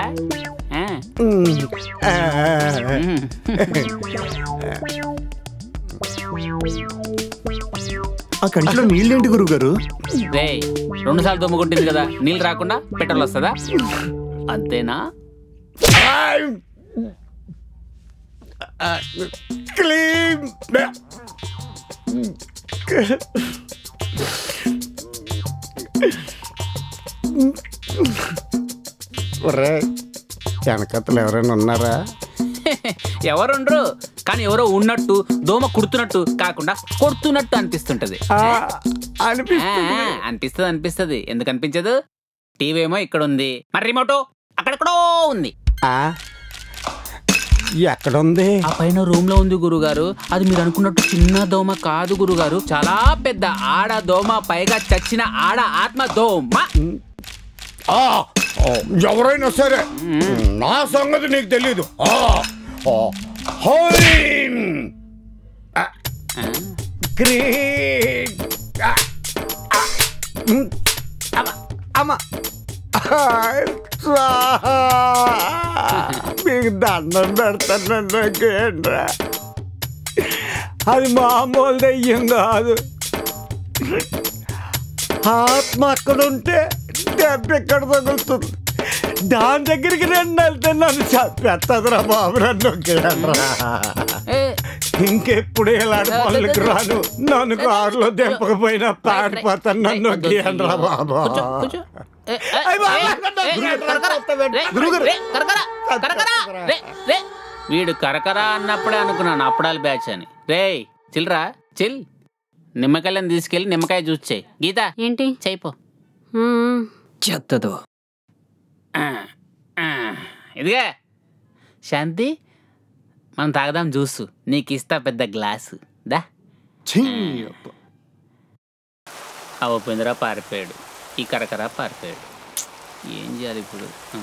ఆ. ఆ కంటిలో నీళ్ళేంటి గురుగారు రే రెండు సార్లు దుమ్ము కొట్టింది కదా నీళ్ళు రాకుండా పెట్రోల్ వస్తుందా అంతేనా క్లీన్ ఒరే వెనకత్తలు ఎవరైనా ఉన్నారా ఎవరుండ్రు కానీ ఎవరో ఉన్నట్టు దోమ కుడుతున్నట్టు కాకుండా కొడుతున్నట్టు అనిపిస్తుంటది ఆ, అనిపిస్తుంది అనిపిస్తుంది ఎందుకు అనిపించదు టీవీ ఏమో ఇక్కడ ఉంది మరి రిమోట్ అక్కడెక్కడో ఉంది ఎక్కడుంది ఆ పైన రూమ్ లో ఉంది గురుగారు అది మీరు అనుకున్నట్టు చిన్న దోమ కాదు గురుగారు చాలా పెద్ద ఆడ దోమ పైగా చచ్చిన ఆడ ఆత్మ దోమ ఆ, ఆ, ఎవరైనా సరే నా సంగతి నీకు తెలీదు ఆ, ఆ, హోయిన్. ఆ, గ్రీన్. ఆ, ఆ, ఉమ్, అమ్మ, అమ్మ. హాయ్, స్వాహా. మీకు దండం పెడతాను ఏంట్రా అది మామూలు దెయ్యం కాదు ఆత్మ అక్కడ ఉంటే దెబ్బ ఎక్కడ తగులుతుంది దాని దగ్గరికి రెండు వెళ్తే నన్ను చంపేస్తుందిరా బాబు నన్ను నొక్కేయండిరా. ఇంకెప్పుడు ఇలాంటి పనులకు రాను నన్ను కారులో దింపకపోయినా పాడిపోతాను నన్ను నొక్కేయండిరా బాబా వీడు కరకరా అన్నప్పుడే అనుకున్నాను అప్పడాలి బ్యాచ్ అని రేయ్ చిల్రా చిల్ నిమ్మకాయలను తీసుకెళ్లి నిమ్మకాయ జ్యూస్ చేయి గీత ఏంటి చేయిపో చెత్తదో ఇదిగా శాంతి మనం తాగదాం జ్యూస్ నీకు ఇస్తా పెద్ద గ్లాసు దా అవపోయిందిరా పారిపోయాడు ఈ కరకరా పారిపోయాడు ఏం చేయాలి ఇప్పుడు ఆ?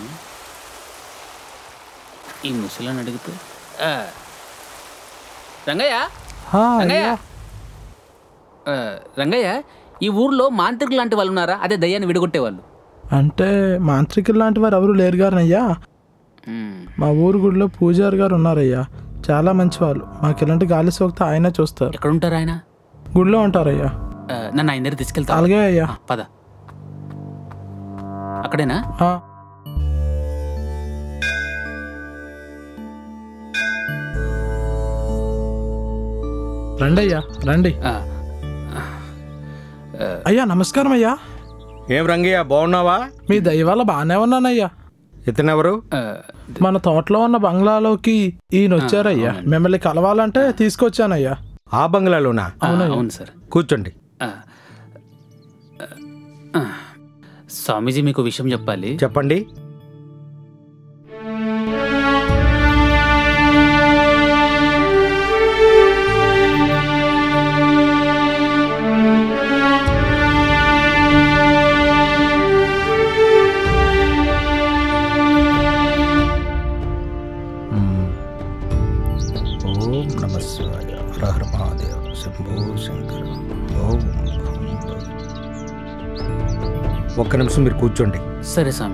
ఈ ముసలని అడుగుతూ ఆ. రంగయ్య హా, రంగయ్య అయ్యా. ఆ, రంగయ్య ఈ ఊర్లో మాంత్రికులు లాంటి వాళ్ళు ఉన్నారా అదే దయ్యాన్ని విడగొట్టేవాళ్ళు అంటే మాంత్రికులు లాంటి వారు ఎవరు లేరు గారనయ్యా మా ఊరు గుడిలో పూజారి గారు ఉన్నారయ్యా చాలా మంచి వాళ్ళు మాకు ఇలాంటి గాలి సోకితే ఆయన చూస్తారు ఎక్కడ ఉంటారు ఆయన గుడిలో ఉంటారయ్యా ఆ, నన్ను ఆయన దగ్గర తీసుకెళ్తా అలాగే అయ్యా పద అక్కడేనా ఆ. రండి అయ్యా రండి అయ్యా నమస్కారం అయ్యా ఏం రంగయ్య బాగున్నావా మీ దయ వల్ల బాగానే ఉన్నానయ్యా ఇతనెవరు మన తోటలో ఉన్న బంగ్లాలోకి ఈయన వచ్చారయ్యా మిమ్మల్ని కలవాలంటే తీసుకొచ్చానయ్యా ఆ బంగ్లాలోనా అవునయ్యా. అవును సార్ కూర్చోండి స్వామీజీ మీకు విషయం చెప్పాలి చెప్పండి ఓం నమ శివాయ హర మహాదేవ శంభో శంకర ఓం ఒక్క నిమిషం మీరు కూర్చోండి సరే స్వామి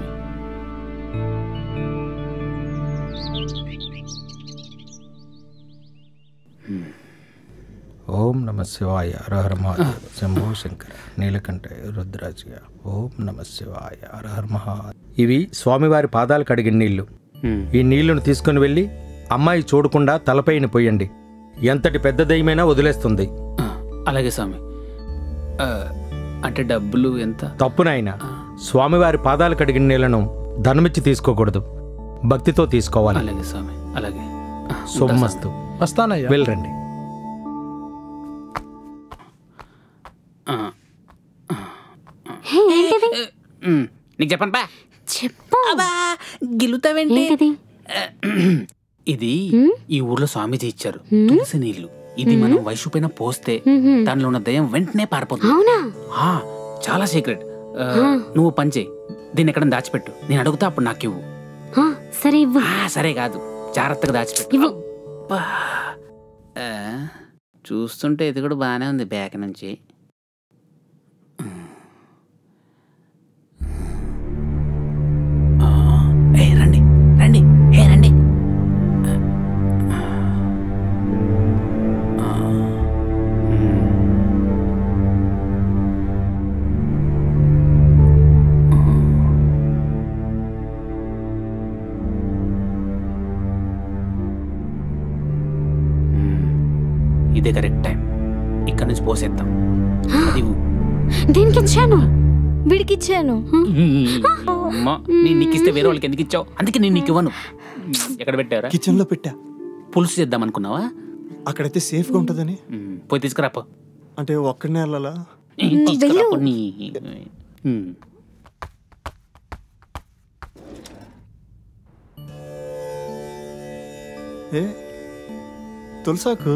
ఓం నమ శివాయ హర హర మహాదేవ శంభో శంకర నీలకంఠ రుద్రాజయ ఓం నమ శివాయ హర హర మహా ఇవి స్వామివారి పాదాలు కడిగిన నీళ్లు ఈ నీళ్లను తీసుకుని వెళ్ళి అమ్మాయి చూడకుండా తలపైన పోయండి ఎంతటి పెద్ద దయ్యమైనా వదిలేస్తుంది అలాగే స్వామి ఆ, అంటే డబ్బులు ఎంత తప్పునైనా స్వామివారి పాదాలు కడిగిన నీళ్లను ధనమిచ్చి తీసుకోకూడదు భక్తితో తీసుకోవాలి అలాగే స్వామి అలాగే శుభమస్తు వస్తానయ్యా వెళ్ళరండి ఉమ్, నీకు చెప్పను పా చెప్పు గిలుతావేంటి ఇది ఈ ఊర్లో స్వామీజీ ఇచ్చారు తులసి నీళ్లు ఇది మనం వయసు పైన పోస్తే దానిలో ఉన్న దయ్యం వెంటనే పారిపోతుంది అవునా ఆ, చాలా సీక్రెట్ ఆ, నువ్వు పని చేయి దీన్ని ఎక్కడ దాచిపెట్టు నేను అడుగుతా అప్పుడు నాకు ఇవ్వు ఆ, సరే ఇవ్వు ఆ, సరే కాదు జాగ్రత్తగా దాచిపెట్టు ఇవ్వు అబ్బా. ఆ, చూస్తుంటే ఇది కూడా బాగానే ఉంది బ్యాక్ నుంచి ఆ, ఏ రండి రండి ఏ రండి ఆ, ఇదే కరెక్ట్ టైం ఇక్కడ నుంచి పోసేద్దాం అది ఊ. దేనికి ఇచ్చాను వీడికి ఇచ్చాను అమ్మా నేను నీకు ఇస్తే వేరే వాళ్ళకి ఎందుకు ఇచ్చావు అందుకే నేను నీకు ఇవ్వను ఎక్కడ పెట్టారా కిచెన్ లో పెట్టా పులుసు చేద్దాం అనుకున్నావా అక్కడైతే సేఫ్ గా ఉంటదని పోయి తీసుకురా పో అంటే ఒక్కడనే వెళ్ళాలా తీసుకురా పో నీ ఉమ్. ఏ తులసాకు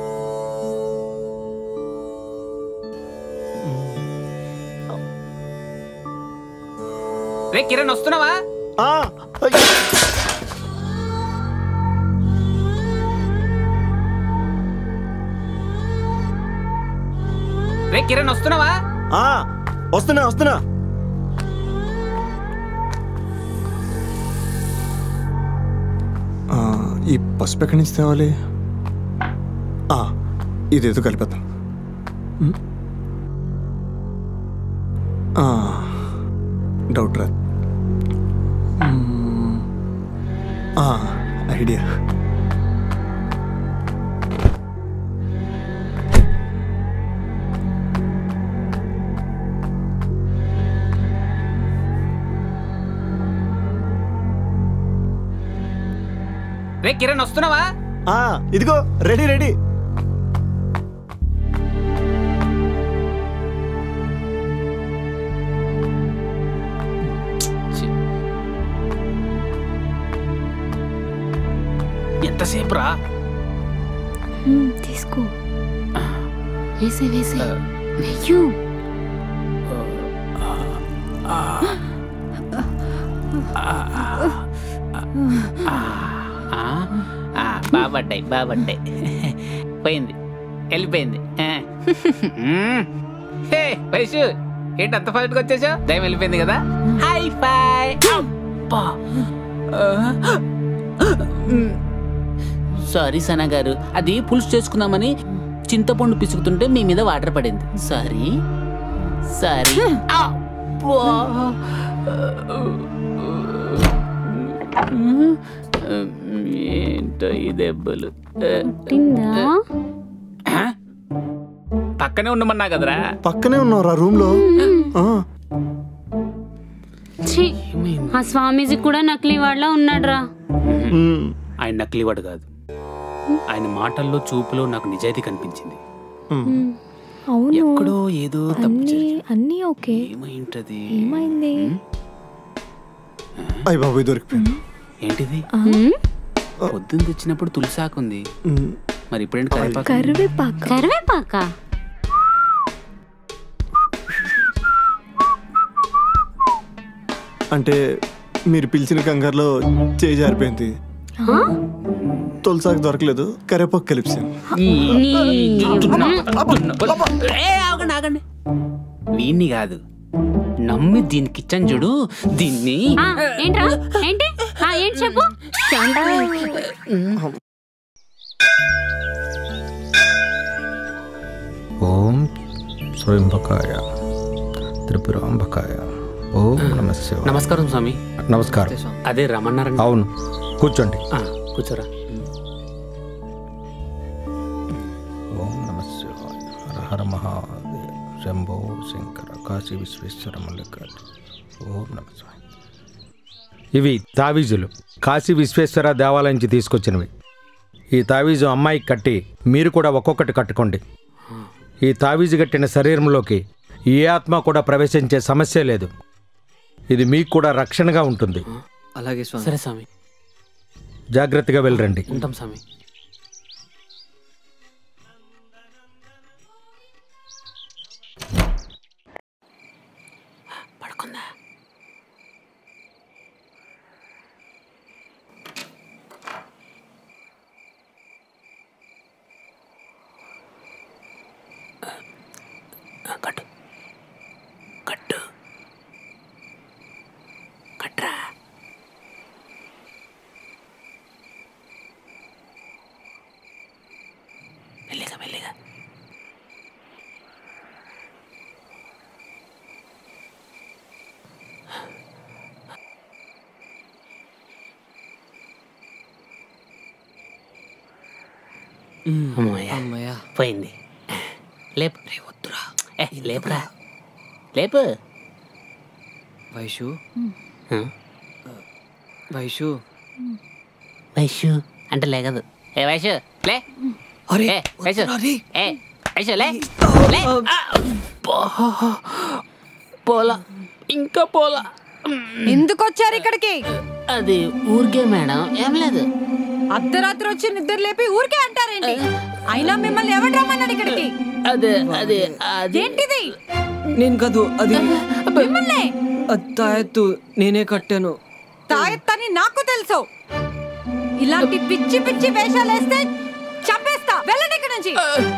రే కిరణ్ వస్తున్నావా రే కిరణ్ వస్తున్నావా ఆ, వస్తున్నా వస్తున్నా ఆ, ఈ పసుపు ఎక్కడి నుంచి తేవాలి ఆ, ఇదేదో కలిపేద్దాం ఉమ్. ఆ, డౌట్ రా ఉమ్. ఆ, ఐడియా రే కిరణ్ వస్తున్నావా ఆ, ఇదిగో రెడీ రెడీ ఎంతసేపు రా హ్మ్, తీసుకో వేసే వేసే వెయ్యు బాబడ్డాయి బాబడ్డాయి పోయింది వెళ్ళిపోయింది ఆ. మ్మ్. హే వైషు ఏంటి అంత ఫాస్ట్గా వచ్చేసావు దయం వెళ్ళిపోయింది కదా హై ఫై అబ్బా సారీ సనా గారు అది పులుసు చేసుకుందామని చింతపండు పిసుకుతుంటే మీ మీద వాటర్ పడింది సారీ సారీ అబ్బా. ఏంటో ఈ దెబ్బలు తిందా పక్కనే ఉండమన్నా కదరా పక్కనే ఉన్నావురా రూమ్ లో ఆ, ఛీ, ఆ స్వామీజీ కూడా నకిలీ వాళ్ళ ఉన్నాడ్రా ఆయన నకిలీవాడు కాదు ఆయన మాటల్లో చూపులో నాకు నిజాయితీ కనిపించింది అవును ఎక్కడో ఏదో తప్పు అన్నీ అన్నీ ఓకే ఏమైంటది ఏమైంది అయ్య బాబు దొరికిపోయింది ఏంటిది ఆ, పొద్దున్న తెచ్చినప్పుడు తులసాకుంది ఉమ్. మరి ఇప్పుడేంటి కరివేపాకు కరివేపాకు కరివేపాక అంటే మీరు పిలిచిన కంగారులో చేయి జారిపోయింది తులసాకు దొరకలేదు కరివేపాకు కలిపాను ఏ, ఆగండి ఆగండి వీణ్ణి కాదు నమ్మి దీనికి ఇచ్చాను చూడు దీన్ని ఆ, ఏంట్రా ఏంటి ఆ, ఏంటి చెప్పు ఓం స్వయంభకాయ త్రిపురాంబకాయ ఓం నమ శివాయ నమస్కారం స్వామి నమస్కారం అదే రమన్నారండి అవును కూర్చోండి ఆ, కూర్చోరా ఓం నమ శివాయ హర హర మహాదేవ శంభో శంకర కాశీ విశ్వేశ్వర మల్లికార్జున ఓం నమ శివాయ ఇవి తావీజులు కాశీ విశ్వేశ్వర దేవాలయం నుంచి తీసుకొచ్చినవి ఈ తావీజు అమ్మాయికి కట్టి మీరు కూడా ఒక్కొక్కటి కట్టుకోండి ఈ తావీజు కట్టిన శరీరంలోకి ఏ ఆత్మ కూడా ప్రవేశించే సమస్య లేదు ఇది మీకు కూడా రక్షణగా ఉంటుంది అలాగే స్వామి సరే స్వామి జాగ్రత్తగా వెళ్ళరండి ఉంటాం స్వామి పడుకుందా కట్టు కట్టు కట్రా మెల్లిగా మెల్లిగా అమ్మయ్య పోయింది లేపు రే వద్దురా ఏ లేపురా లేపు వైషు ఆ? వైషు వైషు అంటే లేగదు ఏ వైషు లే ఏ వైషు ఏ వైషు లే లే ఆ! అబ్బా. పోలా ఇంకా పోలా ఎందుకు వచ్చారు ఇక్కడికి అది ఊరికే మేడం ఏం లేదు అర్ధరాత్రి వచ్చి నిద్ర లేపి ఊరికే అంటారేంటి అయినా మిమ్మల్ని ఎవరు రమ్మన్నాడు ఇక్కడికి అదే అదే అది ఏంటిది నేను కాదు అది మిమ్మల్ని అది తాయెత్తు నేనే కట్టాను తాయెత్తని నాకు తెలుసు ఇలాంటి పిచ్చి పిచ్చి వేషాలు వేస్తే చంపేస్తా వెళ్ళండి ఇక్కడ నుంచి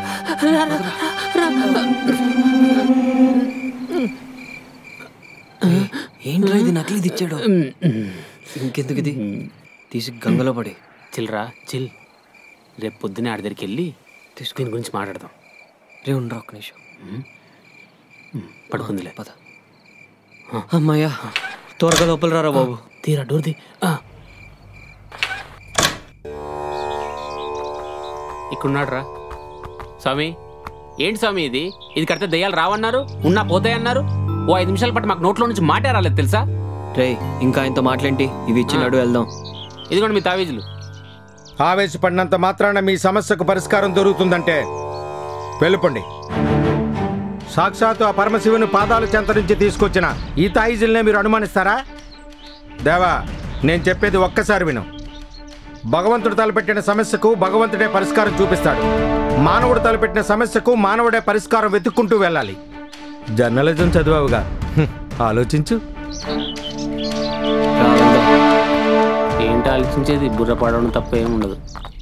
ఏంట్రా ఇది నకిలీది ఇచ్చాడు ఇంకెందుకు ఇది తీసి గంగలో పడి చిల్రా చిల్ రేపు పొద్దునే ఆడి దగ్గరికి వెళ్ళి దీని గురించి మాట్లాడదాం రే ఉండరా ఒక్క నిమిషం పడుకుందిలే పద అమ్మయ్యా త్వరగా లోపల రారా బాబు తీరా డోర్ది ఇక్కడున్నాడు రా స్వామి ఏంటి స్వామి ఇది ఇది కడితే దయ్యాలు రావన్నారు ఉన్నా పోతాయన్నారు ఓ ఐదు నిమిషాల పాటు మాకు నోట్లో నుంచి మాటే రాలేదు తెలుసా రే ఇంకా ఆయనతో మాట్లాంటి ఇవి ఇచ్చినాడు వెళ్దాం ఇదిగోండి మీ తావీజులు ఆవేశపడినంత మాత్రాన మీ సమస్యకు పరిష్కారం దొరుకుతుందంటే వెళ్ళుకోండి సాక్షాత్తు ఆ పరమశివుని పాదాల చెంత నుంచి తీసుకొచ్చిన ఈ తాయిజుల్నే మీరు అనుమానిస్తారా దేవా నేను చెప్పేది ఒక్కసారి విను భగవంతుడు తలపెట్టిన సమస్యకు భగవంతుడే పరిష్కారం చూపిస్తాడు మానవుడు తలపెట్టిన సమస్యకు మానవుడే పరిష్కారం వెతుక్కుంటూ వెళ్ళాలి జర్నలిజం చదివావుగా హ్మ్, ఆలోచించు ఏంటి ఆలోచించేది బుర్ర పడడం తప్ప ఏమి ఉండదు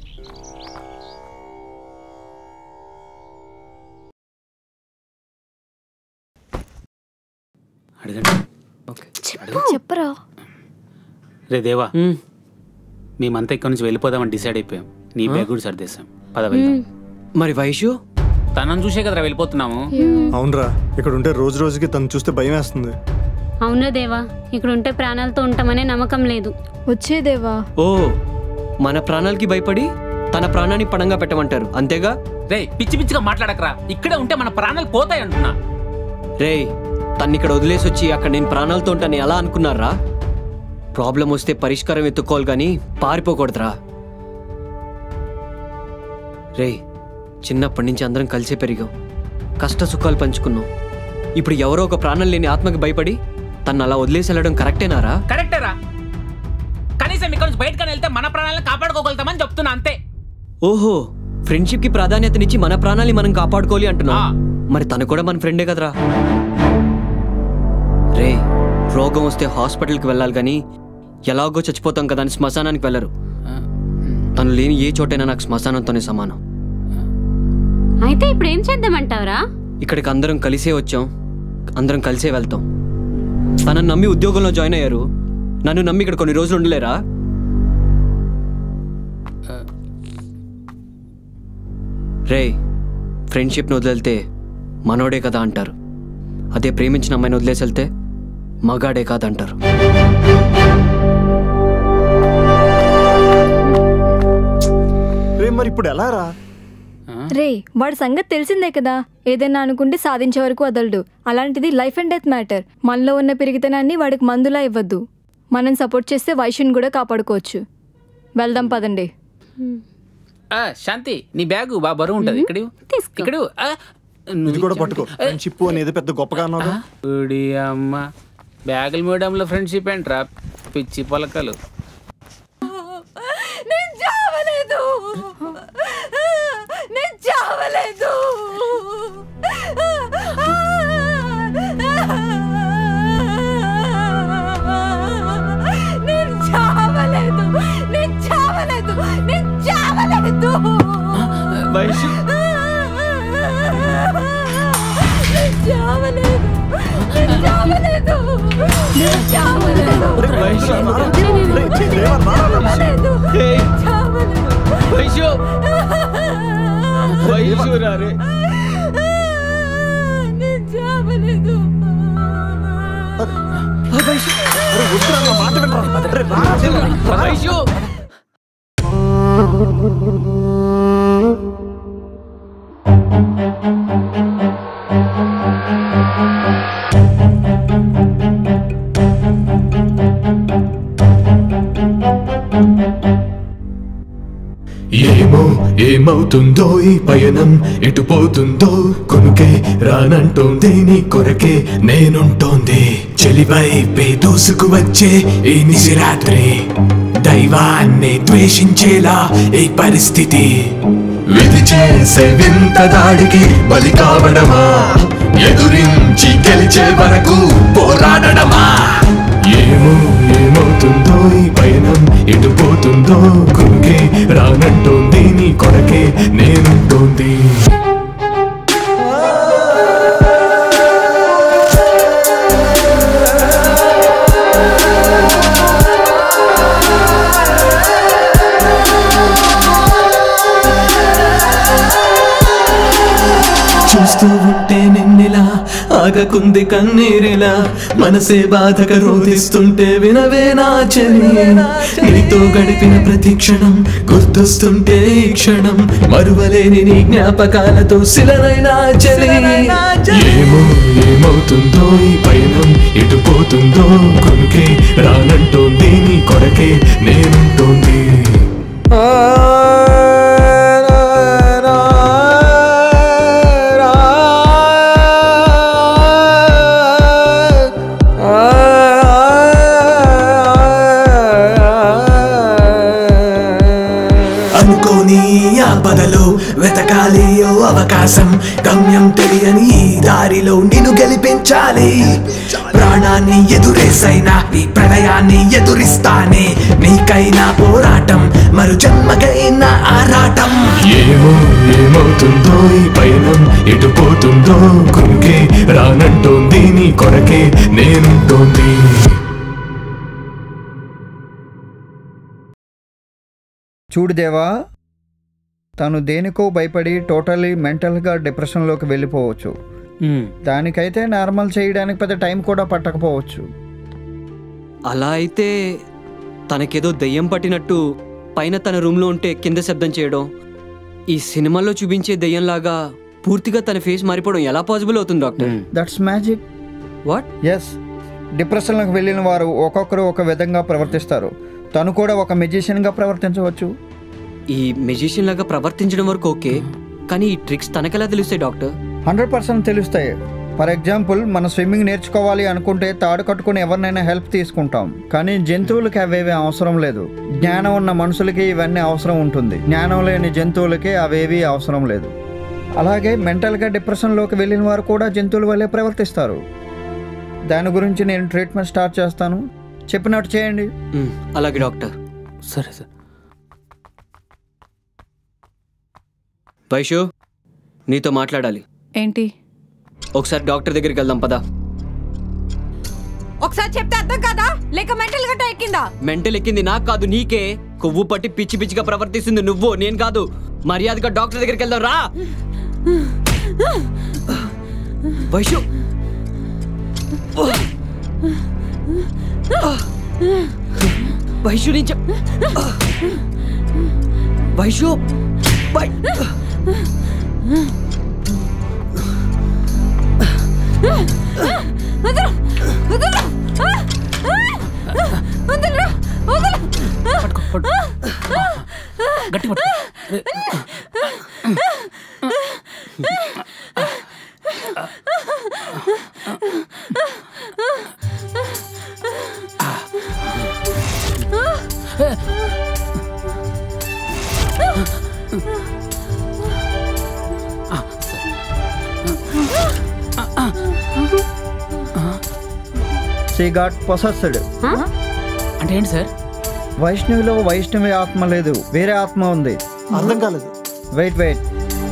అడగండి చెప్పరా రే దేవా మేమంతా ఇక్కడ నుంచి వెళ్ళిపోదామని డిసైడ్ అయిపోయాం నీ బ్యాగ్ కూడా సర్దేశాం పద వెళ్దాం మరి వైషు తనని చూసే కదరా వెళ్ళిపోతున్నాము అవునరా ఇక్కడ ఉంటే రోజు రోజుకి తను చూస్తే భయం వేస్తుంది అవునా దేవా ఇక్కడ ఉంటే ప్రాణాలతో ఉంటామనే నమ్మకం లేదు వచ్చేదేవా ఓ మన ప్రాణాలకి భయపడి తన ప్రాణాన్ని పణంగా పెట్టమంటారు అంతేగా రే పిచ్చి పిచ్చిగా మాట్లాడకరా ఇక్కడే ఉంటే మన ప్రాణాలు పోతాయి అంటున్నా రే తన్ని ఇక్కడ వదిలేసి వచ్చి అక్కడ నేను ప్రాణాలతో ఉంటాను ఎలా అనుకున్నారా ప్రాబ్లం వస్తే పరిష్కారం ఎత్తుకోవాలి కానీ పారిపోకూడదురా రే చిన్నప్పటి నుంచి అందరం కలిసే పెరిగాం కష్ట సుఖాలు పంచుకున్నాం ఇప్పుడు ఎవరో ఒక ప్రాణం లేని ఆత్మకి భయపడి తను అలా వదిలేసి వెళ్ళడం కరెక్టేనారా కరెక్టేరా కనీసం ఇక్కడ నుంచి బయటకని వెళ్తే మన ప్రాణాలను కాపాడుకోగలుగుతామని చెప్తున్నా అంతే ఓహో ఫ్రెండ్షిప్ కి ప్రాధాన్యతనిచ్చి మన ప్రాణాన్ని మనం కాపాడుకోవాలి అంటున్నా మరి తను కూడా మన ఫ్రెండే కదరా రే రోగం వస్తే హాస్పిటల్కి వెళ్ళాలి కానీ ఎలాగో చచ్చిపోతాం కదా అని శ్మశానానికి వెళ్ళరు తను లేని ఏ చోటైనా నాకు శ్మశానంతోనే సమానం అయితే ఇప్పుడు ఏం చేద్దామంటావరా ఇక్కడికి అందరం కలిసే వచ్చాం అందరం కలిసే వెళ్తాం తనని నమ్మి ఉద్యోగంలో జాయిన్ అయ్యారు నన్ను నమ్మి ఇక్కడ కొన్ని రోజులు ఉండలేరా రే ఫ్రెండ్షిప్ని వదిలేళ్తే మనోడే కదా అంటారు అదే ప్రేమించిన అమ్మాయిని వదిలేసి వెళ్తే మగాడే కాదంటారు రే మరి ఇప్పుడు ఎలా రా రే వాడి సంగతి తెలిసిందే కదా ఏదైనా అనుకుంటే సాధించే వరకు వదలడు అలాంటిది లైఫ్ అండ్ డెత్ మ్యాటర్ మనలో ఉన్న పెరిగితనాన్ని వాడికి మందులా ఇవ్వద్దు మనం సపోర్ట్ చేస్తే వైశ్యుని కూడా కాపాడుకోవచ్చు వెళ్దాం పదండి ఆ, శాంతి నీ బ్యాగు బాగా బరువు ఉంటది ఇక్కడ ఇక్కడ ఇది కూడా పట్టుకో ఫ్రెండ్షిప్ అనేది పెద్ద గొప్పగా అన్నావు ఉడి అమ్మ బ్యాగుల మీడియంలో ఫ్రెండ్షిప్ ఏంట్రా పిచ్చి పలకలు నేను చావలేదు నేను చావలేదు నేను చావలేదు నేను చావలేదు నేను చావలేదు వైషు నేను చావలేదు నేను చావలేదు నేను చావలేదు చావలేదు చావలేదు వైషు వైషు రారే నేను చావలేదు మాట వినరా వైషు ఏమో ఏమవుతుందో ఈ పయనం ఎటు పోతుందో కొనుకే రానంటోంది నీ కొరకే నేనుంటోంది చెలివైపే దూసుకు వచ్చే ఈ నిశిరాత్రి దైవాన్ని ద్వేషించేలా ఈ పరిస్థితి విధి చేసే వింత దాడికి బలి కావడమా ఎదురించి గెలిచే వరకు పోరాడడమా ఏమో ఏమవుతుందో ఈ పయనం ఎటు పోతుందో కొనుకే రానంటోంది నీ కొరకే నేనుంటోంది చూస్తూ ఉంటే నిన్నెలా ఆగకుంది కన్నీరిలా మనసే బాధగా రోధిస్తుంటే వినవే నా చెలి నీతో గడిపిన ప్రతి క్షణం గుర్తొస్తుంటే ఈ క్షణం మరువలేని నీ జ్ఞాపకాలతో శిలనైనా చెలి ఏమో ఏమవుతుందో ఈ పయనం ఎటు పోతుందో కొనుకే రానంటోంది నీ కొరకే నేనుంటోంది అనుకోని ఆపదలో వెతకాలి ఓ అవకాశం గమ్యం తెలియని ఈ దారిలో నిన్ను గెలిపించాలి ప్రాణాన్ని ఎదురేసైనా ఈ ప్రళయాన్ని ఎదురిస్తానే నీకైనా పోరాటం మరు జన్మకైనా ఆరాటం ఏమో ఏమవుతుందో ఈ పయనం ఎటు పోతుందో కొనుకే రానంటోంది నీ కొరకే నేనుంటోంది చూడు దేవా తను దేనికో భయపడి టోటలీ మెంటల్గా డిప్రెషన్లోకి వెళ్ళిపోవచ్చు దానికైతే నార్మల్ చేయడానికి పెద్ద టైం కూడా పట్టకపోవచ్చు అలా అయితే తనకేదో దయ్యం పట్టినట్టు పైన తన రూమ్లో ఉంటే కింద శబ్దం చేయడం ఈ సినిమాలో చూపించే దయ్యంలాగా పూర్తిగా తన ఫేస్ మారిపోవడం ఎలా పాసిబుల్ అవుతుంది doctor that's magic what is డిప్రెషన్లోకి వెళ్ళిన వారు ఒక్కొక్కరు ఒక విధంగా ప్రవర్తిస్తారు తను కూడా ఒక మెజిషియన్గా ప్రవర్తించవచ్చు ఈ మెజిషియన్ లాగా ప్రవర్తించడం వరకు ఓకే కానీ ఈ ట్రిక్స్ తనకెలా తెలుస్తాయి డాక్టర్ హండ్రెడ్ పర్సెంట్ తెలుస్తాయి ఫర్ ఎగ్జాంపుల్ మన స్విమ్మింగ్ నేర్చుకోవాలి అనుకుంటే తాడు కట్టుకుని ఎవరినైనా హెల్ప్ తీసుకుంటాం కానీ జంతువులకి అవేవి అవసరం లేదు జ్ఞానం ఉన్న మనుషులకి ఇవన్నీ అవసరం ఉంటుంది జ్ఞానం లేని జంతువులకి అవేవి అవసరం లేదు అలాగే మెంటల్గా డిప్రెషన్లోకి వెళ్ళిన వారు కూడా జంతువుల వల్లే ప్రవర్తిస్తారు దాని గురించి నేను ట్రీట్మెంట్ స్టార్ట్ చేస్తాను చెప్పినట్టు చేయండి అలాగే డాక్టర్ సరే సార్ వైషు నీతో మాట్లాడాలి ఏంటి ఒకసారి డాక్టర్ దగ్గరికి వెళ్దాం పదా ఒకసారి చెప్తే అర్థం కాదా లేక మెంటల్ గట్ట ఎక్కిందా మెంటల్ ఎక్కింది నాకు కాదు నీకే కొవ్వు పట్టి పిచ్చి పిచ్చిగా ప్రవర్తిస్తుంది నువ్వు నేను కాదు మర్యాదగా డాక్టర్ దగ్గరికి వెళ్దాం రా వైషు వైషు నుంచి వైషు వై వదలు వదలు వదలు వదలు గట్టి పట్టుకో సీ గాట్ పొసెస్డ్ అంటే ఏంటి సార్ వైష్ణవిలో వైష్ణవి ఆత్మ లేదు వేరే ఆత్మ ఉంది అర్థం కాలేదు వెయిట్ వెయిట్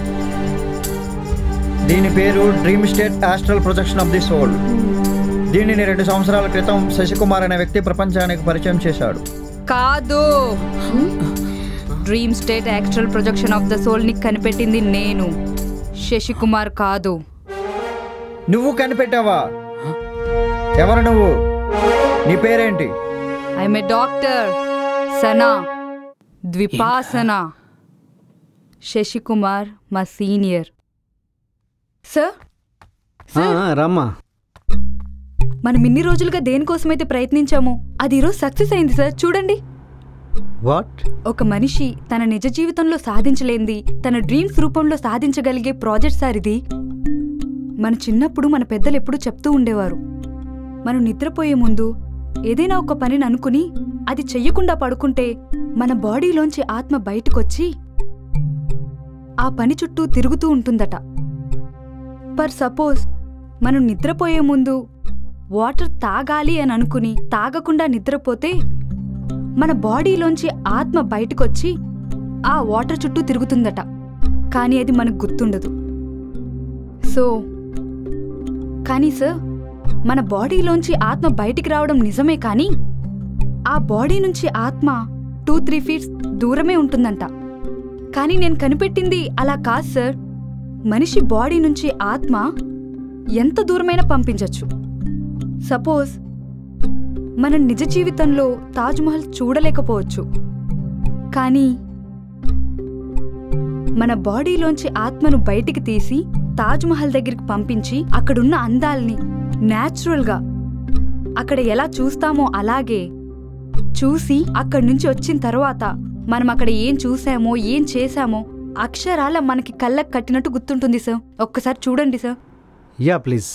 దీని పేరు dream state astral projection of the soul దీనిని రెండు సంవత్సరాల క్రితం శశికుమార్ అనే వ్యక్తి ప్రపంచానికి పరిచయం చేశాడు కాదు dream state actual projection of the soul ని కనిపెట్టింది నేను శశికుమార్ కాదు నువ్వు కనిపెట్టావా ఎవరు నువ్వు నీ పేరేంటి I'm a doctor Sana Dwipasana Shashikumar మా సీనియర్ సార్ రమ్మా మనం ఇన్ని రోజులుగా దేనికోసమైతే ప్రయత్నించామో అది ఈరోజు సక్సెస్ అయింది సార్ చూడండి వాట్ ఒక మనిషి తన నిజ జీవితంలో సాధించలేంది తన డ్రీమ్స్ రూపంలో సాధించగలిగే ప్రాజెక్ట్ సార్ ఇది మన చిన్నప్పుడు మన పెద్దలు ఎప్పుడూ చెప్తూ ఉండేవారు మనం నిద్రపోయే ముందు ఏదైనా ఒక పనిని అనుకుని అది చెయ్యకుండా పడుకుంటే మన బాడీలోంచి ఆత్మ బయటకొచ్చి ఆ పని చుట్టూ తిరుగుతూ ఉంటుందట పర్ సపోజ్ మనం నిద్రపోయే ముందు వాటర్ తాగాలి అని అనుకుని తాగకుండా నిద్రపోతే మన బాడీలోంచి ఆత్మ బయటకొచ్చి ఆ వాటర్ చుట్టూ తిరుగుతుందట కానీ అది మనకు గుర్తుండదు సో కానీ సార్ మన బాడీలోంచి ఆత్మ బయటికి రావడం నిజమే కానీ ఆ బాడీ నుంచి ఆత్మ టూ త్రీ ఫీట్స్ దూరమే ఉంటుందంట కానీ నేను కనిపెట్టింది అలా కాదు సార్ మనిషి బాడీ నుంచి ఆత్మ ఎంత దూరమైనా పంపించవచ్చు సపోజ్ మన నిజ జీవితంలో తాజ్మహల్ చూడలేకపోవచ్చు కానీ మన బాడీలోంచి ఆత్మను బయటికి తీసి తాజ్మహల్ దగ్గరికి పంపించి అక్కడున్న అందాల్ని న్యాచురల్గా అక్కడ ఎలా చూస్తామో అలాగే చూసి అక్కడి నుంచి వచ్చిన తర్వాత మనం అక్కడ ఏం చూసామో ఏం చేశామో అక్షరాల మనకి కళ్ళకు కట్టినట్టు గుర్తుంటుంది సార్ ఒక్కసారి చూడండి sir yeah please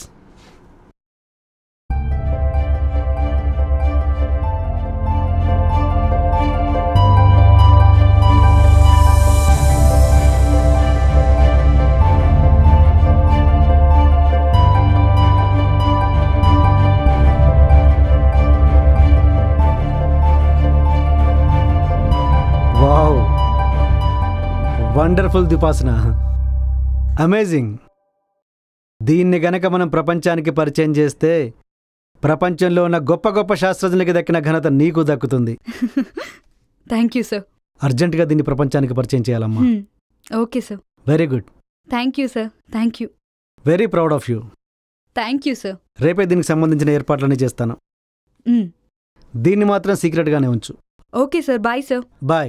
wow wonderful Dipasana amazing దీన్ని గనక మనం ప్రపంచానికి పరిచయం చేస్తే ప్రపంచంలో ఉన్న గొప్ప గొప్ప శాస్త్రజ్ఞులకి దక్కిన ఘనత నీకు దక్కుతుంది థ్యాంక్ యూ సార్ అర్జెంటుగా దీన్ని ప్రపంచానికి పరిచయం చేయాలమ్మా okay sir very good thank you sir thank you very proud of you thank you sir రేపే దీనికి సంబంధించిన ఏర్పాట్లన్నీ చేస్తాను దీన్ని మాత్రం సీక్రెట్గానే ఉంచు okay sir bye sir bye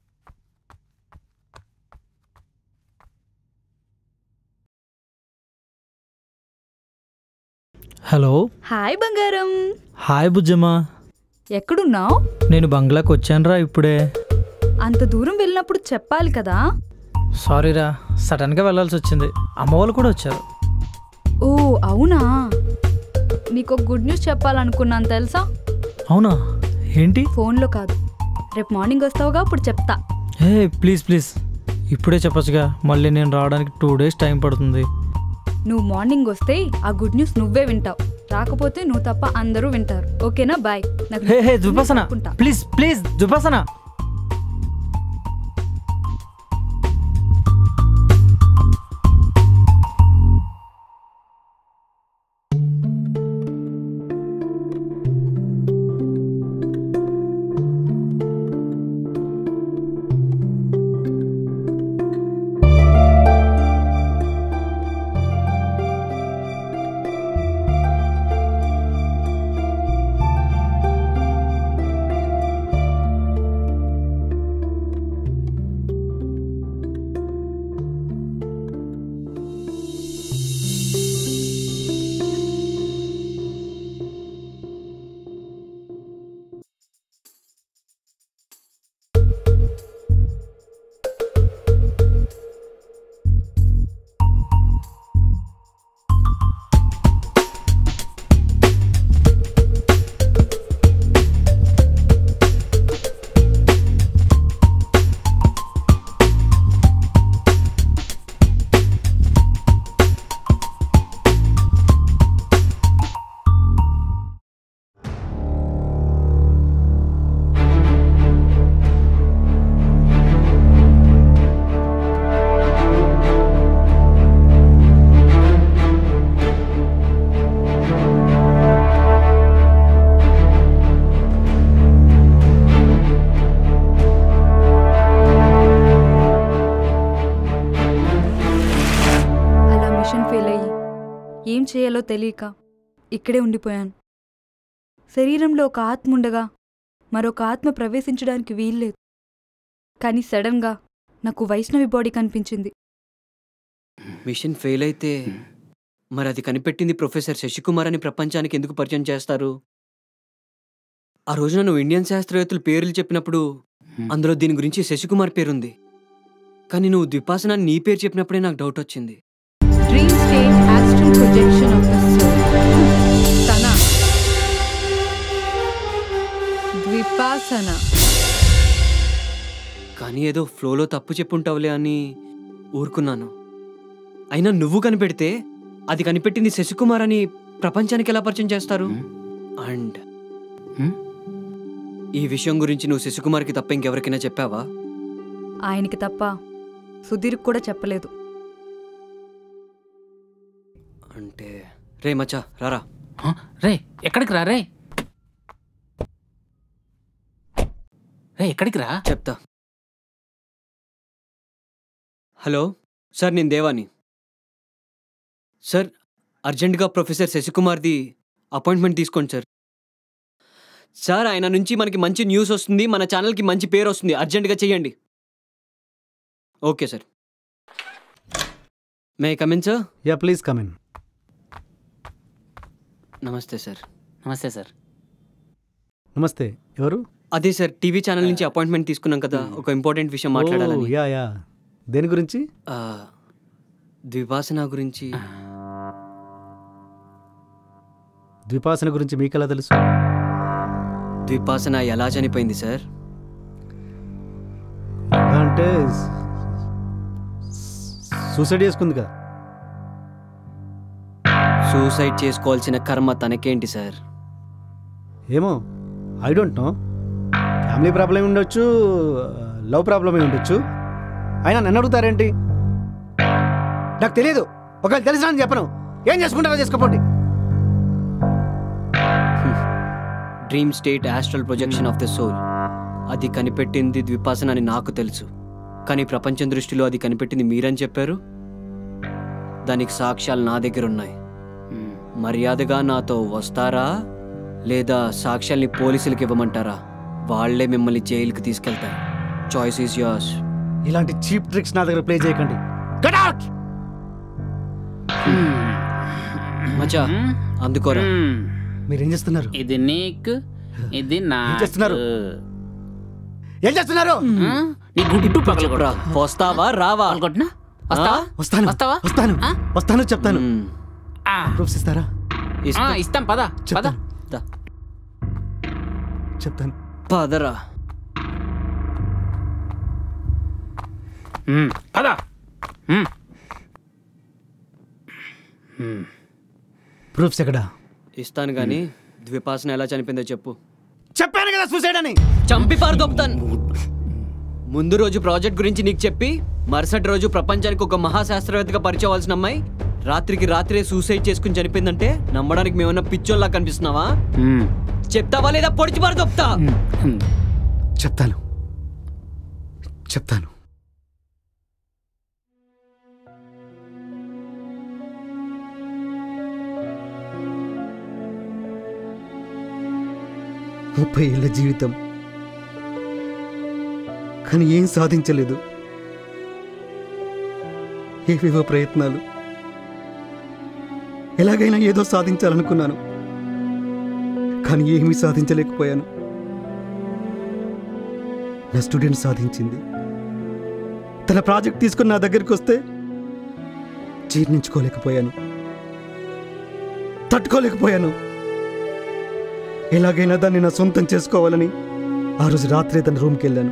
hello hi బంగారం హాయ్ బుజ్జమ్మా ఎక్కడున్నావు నేను బంగ్లాకి వచ్చానురా ఇప్పుడే అంత దూరం వెళ్ళినప్పుడు చెప్పాలి కదా సారీరా సడన్గా వెళ్ళాల్సి వచ్చింది అమ్మ వాళ్ళు కూడా వచ్చారు ఓ అవునా నీకు ఒక గుడ్ న్యూస్ చెప్పాలనుకున్నాను తెలుసా అవునా ఏంటి ఫోన్లో కాదు రేపు మార్నింగ్ వస్తావుగా అప్పుడు చెప్తా ఏ ప్లీజ్ ప్లీజ్ ఇప్పుడే చెప్పొచ్చుగా మళ్ళీ నేను రావడానికి టూ డేస్ టైం పడుతుంది నువ్వు మార్నింగ్ వస్తే ఆ గుడ్ న్యూస్ నువ్వే వింటావు రాకపోతే నువ్వు తప్ప అందరూ వింటారు ఓకేనా బాయ్ నాకు హే హే దుపాసన అనుకుంటా. ప్లీజ్ ప్లీజ్ దుపాసన అలా మిషన్ ఫెయిల్ అయ్యి ఏం చేయాలో తెలియక ఇక్కడే ఉండిపోయాను శరీరంలో ఒక ఆత్మ ఉండగా మరొక ఆత్మ ప్రవేశించడానికి వీల్లేదు కానీ సడన్గా నాకు వైష్ణవి బాడీ కనిపించింది మిషన్ ఫెయిల్ అయితే మరి అది కనిపెట్టింది ప్రొఫెసర్ శశికుమార్ అని ప్రపంచానికి ఎందుకు పరిచయం చేస్తారు ఆ రోజున నువ్వు ఇండియన్ శాస్త్రవేత్తల పేర్లు చెప్పినప్పుడు అందులో దీని గురించి శశికుమార్ పేరుంది కానీ నువ్వు ద్విపాసన నీ పేరు చెప్పినప్పుడే నాకు డౌట్ వచ్చింది dream state astral projection of the soul తన ద్విపాసన కానీ ఏదో ఫ్లోలో తప్పు చెప్పుంటావులే అని ఊరుకున్నాను అయినా నువ్వు కనిపెడితే అది కనిపెట్టింది శశికుమార్ అని ప్రపంచానికి ఎలా పరిచయం చేస్తారు అండ్ ఈ విషయం గురించి నువ్వు శశికుమార్కి తప్ప ఇంకెవరికైనా చెప్పావా ఆయనకి తప్ప సుధీర్కి కూడా చెప్పలేదు అంటే రే మచ్చా రారా రే ఎక్కడికి రా రే రే ఎక్కడికి రా చెప్తా హలో సార్ నేను దేవాని సార్ అర్జెంటుగా ప్రొఫెసర్ శశికుమార్ది అపాయింట్మెంట్ తీసుకోండి సార్ సార్ ఆయన నుంచి మనకి మంచి న్యూస్ వస్తుంది మన ఛానల్కి మంచి పేరు వస్తుంది అర్జెంటుగా చెయ్యండి okay sir may come in sir yeah please come in namaste sir namaste sir namaste ఎవరు అదే సార్ టీవీ ఛానల్ నుంచి అపాయింట్మెంట్ తీసుకున్నాం కదా ఒక ఇంపార్టెంట్ విషయం మాట్లాడాలని ఓ, యా యా దేని గురించి ఆ, ద్విపాసన గురించి ద్విపాసన గురించి మీకెలా తెలుసు ద్విపాసన ఎలా చనిపోయింది సార్ అంటే సూసైడ్ చేసుకుంది కదా సూసైడ్ చేసుకోవాల్సిన కర్మ తనకేంటి సార్ ఏమో I don't know family problem ఉండొచ్చు లవ్ ప్రాబ్లమే ఉండొచ్చు అయినా నన్ను అడుగుతారేంటి నాకు తెలియదు ఒకవేళ తెలిసినా అని చెప్పను ఏం చేసుకుంటారో చేసుకోపోండి dream state astral projection of the soul అది కనిపెట్టింది ద్విపాసన అని నాకు తెలుసు కానీ ప్రపంచం దృష్టిలో అది కనిపెట్టింది మీరని చెప్పారు దానికి సాక్ష్యాలు నా దగ్గర ఉన్నాయి మర్యాదగా నాతో వస్తారా లేదా సాక్ష్యాల్ని పోలీసులకు ఇవ్వమంటారా వాళ్ళే మిమ్మల్ని జైలుకి తీసుకెళ్తారు చాయిస్ ఈజ్ యోర్స్ ఇలాంటి చీప్ ట్రిక్స్ నా దగ్గర ప్లే చేయకండి మచా అందుకోరా మీరు ఏం చేస్తున్నారు ఇది నీకు ఇది నా ఏం చేస్తున్నారు? ఏం చేస్తున్నారు నీ గుడ్డు పగలగొడతా వస్తావా రావా వస్తావా వస్తాను వస్తావా వస్తాను వస్తాను చెప్తాను ప్రూఫ్స్ ఇస్తారా ఆ, ఇస్తాం పద పద చెప్తాను పదరా పద ప్రూఫ్స్ ఎక్కడా ఇస్తాను కానీ ద్విపాసన ఎలా చనిపోయిందో చెప్పు చెప్పాను కదా సూసైడ్ అని చంపి పారదొప్పుతాను ముందు రోజు ప్రాజెక్ట్ గురించి నీకు చెప్పి మరుసటి రోజు ప్రపంచానికి ఒక మహాశాస్త్రవేత్తగా పరిచయం అవ్వాల్సిన అమ్మాయి రాత్రికి రాత్రే సూసైడ్ చేసుకుని చనిపోయిందంటే నమ్మడానికి మేమన్నా పిచ్చోళ్ళలా కనిపిస్తున్నావా చెప్తావా లేదా పొడిచి పారదొప్పుతా చెప్తాను చెప్తాను ముప్పై ఏళ్ళ జీవితం కానీ ఏం సాధించలేదు ఏవేవో ప్రయత్నాలు ఎలాగైనా ఏదో సాధించాలనుకున్నాను కానీ ఏమీ సాధించలేకపోయాను నా స్టూడెంట్ సాధించింది తన ప్రాజెక్ట్ తీసుకుని నా దగ్గరికి వస్తే జీర్ణించుకోలేకపోయాను తట్టుకోలేకపోయాను ఎలాగైనా దాన్ని నా సొంతం చేసుకోవాలని ఆ రోజు రాత్రే తన రూమ్కి వెళ్ళాను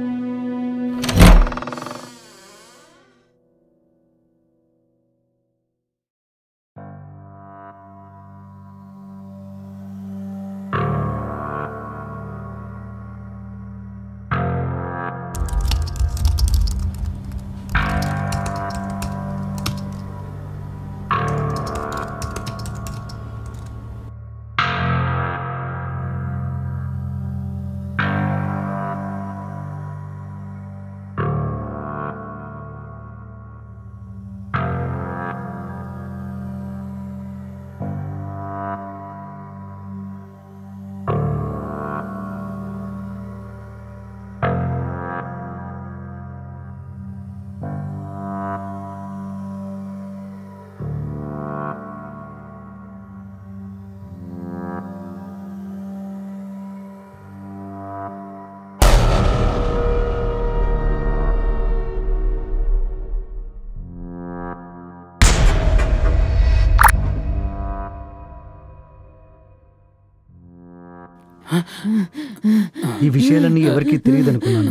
ఈ విషయాలన్నీ ఎవరికీ తెలియదు అనుకున్నాను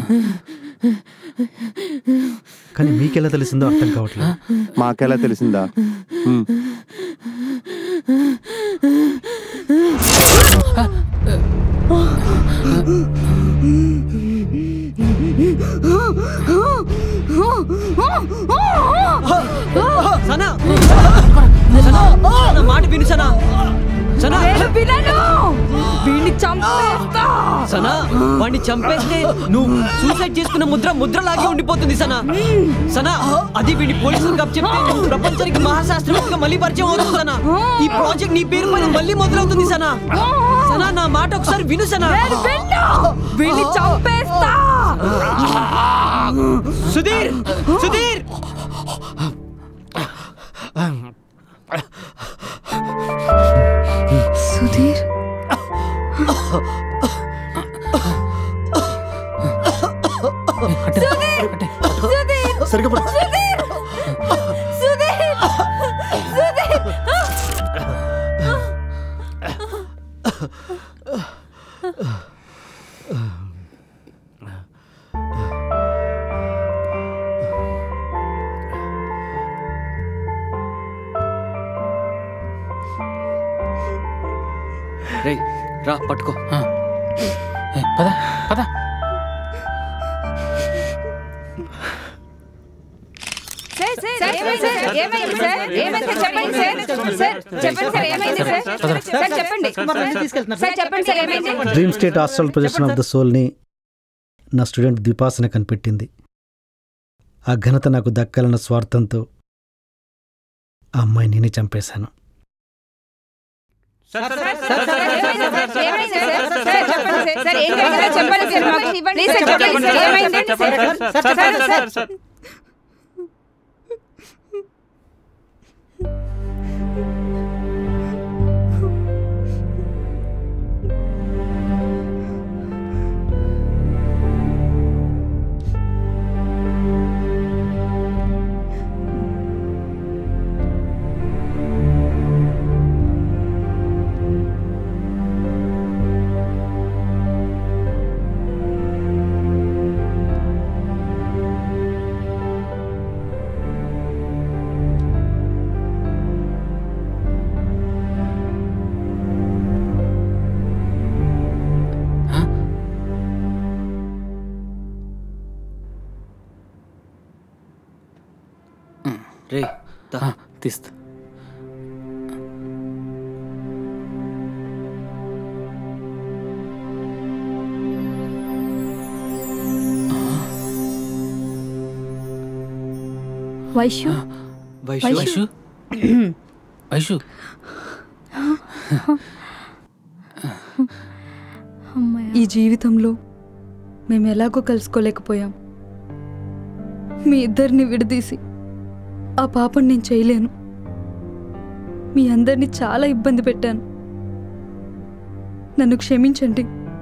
కానీ మీకెలా తెలిసిందో అర్థం కావట్లేదు మాకెలా తెలిసిందా హ్మ్. సనా సనా నా మాట విను సనా సనా వీడిని చంపేస్తా సనా వాడిని చంపేస్తే నువ్వు సూసైడ్ చేసుకున్న ముద్ర ముద్రలాగే ఉండిపోతుంది సనా సనా అది వీడి పోలీసులకు కప్ చెప్తే నువ్వు ప్రపంచానికి మహాశాస్త్రవేత్తగా మళ్ళీ పరిచయం అవుతుంది సనా ఈ ప్రాజెక్ట్ నీ పేరు పైన మళ్ళీ మొదలవుతుంది సనా సనా నా మాట ఒకసారి విను సనా వీడిని చంపేస్తా సుధీర్ సుధీర్ సుధీర్ సరిగ్గా పడు. రేయ్ రా పట్టుకో పద పద సార్ సార్ ఏమైంది సార్ ఏమైంది సార్ ఏమైంది సార్ చెప్పండి సార్ సార్ చెప్పండి సార్ ఏమైంది సార్ సార్ చెప్పండి సార్ చెప్పండి సార్ ఏమైంది dream state astral projection of the సోల్ని నా స్టూడెంట్ ద్విపాసన కనిపెట్టింది ఆ ఘనత నాకు దక్కాలన్న స్వార్థంతో ఆ అమ్మాయి నేనే చంపేశాను ఏమైంది సార్ సార్ చెప్పండి సార్ సార్ ఏం జరిగిందో చెప్పండి సార్ మాకు ప్లీజ్ సార్ చెప్పండి సార్ ఏమైంది సార్ సార్ సార్ రే దా తీస్తా వైశ్యు వైషు వైషు వైషు ఈ జీవితంలో మేము ఎలాగో కలుసుకోలేకపోయాం మీ ఇద్దరిని విడదీసి ఆ పాపని నేను చేయలేను మీ అందరినీ చాలా ఇబ్బంది పెట్టాను నన్ను క్షమించండి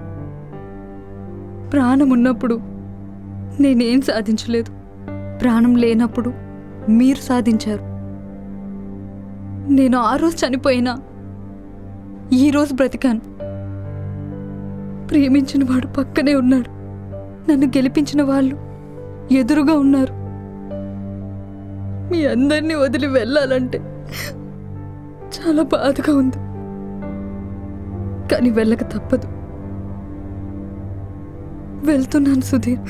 ప్రాణం ఉన్నప్పుడు నేనేం సాధించలేదు ప్రాణం లేనప్పుడు మీరు సాధించారు నేను ఆ రోజు చనిపోయినా ఈ రోజు బ్రతికాను ప్రేమించిన వాడు పక్కనే ఉన్నాడు నన్ను గెలిపించిన వాళ్ళు ఎదురుగా ఉన్నారు మీ అందరినీ వదిలి వెళ్ళాలంటే చాలా బాధగా ఉంది కానీ వెళ్ళక తప్పదు వెళ్తున్నాను సుధీర్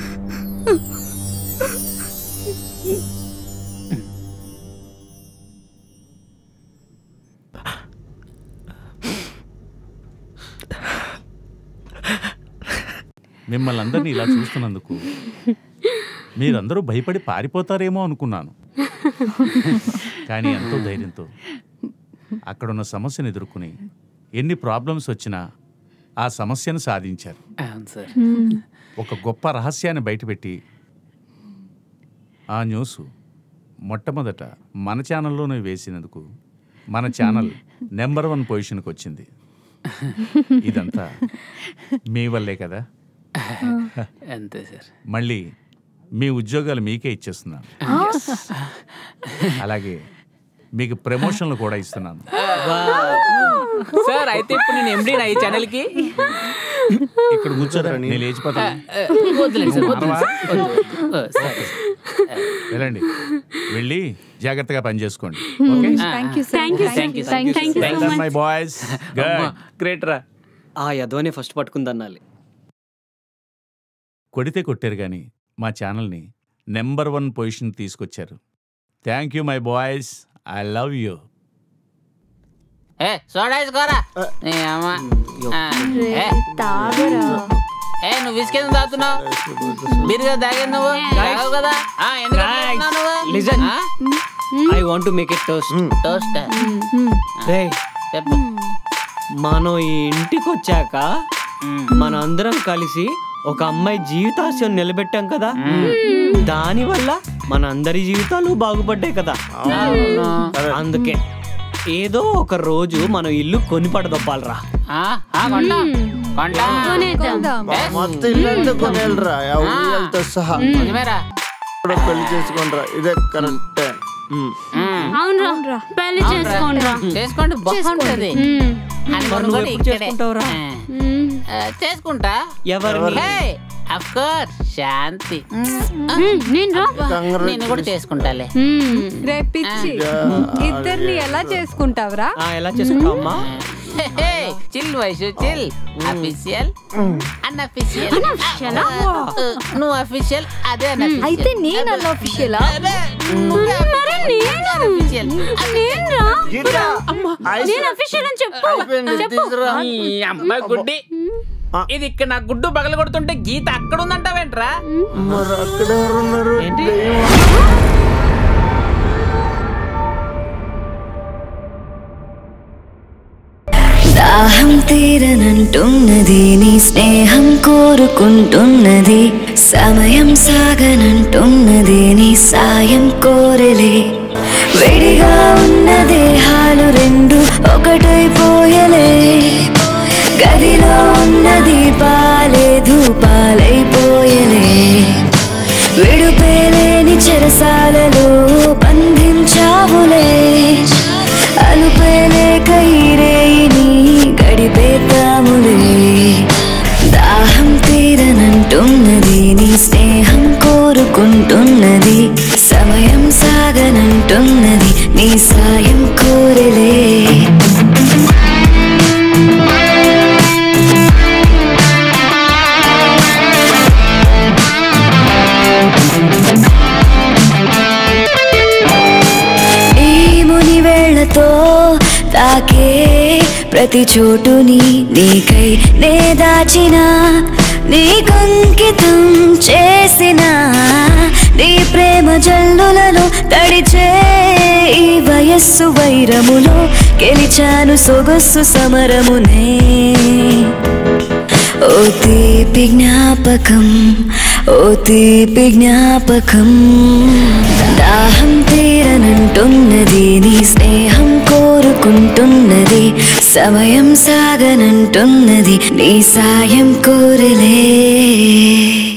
మిమ్మల్ని అందరినీ ఇలా చూస్తున్నందుకు మీరందరూ భయపడి పారిపోతారేమో అనుకున్నాను కానీ ఎంతో ధైర్యంతో అక్కడున్న సమస్యను ఎదుర్కొని ఎన్ని ప్రాబ్లమ్స్ వచ్చినా ఆ సమస్యను సాధించారు అవును సార్ ఒక గొప్ప రహస్యాన్ని బయటపెట్టి ఆ న్యూస్ మొట్టమొదట మన ఛానల్లోనే వేసినందుకు మన ఛానల్ నెంబర్ వన్ పొజిషన్కి వచ్చింది ఇదంతా మీ వల్లే కదా అంతే సార్ మళ్ళీ మీ ఉద్యోగాలు మీకే ఇచ్చేస్తున్నాను అలాగే మీకు ప్రమోషన్లు కూడా ఇస్తున్నాను సార్ అయితే ఇప్పుడు నేను ఎండి నా ఈ ఛానల్కి ఇక్కడ కూర్చోరా నేను లేచిపోతాను వద్దులేండి సార్ వద్దు మానవా? వద్దు, వద్దు. ఓ, సరే. వెళ్ళండి వెళ్ళి జాగ్రత్తగా పని చేసుకోండి thank you thank you thank you thank you so my much boys great రా ఆ యదవనే ఫస్ట్ పట్టుకుందన్నాలి కొడితే కొట్టారు కానీ మా ఛానల్ని నెంబర్ వన్ పొజిషన్ తీసుకొచ్చారు thank you my boys I love you ఏ సోడా వేసుకోరా నీ అమ్మ ఆ, ఏ. ఏ నువ్వు విసికేందుకు తాగుతున్నావు బిరుగా తాగేది నువ్వు తాగవు కదా ఆ, ఎందుకు అట్లా చేస్తున్నావు నువ్వు? లిజన్ ఆ? I want to make it toast toast రే చెప్పు మనం ఈ ఇంటికి వచ్చాక మన అందరం కలిసి ఒక అమ్మాయి జీవితాశయం నిలబెట్టాం కదా దాని వల్ల మన అందరి జీవితాలు బాగుపడ్డాయి కదా అందుకే ఏదో ఒక రోజు మనం ఇల్లు కొని పడదొప్పాలరా ఆ, ఆ, కొంటాం కొంటాం మొత్తం ఇల్లంతా కొనేళ్ళరా ఎవరితో సహా నిజమేరా కూడా పెళ్లి చేసుకుంటారా ఇదే కరెక్ట్ అవునరా పెళ్లి చేసుకోండిరా చేసుకోండి బాగుంటది అని మరి మనం నువ్వు కూడా ఎప్పుడు ఇక్కడే. చేసుకుంటావురా? ఆ, చేసుకుంటా ఎవరిని? అఫ్ కోర్స్ శాంతి నేను రా నేను కూడా చేసుకుంటాలే రే పిచ్చి ఇద్దరిని ఎలా చేసుకుంటావురా ఎలా చేసుకుంటావమ్మా చిల్ వయసు చిల్ అఫీషియల్ అన్అఫీషియల్ Unofficial ఆ? నువ్వు అఫీషియల్ అదే unofficial. అయితే నేను అన్అఫీషియలా నువ్వే మరి unofficial. నేను రా నేను అఫీషియల్ అని చెప్పు చెప్పు ఈ అమ్మాయి గుడ్డి ఇది ఇక్కడ నా గుడ్డు పగల కొడుతుంటే గీత అక్కడ ఉందంటావేంట్రా మరి అక్కడ ఎవరున్నారు దాహం తీరనంటున్నది నీ స్నేహం కోరుకుంటున్నది సమయం సాగనంటున్నది నీ సాయం కోరలే విడిగా ఉన్న దేహాలు రెండు ఒకటైపోయలే గదిలో ఉన్న దీపాలే ధూపాలైపోయలే విడుపేలేని చెరసాలలో బంధించావులే అలుపేలేక ఈరేయిని గడిపేతాములే దాహం తీరనంటున్నది నీ స్నేహం కోరుకుంటున్నది సమయం సాగనంటున్నది నీ సాయం కోరలే ఈ ముని వేళ్లతో తాకే ప్రతి చోటుని నీకై నే దాచిన నీ కంకితం చేసిన నీ ప్రేమ జల్లులలో తడిచే ఈ వయస్సు వైరములో గెలిచాను సొగస్సు సమరమునే ఓ తీపి జ్ఞాపకం ఓ తీపి జ్ఞాపకం దాహం తీరనంటున్నది నీ స్నేహం కోరుకుంటున్నది సమయం సాగనంటున్నది నీ సాయం కోరలే